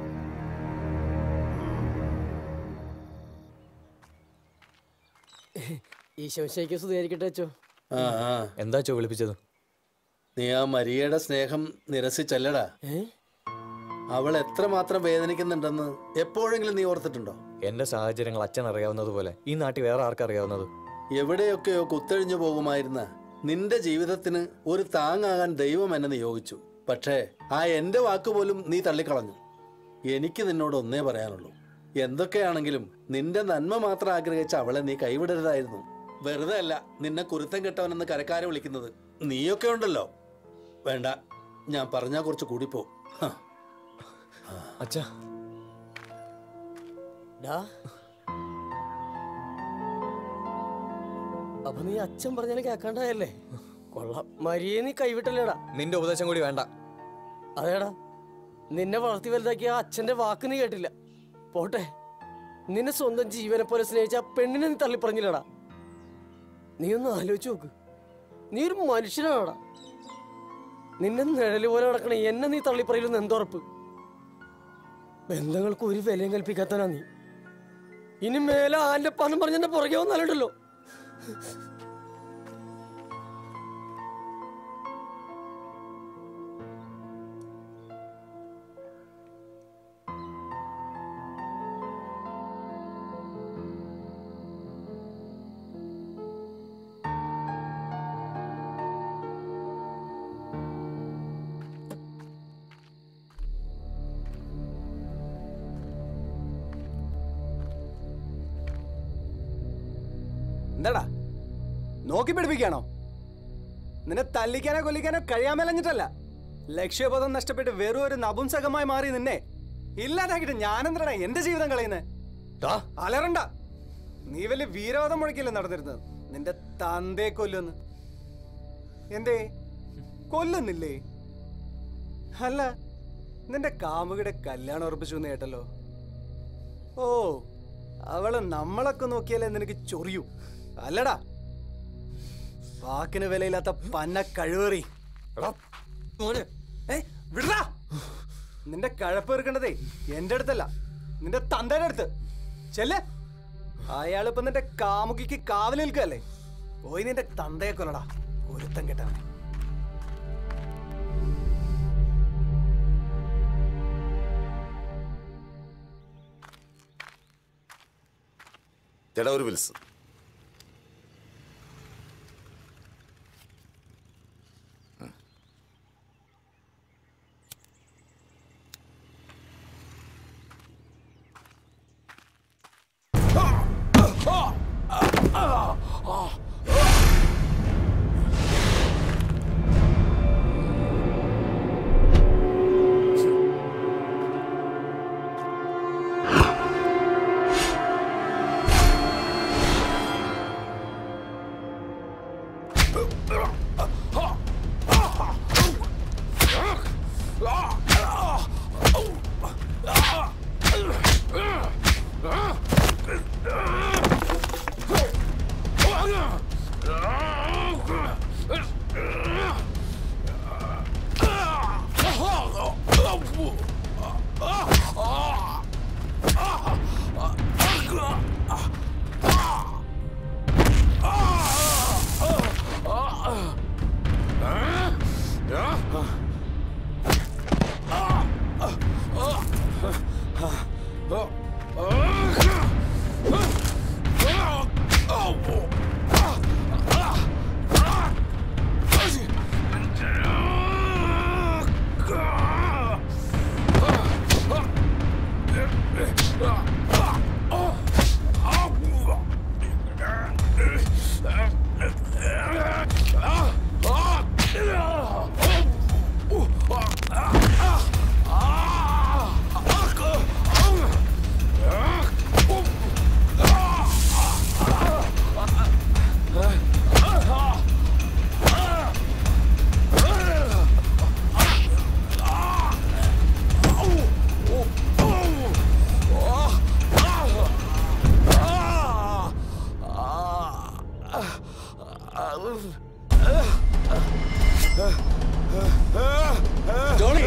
ഈശോശയ്ക്ക് സ്തുതിയായിരിക്കട്ടെ അച്ചോ ആ ആ എന്താ ചോ വിളിപ്പിച്ചത് നീ ആ മരിയയുടെ സ്നേഹം നിരസിച്ചല്ലടാ അവൾ എത്രമാത്രം വേദനിക്കുന്നുണ്ടെന്ന് എപ്പോഴെങ്കിലും നീ ഓർത്തിട്ടുണ്ടോ എന്റെ സാഹചര്യങ്ങൾ അച്ഛൻ അറിയാവുന്നത് പോലെ ഈ നാട്ടിൽ വേറെ ആർക്കറിയാവുന്നത് എവിടെയൊക്കെയോ കുത്തഴിഞ്ഞു പോകുമായിരുന്ന നിന്റെ ജീവിതത്തിന് ഒരു താങ്ങാകാൻ ദൈവം എന്നെ നിയോഗിച്ചു പക്ഷേ ആ എന്റെ വാക്കുപോലും നീ തള്ളിക്കളഞ്ഞു എനിക്ക് നിന്നോട് ഒന്നേ പറയാനുള്ളൂ എന്തൊക്കെയാണെങ്കിലും നിന്റെ നന്മ മാത്രം ആഗ്രഹിച്ച അവളെ നീ കൈവിടരുതായിരുന്നു വെറുതെ അല്ല നിന്നെ കുരുത്തം കെട്ടവനെന്ന് കരക്കാരെ വിളിക്കുന്നത് നീയൊക്കെ ഉണ്ടല്ലോ വേണ്ട ഞാൻ പറഞ്ഞാ കുറച്ച് കൂടിപ്പോ ഹ. അച്ഛാ ഡാ അപ്പൊ നീ അച്ഛൻ പറഞ്ഞാലും കേക്കാണ്ടായല്ലേ കൊള്ളാം മരിയെ നീ കൈവിട്ടല്ലേടാ നിന്റെ ഉപദേശം കൂടി വേണ്ട അതേടാ നിന്നെ വളർത്തി വലുതാക്കിയ ആ അച്ഛന്റെ വാക്ക് നീ കേട്ടില്ല പോട്ടെ നിന്നെ സ്വന്തം ജീവനെ പോലെ സ്നേഹിച്ച ആ പെണ്ണിനെ നീ തള്ളി പറഞ്ഞില്ലടാ നീ ഒന്ന് ആലോചിച്ച് നോക്ക് നീ ഒരു മനുഷ്യനാടാ നിന്നെ നിഴല് പോലെ നടക്കണ എന്നെ നീ തള്ളി പറയില്ലെന്ന് എന്തുറപ്പ് ബന്ധങ്ങൾക്ക് ഒരു വിലയും കൽപ്പിക്കാത്തനാ നീ ഇനി മേലെ ആന്റെ പണം പറഞ്ഞെന്നെ പുറകെ വന്നാലുണ്ടല്ലോ എന്താടാ നോക്കി പിടിപ്പിക്കാണോ നിന്നെ തല്ലിക്കാനോ കൊല്ലിക്കാനോ കഴിയാമലഞ്ഞിട്ടല്ല ലക്ഷ്യബോധം നഷ്ടപ്പെട്ട് വെറും ഒരു നപുംസകമായി മാറി നിന്നെ ഇല്ലാതാക്കിട്ട് ഞാനെന്തടാ എന്റെ ജീവിതം കളയുന്നേ അലറണ്ട നീ വലിയ വീരവാദം മുഴക്കില്ല നടന്നിരുന്നത് നിന്റെ തന്തേ കൊല്ലുന്ന് എന്തേ കൊല്ലുന്നില്ലേ അല്ല നിന്റെ കാമുകിയുടെ കല്യാണം ഉറപ്പിച്ചു എന്ന് കേട്ടല്ലോ ഓ അവള് നമ്മളൊക്കെ നോക്കിയാലേ നിനക്ക് ചൊറിയൂ അല്ലടാ വാക്കിന് വിലയില്ലാത്ത പന്ന കഴിവേറി എടാ, മോനെ, ഏ, വിടടാ. നിന്റെ കഴപ്പ് തീർക്കേണ്ടതേ എന്റെ അടുത്തല്ല നിന്റെ തന്തയുടെ അടുത്ത് ചെല്ല് അയാളിപ്പോ നിന്റെ കാമുകിക്ക് കാവൽ നിൽക്കല്ലേ പോയി നിന്റെ തന്തയെ കൊല്ലടാ ഒരുത്തം കെട്ടവനെ ചേട്ടാ ഒരു വിൽസ് ജോണി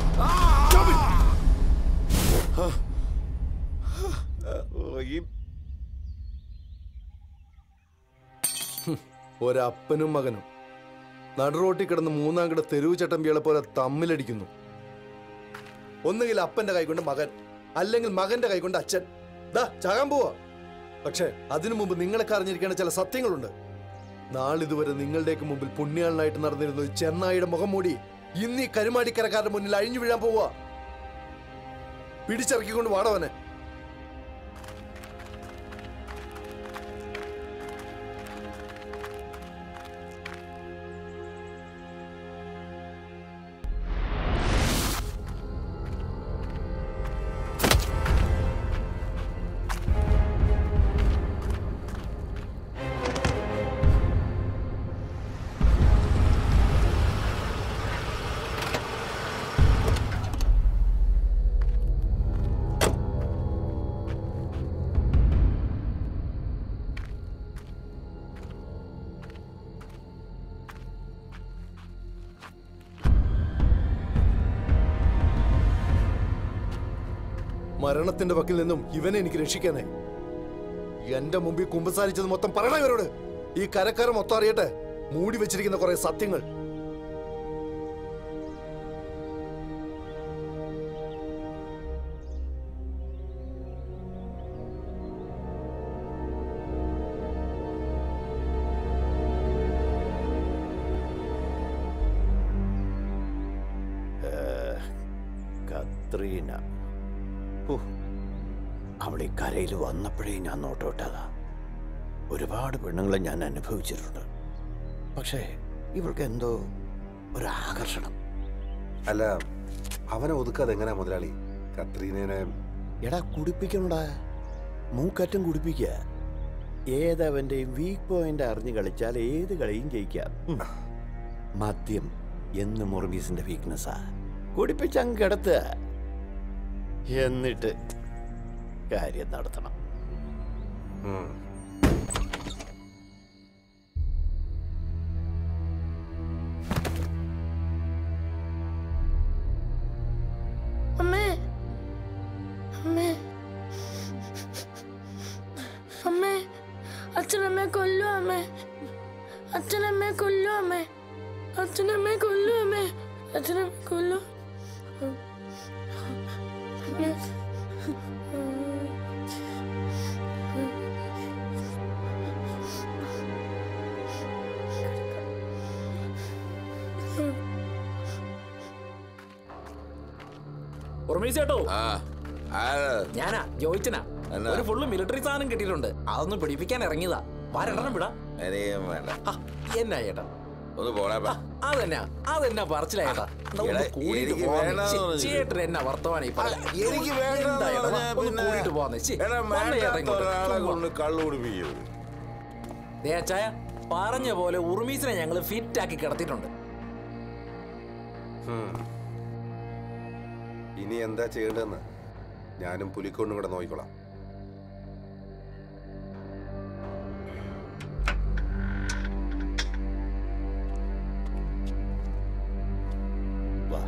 ഒരപ്പനും മകനും നടുറോട്ടിൽ കിടന്ന് മൂന്നാം കിട തെരുവ് ചട്ടമ്പികളെ പോലെ തമ്മിലടിക്കുന്നു ഒന്നുകിൽ അപ്പന്റെ കൈകൊണ്ട് മകൻ അല്ലെങ്കിൽ മകന്റെ കൈകൊണ്ട് അച്ഛൻ ദാ ചാകാൻ പോവാ പക്ഷേ അതിനു മുമ്പ് നിങ്ങളൊക്കെ അറിഞ്ഞിരിക്കേണ്ട ചില സത്യങ്ങളുണ്ട് നാളിതുവരെ നിങ്ങളുടെയൊക്കെ മുമ്പിൽ പുണ്യാളനായിട്ട് നടന്നിരുന്ന ഒരു ചെന്നായിയുടെ മുഖം മൂടി ഇന്ന് ഈ കരുമാടിക്കരക്കാരുടെ മുന്നിൽ അഴിഞ്ഞു വീഴാൻ പോവാ പിടിച്ചിറക്കിക്കൊണ്ട് വാടവനെ ആ മരണത്തിന്റെ വക്കിൽ നിന്നും ഇവനെ എനിക്ക് രക്ഷിക്കാനേ എന്റെ മുമ്പിൽ കുമ്പസാരിച്ചത് മൊത്തം പറയണം ഇവരോട് ഈ കരക്കാരെ മൊത്തം അറിയട്ടെ മൂടി വെച്ചിരിക്കുന്ന കുറെ സത്യങ്ങൾ കത്രീന ഓ അവൾ ഈ കരയിൽ വന്നപ്പോഴേ ഞാൻ നോട്ടോട്ടതാ ഒരുപാട് പെണ്ണുങ്ങളെ ഞാൻ അനുഭവിച്ചിട്ടുണ്ട് പക്ഷേ ഇവൾക്ക് എന്തോ ഒരു ആകർഷണം അല്ല അവനെ ഒതുക്കാതെ എങ്ങനെയാ മുതലാളി കത്രീനെ എടാ കുടിപ്പിക്കണടാ മൂക്കറ്റം കുടിപ്പിക്കുക ഏതവന്റെയും വീക്ക് പോയിന്റ് അറിഞ്ഞു കളിച്ചാൽ ഏത് കളിയും ജയിക്കാം ഉം. മദ്യം എന്ന് മുർബീസിന്റെ വീക്ക്നെസ്സാ കുടിപ്പിച്ചങ്ങ് കിടത്തുക എന്നിട്ട് കാര്യം നടത്തണം അമ്മേ അമ്മേ അമ്മേ അച്ഛനമ്മേ കൊല്ലു അമ്മേ അച്ഛനമ്മേ കൊല്ലു അമ്മേ അച്ഛനമ്മേ കൊല്ലു അമ്മേ അച്ഛനമ്മേ കൊല്ലു അമ്മേ. ഉറമീച്ചേട്ടോ ആ ആരാ? ഞാനാ ജോയിച്ചനാ എന്നാ? ഒരു ഫുള്ള് മിലിറ്ററി സാധനം കിട്ടിയിട്ടുണ്ട് അതൊന്ന് പിടിപ്പിക്കാൻ ഇറങ്ങിയതാ വാരെണ്ണം വിടാ എനിക്കും വേണ്ട എന്നാ ചേട്ടാ ഒന്ന് പോടാ ബാ. അതെന്നാ അതെന്നാ പറച്ചിലാ ചേട്ടാ എന്നാ ഒന്ന് എടാ, കൂടിയിട്ട് എനിക്ക് പോവാന്ന്. വേണ്ടാന്ന് ചേ- പറഞ്ഞില്ലേ? ചേട്ടൻ എന്നാ വർത്തമാനം ഈ പറഞ്ഞത്? എനിക്ക് വേണ്ട എന്താ ചേട്ടാ, വാ, ഒന്ന് പിന്നെ കൂടിയിട്ട് പോവാന്ന്. ചേ, എടാ, വന്ന് ചേട്ടാ വേണ്ടാത്ത ഇങ്ങോട്ട്. ഒരാളെ ചുമ്മാ. കൊണ്ട് കള്ളു കുടിപ്പിക്കരുത് ദേ അച്ചായ പറഞ്ഞ പോലെ ഉറുമീസിനെ ഞങ്ങൾ ഫിറ്റ് ആക്കി കിടത്തിയിട്ടുണ്ട് ഹും. ഇനി എന്താ ചെയ്യേണ്ടതെന്ന് ഞാനും പുലിക്കൊണ്ടും കൂടെ നോക്കിക്കോളാം വാ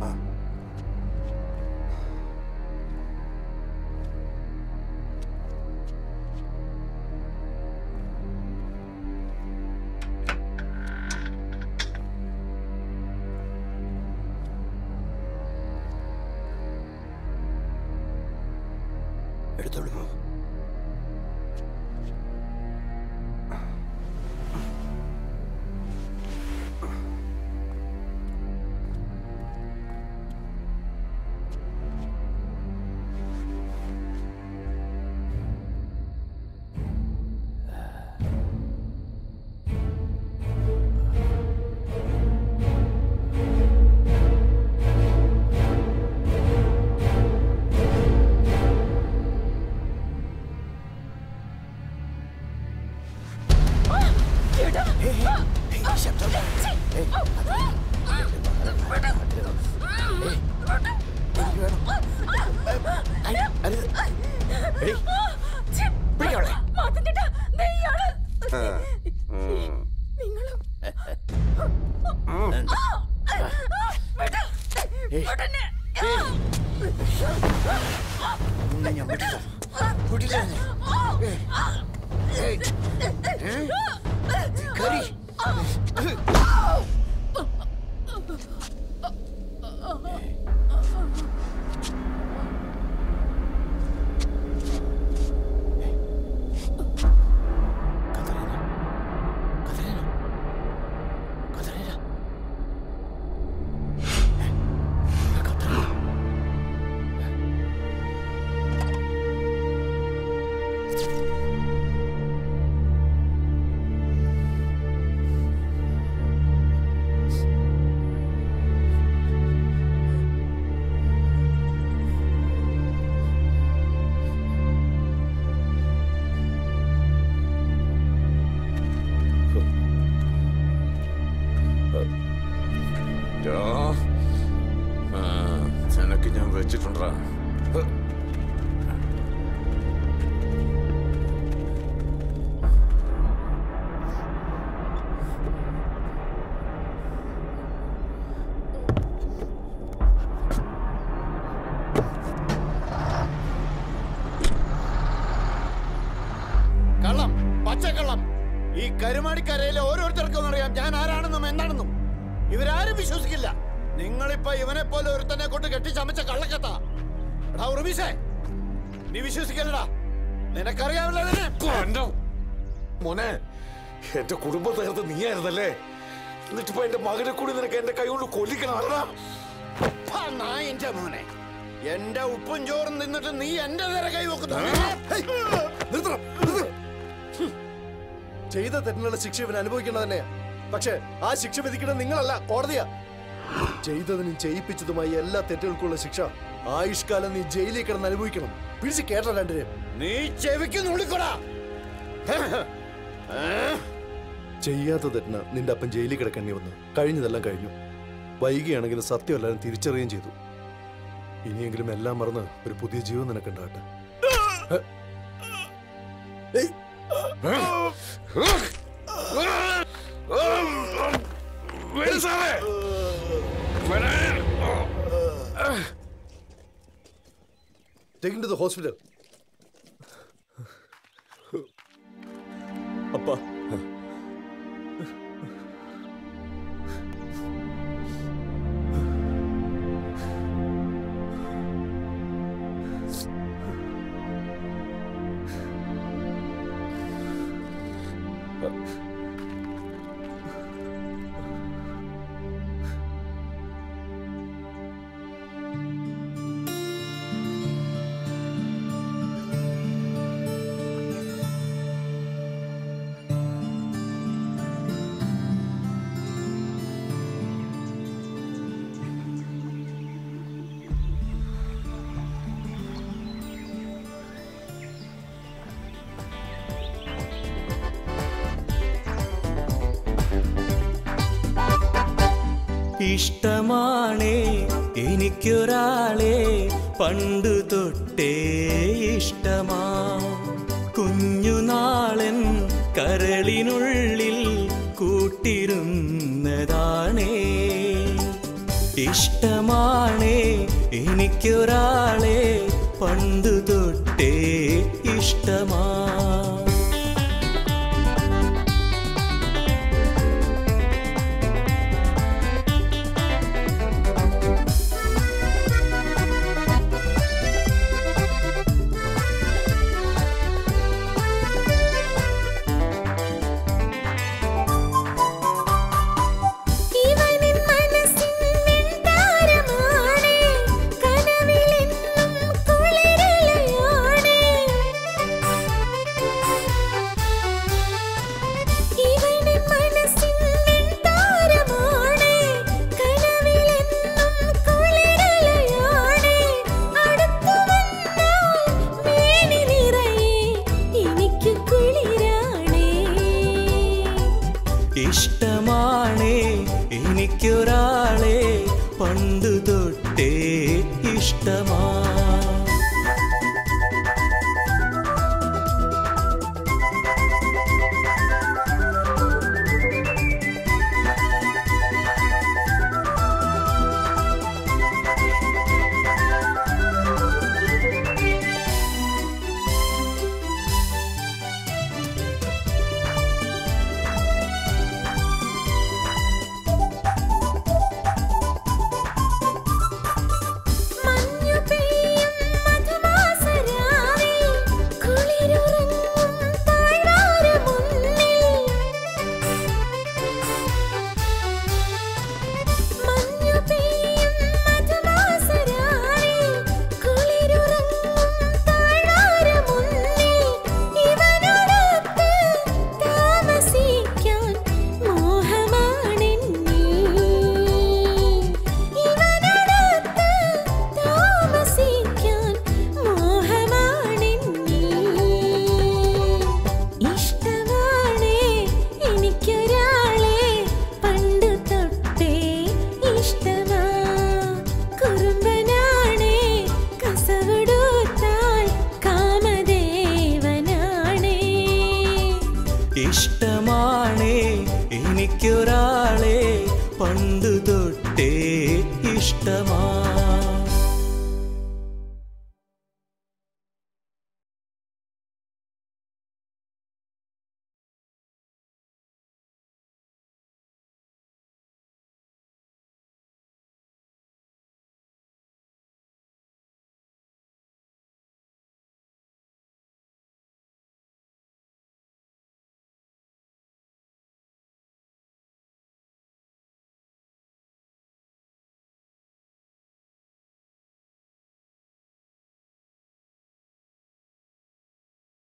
എടുത്തോളൂ പോ. ഡോ. ആ, നിനക്ക് ഞാൻ വെച്ചിട്ടുണ്ടാ കരുമാടിക്കരയിലെ ഓരോരുത്തർക്കും അറിയാം ഞാൻ ആരാണെന്നും എന്താണെന്നും ഇവരാരും വിശ്വസിക്കില്ല നിങ്ങളിപ്പോ ഇവനെ പോലെ ഒരുത്തനെ കൊണ്ട് കെട്ടിച്ചമച്ച കള്ളക്കത്ത എടാ ഉറുമീസേ നീ വിശ്വസിക്കലടാ നിനക്കറിയാവില്ല മോനെ എന്റെ കുടുംബം തകർത്ത് നീയായിരുന്നല്ലേ എന്നിട്ടിപ്പോ എന്റെ മകനെ കൂടി നിനക്ക് എന്റെ കൈ കൊണ്ട് കൊല്ലിക്കണം അറിയാം നായിന്റെ മോനെ എന്റെ ഉപ്പും ചോറും നിന്നിട്ട് നീ എന്റെ നേരെ കൈ ചെയ്ത തെറ്റിനുള്ള ശിക്ഷ ഇവൻ അനുഭവിക്കേണ്ടത് തന്നെയാ പക്ഷേ ആ ശിക്ഷ വിധിക്കുന്നത് നിങ്ങളല്ല കോടതിയാ ചെയ്തതിനും ചെയ്യിപ്പിച്ചതുമായി എല്ലാ തെറ്റുകൾക്കുള്ള ശിക്ഷ ആയുഷ്കാലം നീ ജയിലിൽ കിടന്ന് അനുഭവിക്കണം പിടിച്ച് കേട്ടോ രണ്ടിനെ നീ ചെവിക്ക് നുള്ളിക്കൊടാ ചെയ്യാത്ത തെറ്റിന് നിന്റെ അപ്പൻ ജയിലിൽ കിടക്കേണ്ടി വന്നു കഴിഞ്ഞതെല്ലാം കഴിഞ്ഞു വൈകിയാണെങ്കിലും സത്യം എല്ലാവരും തിരിച്ചറിയുകയും ചെയ്തു ഇനിയെങ്കിലും എല്ലാം മറന്ന് ഒരു പുതിയ ജീവൻ നിനക്കുണ്ടാകട്ടെ Take him to the hospital. അപ്പാ ഇഷ്ടമാണേ എനിക്കൊരാളെ പണ്ടു തൊട്ടേ ഇഷ്ടമാ കുഞ്ഞുനാളൻ കരളിനുള്ളിൽ കൂട്ടിരുന്നതാണേ ഇഷ്ടമാണേ എനിക്കൊരാളെ പണ്ടു തൊട്ടേ ഇഷ്ടമാ ഇവനിൻ മനസ്സിൻ വെൺതാരമാണേ കനവിലെന്നും കുളിരലയാണേ ഇവനിൻ മനസ്സിൻ വെൺതാരമാണേ കനവിലെന്നും കുളിരലയാണേ അടുത്തു വന്നാൽ മേനി നിറയെ എനിക്ക് കുളിരാണേ ഇഷ്ടമാണേ എനിക്കൊരാളെ പണ്ടു തൊട്ടേ ഇഷ്ടമാ മഞ്ഞു പെയ്യും മധുമാസരാവിൽ കുളിരുറങ്ങും താഴ്വാരമുന്നിൽ മഞ്ഞു പെയ്യും മധുമാസരാവിൽ കുളിരുറങ്ങും താഴ്വാരമുന്നിൽ ഇവനോടൊത്ത് താമസിക്കാൻ മോഹമാണെന്നീ ഇവനോടൊത്ത് താമസിക്കാൻ മോഹമാണെന്നീ ഇഷ്ടമാണേ എനിക്കൊരാളെ പണ്ടു തൊട്ടേ ഇഷ്ടമാ കുറുമ്പനാണേ കസവിടുത്താൽ കാമദേവനാണേ ഇഷ്ടമാണേ എനിക്കൊരാളെ പണ്ടു തൊട്ടേ ഇഷ്ടമാ